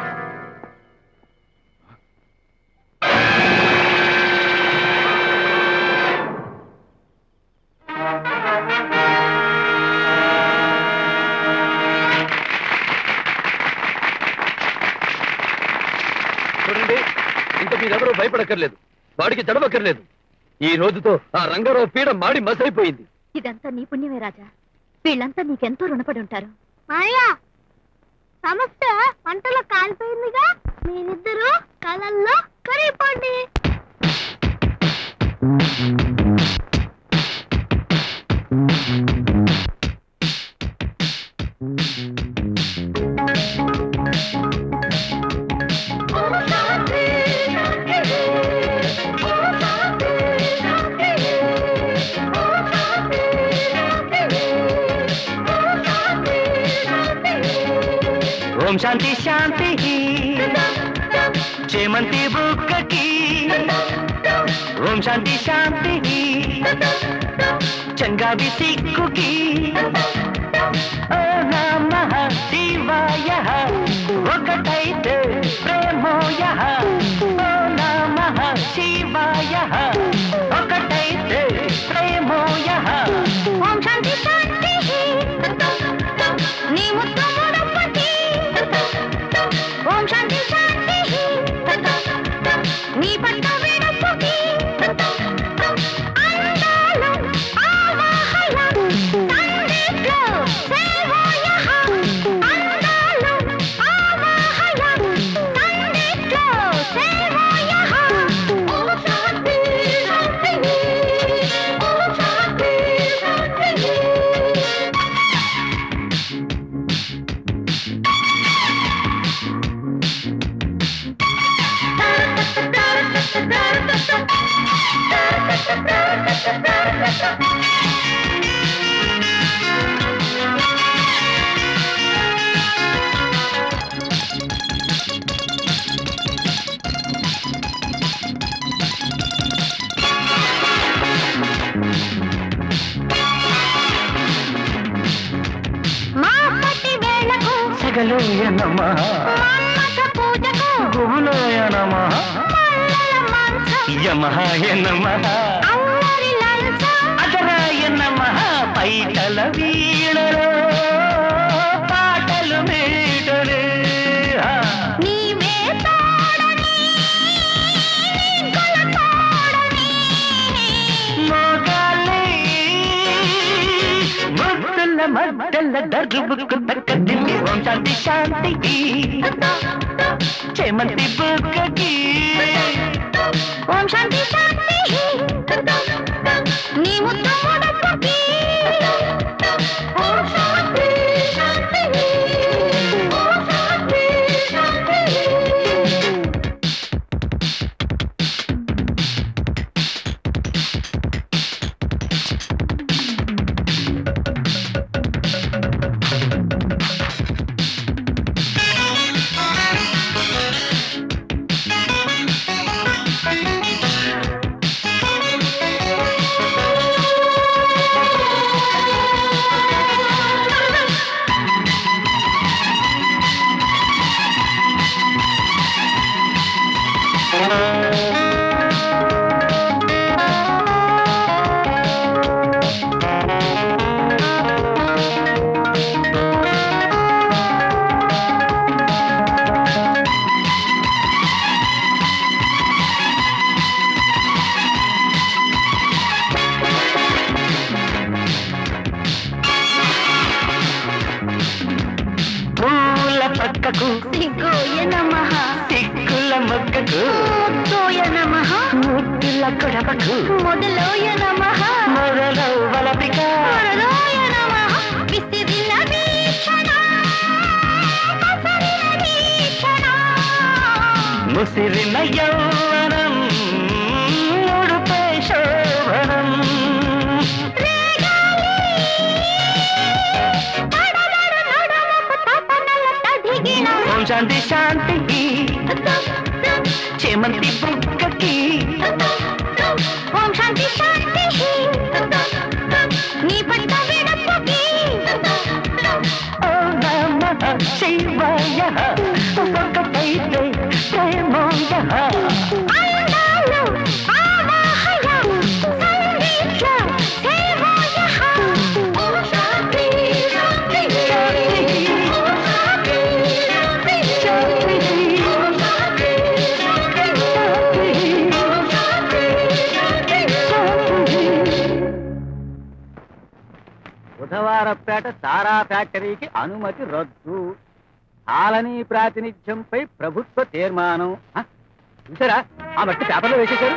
చూడండి ఇంత మీరెవరూ భయపడక్కర్లేదు వాడికి చడవక్కర్లేదు ఈ రోజుతో ఆ రంగారావు పీడ మాడి మసైపోయింది ఇదంతా నీ పుణ్యమే రాజా వీళ్ళంతా నీకెంతో రుణపడి ఉంటారు మాయా సమస్త వంటలో కాలిపోయిందిగా మీరిద్దరూ కలల్లో కరిగిపోండి ఓం శాంతి శాంతి చేమంతి బుక్కకి ఓం శాంతి శాంతి చంగావి సిక్కుకి ఓ నమః శివాయ ఒకటైతే ప్రేమోయ ఓ నమః శివాయ ఒకటైతే ప్రేమోయ ఓం శాంతి శాంతి నీ ముద్దు ముడపటి ఓం శాంతి శాంతి నీ పట్ట విడపటి అందాలు ఆవాహయ సందేశ్ సేవోయ అందాలు ఆవాహయ సందేశ్ సేవోయ ఓం శాంతి శాంతి ఓం శాంతి శాంతి మా పట్టి వేళకు సగలోయ నమ మన్మథ పూజకు గుహులోయ నమ మల్లెల మంచం యమహాయ నమ అల్లరి లంచం అదరాయ నమ పైటల వీణలో పాటలు మీటలే నీవే తోడని కొల తోడని మోగాలే ముద్దుల మద్దల దర్రుబుక్కు తక్క దిల్లి ఓం శాంతి శాంతి చేమంతి బుక్కకి ఓం శాంతి శాంతి నీ ముద్దు ముడపకి ఓం శాంతి శాంతి ఓం శాంతి శాంతి ఓం సిగ్గోయ నమః సిక్కుల మొగ్గకు ముద్దోయ నమః ముద్దుల కొడవకు మొదలోయ నమః మొదలవు వలపిక వరదోయ నమః విసిరిన వీక్షణ కసరిన వీక్షణ ముసిరిన యౌవనం ఉడుపే శోభనం తడదడ నడమకు తపనల తదిగిన ఓం శాంతి శాంతికి చేమంతి బుక్కకి ఓం శాంతి శాంతి నీ పట్ట విడపుకి ఓ నమః శివాయ ఒకటైతే ప్రేమోయ అందాలు ఆవాహయ సంగీత సేవాయ ఓం శాంతి శాంతి ఓం శాంతి శాంతి ఓం శాంతి శాంతి ఓం శాంతి బుధవారపేట సారా ఫ్యాక్టరీకి అనుమతి రద్దు కాలనీ ప్రాతినిధ్యంపై ప్రభుత్వ తీర్మానం ఆ, చూసారా ఆ మట్టి పేపర్లో వేసేశారు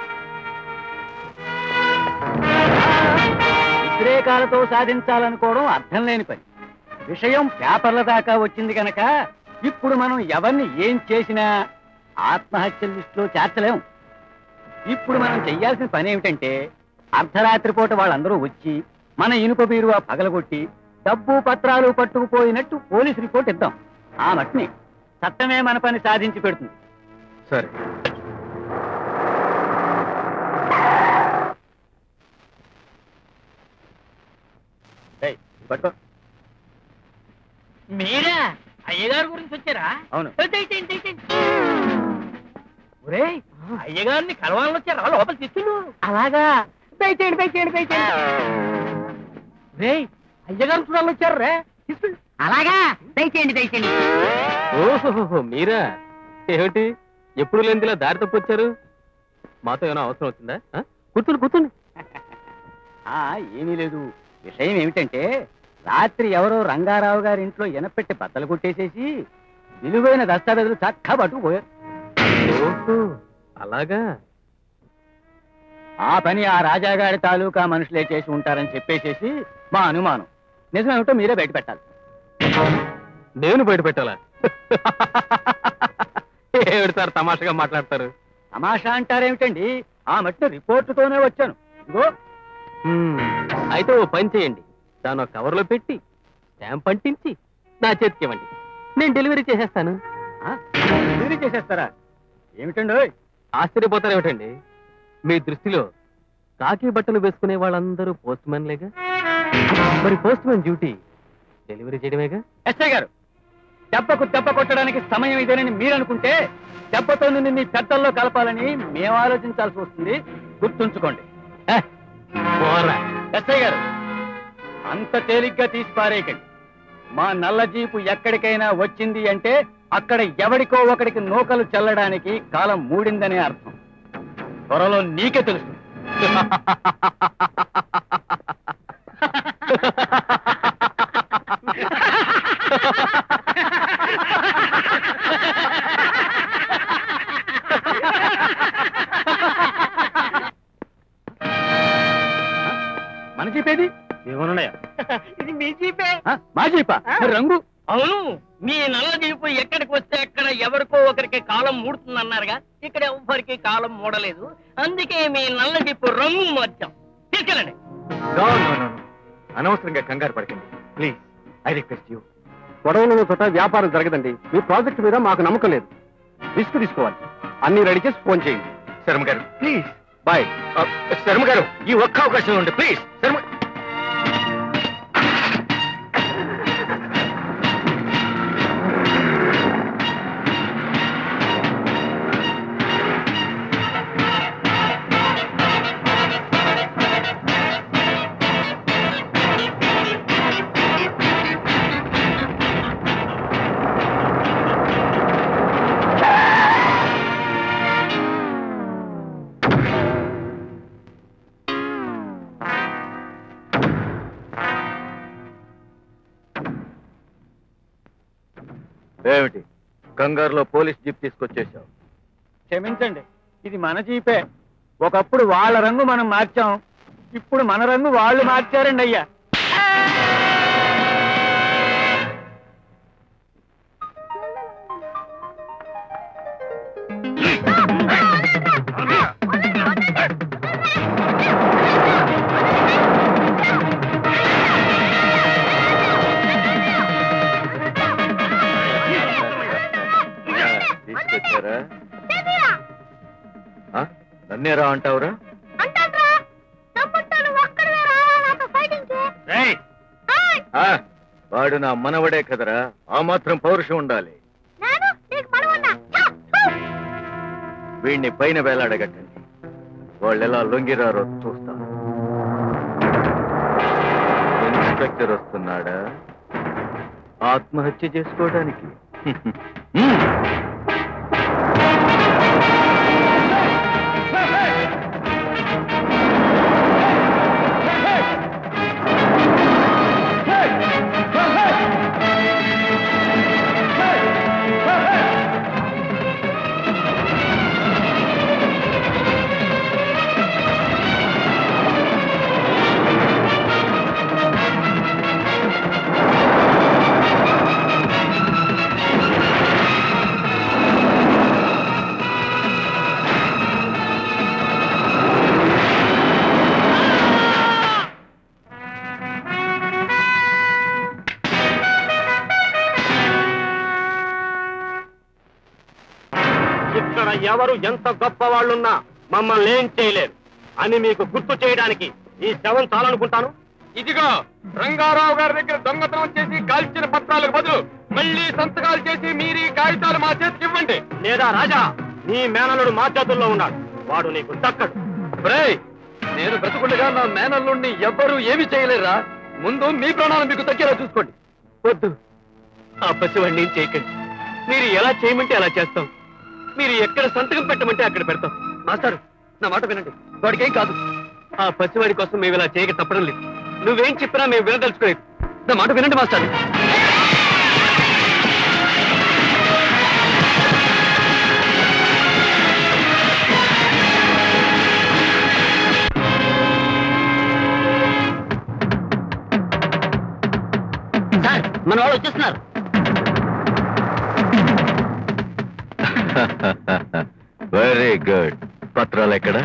వ్యతిరేకాలతో సాధించాలనుకోవడం అర్థం లేని పని విషయం పేపర్ల దాకా వచ్చింది గనక ఇప్పుడు మనం ఎవరిని ఏం చేసినా ఆత్మహత్య లిస్టులో చేర్చలేం ఇప్పుడు మనం చెయ్యాల్సిన పని ఏమిటంటే అర్ధరాత్రి పూట వాళ్ళందరూ వచ్చి మన ఇనుప బీరువా పగలగొట్టి డబ్బు పత్రాలు పట్టుకుపోయినట్టు పోలీస్ రిపోర్ట్ ఇద్దాం ఆ మట్టిని చట్టమే మన పని సాధించి పెడుతుంది సరే ఏయ్, పట్టుకో మీరా అయ్యగారి గురించి వచ్చారా అవును దయచేయండి దయచేయండి ఒరేయ్ అయ్యగారిని కలవాలని వచ్చారా లోపల తీసుకును అలాగా దయచేయండి దయచేయండి దయచేయండి రేయ్ అయ్యగారు చూడాలని వచ్చారు రే తీసుకెళ్ళి అలాగా దయచేయండి దయచేయండి ఓహో మీరా ఏమిటి ఎప్పుడు లేనిదిలా దారి తప్పొచ్చారు మాతో ఏమైనా అవసరం వచ్చిందా ఆ? కూర్చోండి కూర్చోండి ఆ ఏమీ లేదు విషయం ఏమిటంటే రాత్రి ఎవరో రంగారావు గారి ఇంట్లో ఎనపెట్టి బద్దలు కొట్టేసేసి విలువైన దస్తావేజులు చక్కా పట్టుకుపోయారు ఓహో అలాగా ఆ పని ఆ రాజాగారి తాలూకా మనుషులే చేసి ఉంటారని చెప్పేసేసి మా అనుమానం నిజమేమిటో మీరే బయట పెట్టాలి నేను బయట పెట్టాలా ఏమిటి సార్ తమాషగా మాట్లాడతారు తమాషా అంటారేమిటండి ఆ మట్టి రిపోర్టుతోనే వచ్చాను ఇదిగో హ్మ్, అయితే ఓ పని చేయండి దాని ఒక కవర్లో పెట్టి స్టాంప్ అంటించి నా చేతికి ఇవ్వండి నేను డెలివరీ చేసేస్తాను ఆ, డెలివరీ చేసేస్తారా ఏమిటండి ఓయ్? ఆశ్చర్యపోతారు ఏమిటండి మీ దృష్టిలో కాకి బట్టలు వేసుకునే వాళ్ళందరూ పోస్ట్ మ్యాన్లేగా మరి పోస్ట్ మ్యాన్ డ్యూటీ డెలివరీ చేయడమేగా ఎస్ఐ గారు దెబ్బకు దెబ్బ కొట్టడానికి సమయం ఇదేనని మీరు అనుకుంటే దెబ్బతో నిన్ను మీ పెద్దల్లో కలపాలని మేము ఆలోచించాల్సి వస్తుంది గుర్తుంచుకోండి ఏ, పోరా ఎస్ఐ గారు అంత తేలిగ్గా తీసి పారేయకండి మా నల్ల జీపు ఎక్కడికైనా వచ్చింది అంటే అక్కడ ఎవడికో ఒకడికి నూకలు చల్లడానికి కాలం మూడిందనే అర్థం త్వరలో నీకే తెలుసు మన జీపేది ఏమన్నాయా ఇది మీ జీపే ఆ, మా జీపా మరి రంగు అవును మీ నల్ల జీపు ఎక్కడికి వస్తే అక్కడ ఎవరికో ఒకరికి కాలం మూడుతుందన్నారుగా ఇక్కడ ఎవ్వరికి కాలం మూడలేదు అందుకే మీ నల్ల జీపు రంగు మార్చాం తీసుకెళ్ళండి నో నో నో అనవసరంగా కంగారు పడకండి ప్లీజ్ ఐ రిక్వెస్ట్ యూ గొడవలు చోట వ్యాపారం జరగదండి మీ ప్రాజెక్ట్ మీద మాకు నమ్మకం లేదు రిస్క్ తీసుకోవాలి అన్ని రెడీ చేసి ఫోన్ చేయండి శర్మ గారు ప్లీజ్ బాయ్ శర్మ గారు ఈ ఒక్క అవకాశం ఉంది ప్లీజ్ శర్మ ఏమిటి కంగారులో పోలీస్ జీప్ తీసుకొచ్చేసావు క్షమించండి ఇది మన జీపే ఒకప్పుడు వాళ్ళ రంగు మనం మార్చాం ఇప్పుడు మన రంగు వాళ్ళు మార్చారండి అయ్యా తీసుకొచ్చారా ఆ? నన్నేరా అంటావురా ఆ, వాడు నా మనవడే కదరా ఆ మాత్రం పౌరుషం ఉండాలి వీడిని పైన వేలాడగట్టండి వాళ్ళు ఎలా లొంగిరారో చూస్తాను ఇన్స్పెక్టర్ వస్తున్నాడా ఆత్మహత్య చేసుకోవడానికి హ్మ్. ఇక్కడ ఎవరు ఎంత గొప్ప వాళ్ళున్నా మమ్మల్ని ఏం చేయలేరు అని మీకు గుర్తు చేయడానికి ఈ శవం చాలనుకుంటాను ఇదిగో రంగారావు గారి దగ్గర దొంగతనం చేసి కాల్చిన పత్రాలకు బదులు మళ్ళీ సంతకాలు చేసి మీరు ఈ కాగితాలు మా చేతికి ఇవ్వండి లేదా రాజా నీ మేనలుడు మా చేతుల్లో ఉన్నాడు వాడు నీకు దక్కడు ఒరేయ్, నేను బ్రతుకుండగా నా మేనల్లుండి ఎవ్వరూ ఏమీ చేయలేరా ముందు మీ ప్రాణాలు మీకు తగ్గేలా చూసుకోండి వద్దు ఆ పసివాడిని ఏం చేయకండి మీరు ఎలా చేయమంటే అలా చేస్తాం మీరు ఎక్కడ సంతకం పెట్టమంటే అక్కడ పెడతాం మాస్టర్ నా మాట వినండి వాడికి ఏం కాదు ఆ పసివాడి కోసం మేము ఇలా చేయక తప్పడం లేదు నువ్వేం చెప్పినా మేము వినదలుచుకోలేదు నా మాట వినండి మాస్టర్ సార్ మన వాళ్ళు వచ్చేస్తున్నారు వెరీ గుడ్ పత్రాలు ఎక్కడ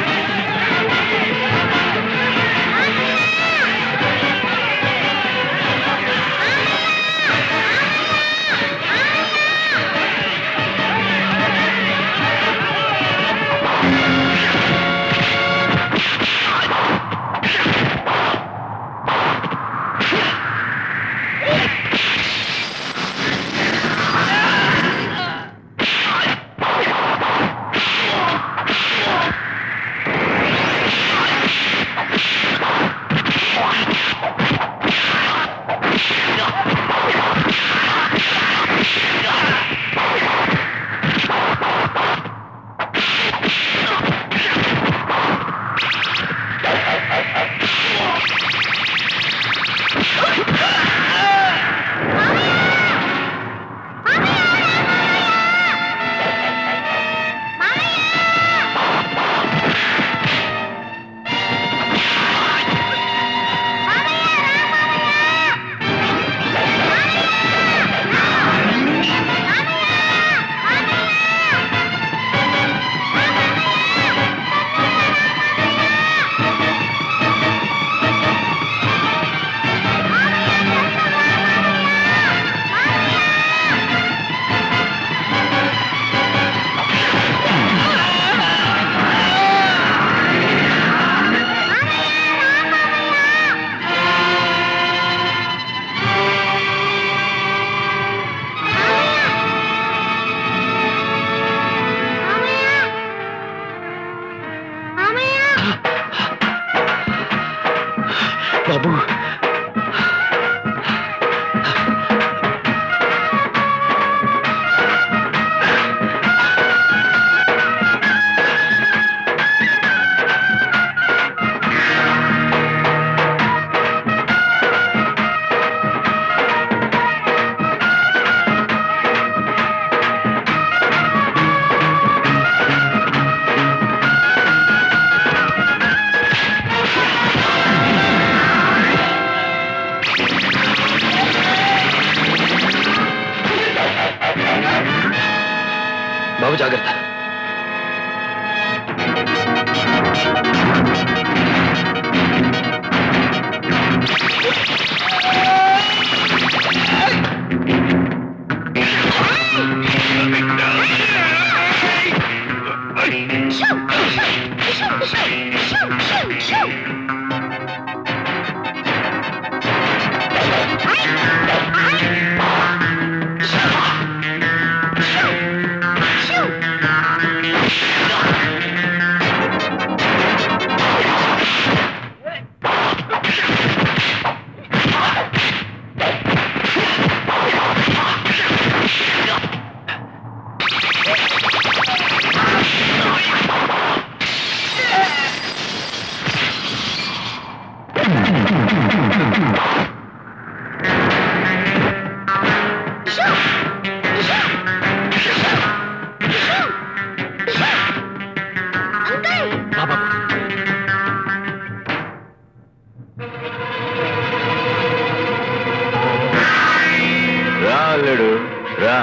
ఆ బాబు జాగ్రత్త రా అల్లుడు రా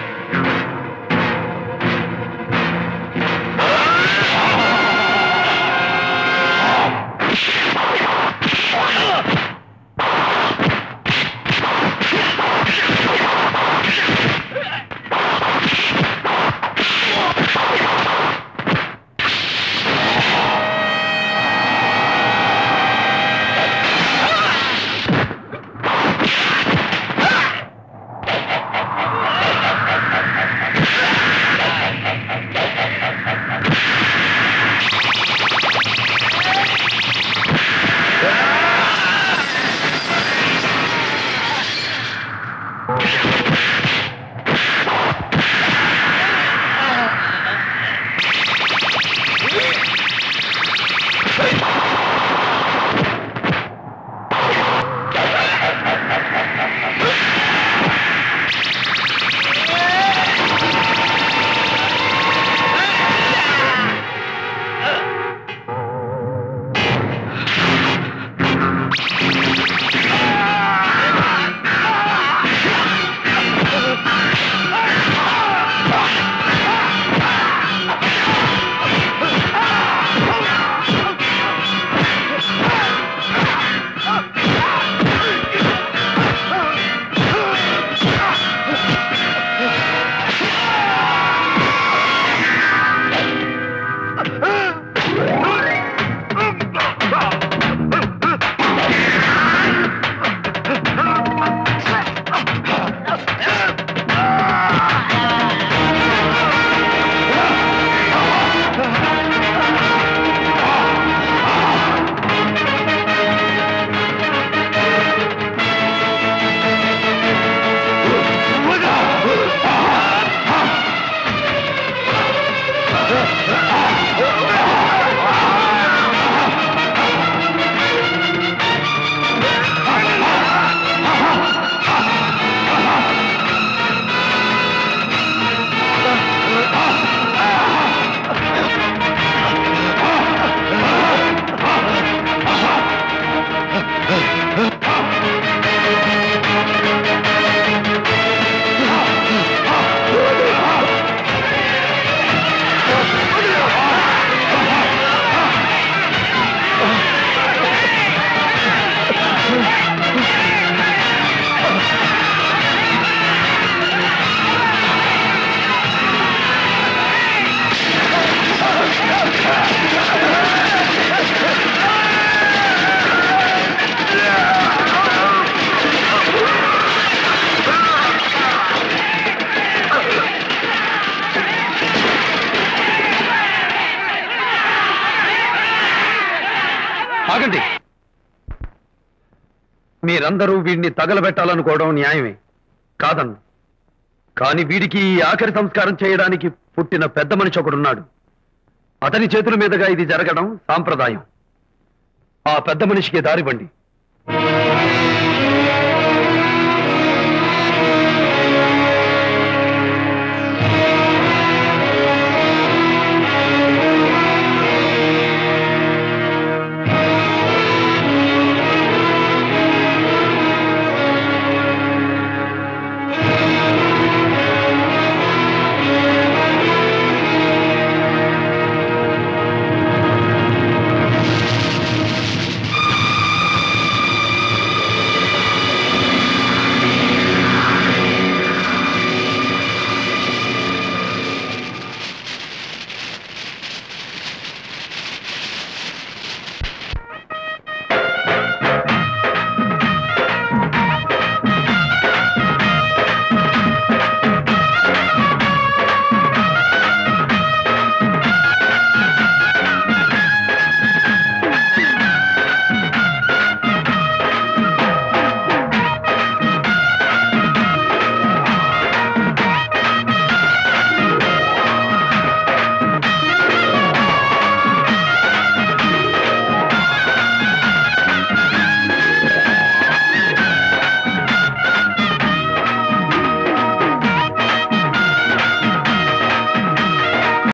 ఆగండి మీరందరూ వీడిని తగలబెట్టాలనుకోవడం న్యాయమే కాదన్న కాని వీడికి ఈ ఆఖరి సంస్కారం చేయడానికి పుట్టిన పెద్ద మనిషి ఒకడున్నాడు అతని చేతుల మీదుగా ఇది జరగడం సాంప్రదాయం ఆ పెద్ద మనిషికి దారివ్వండి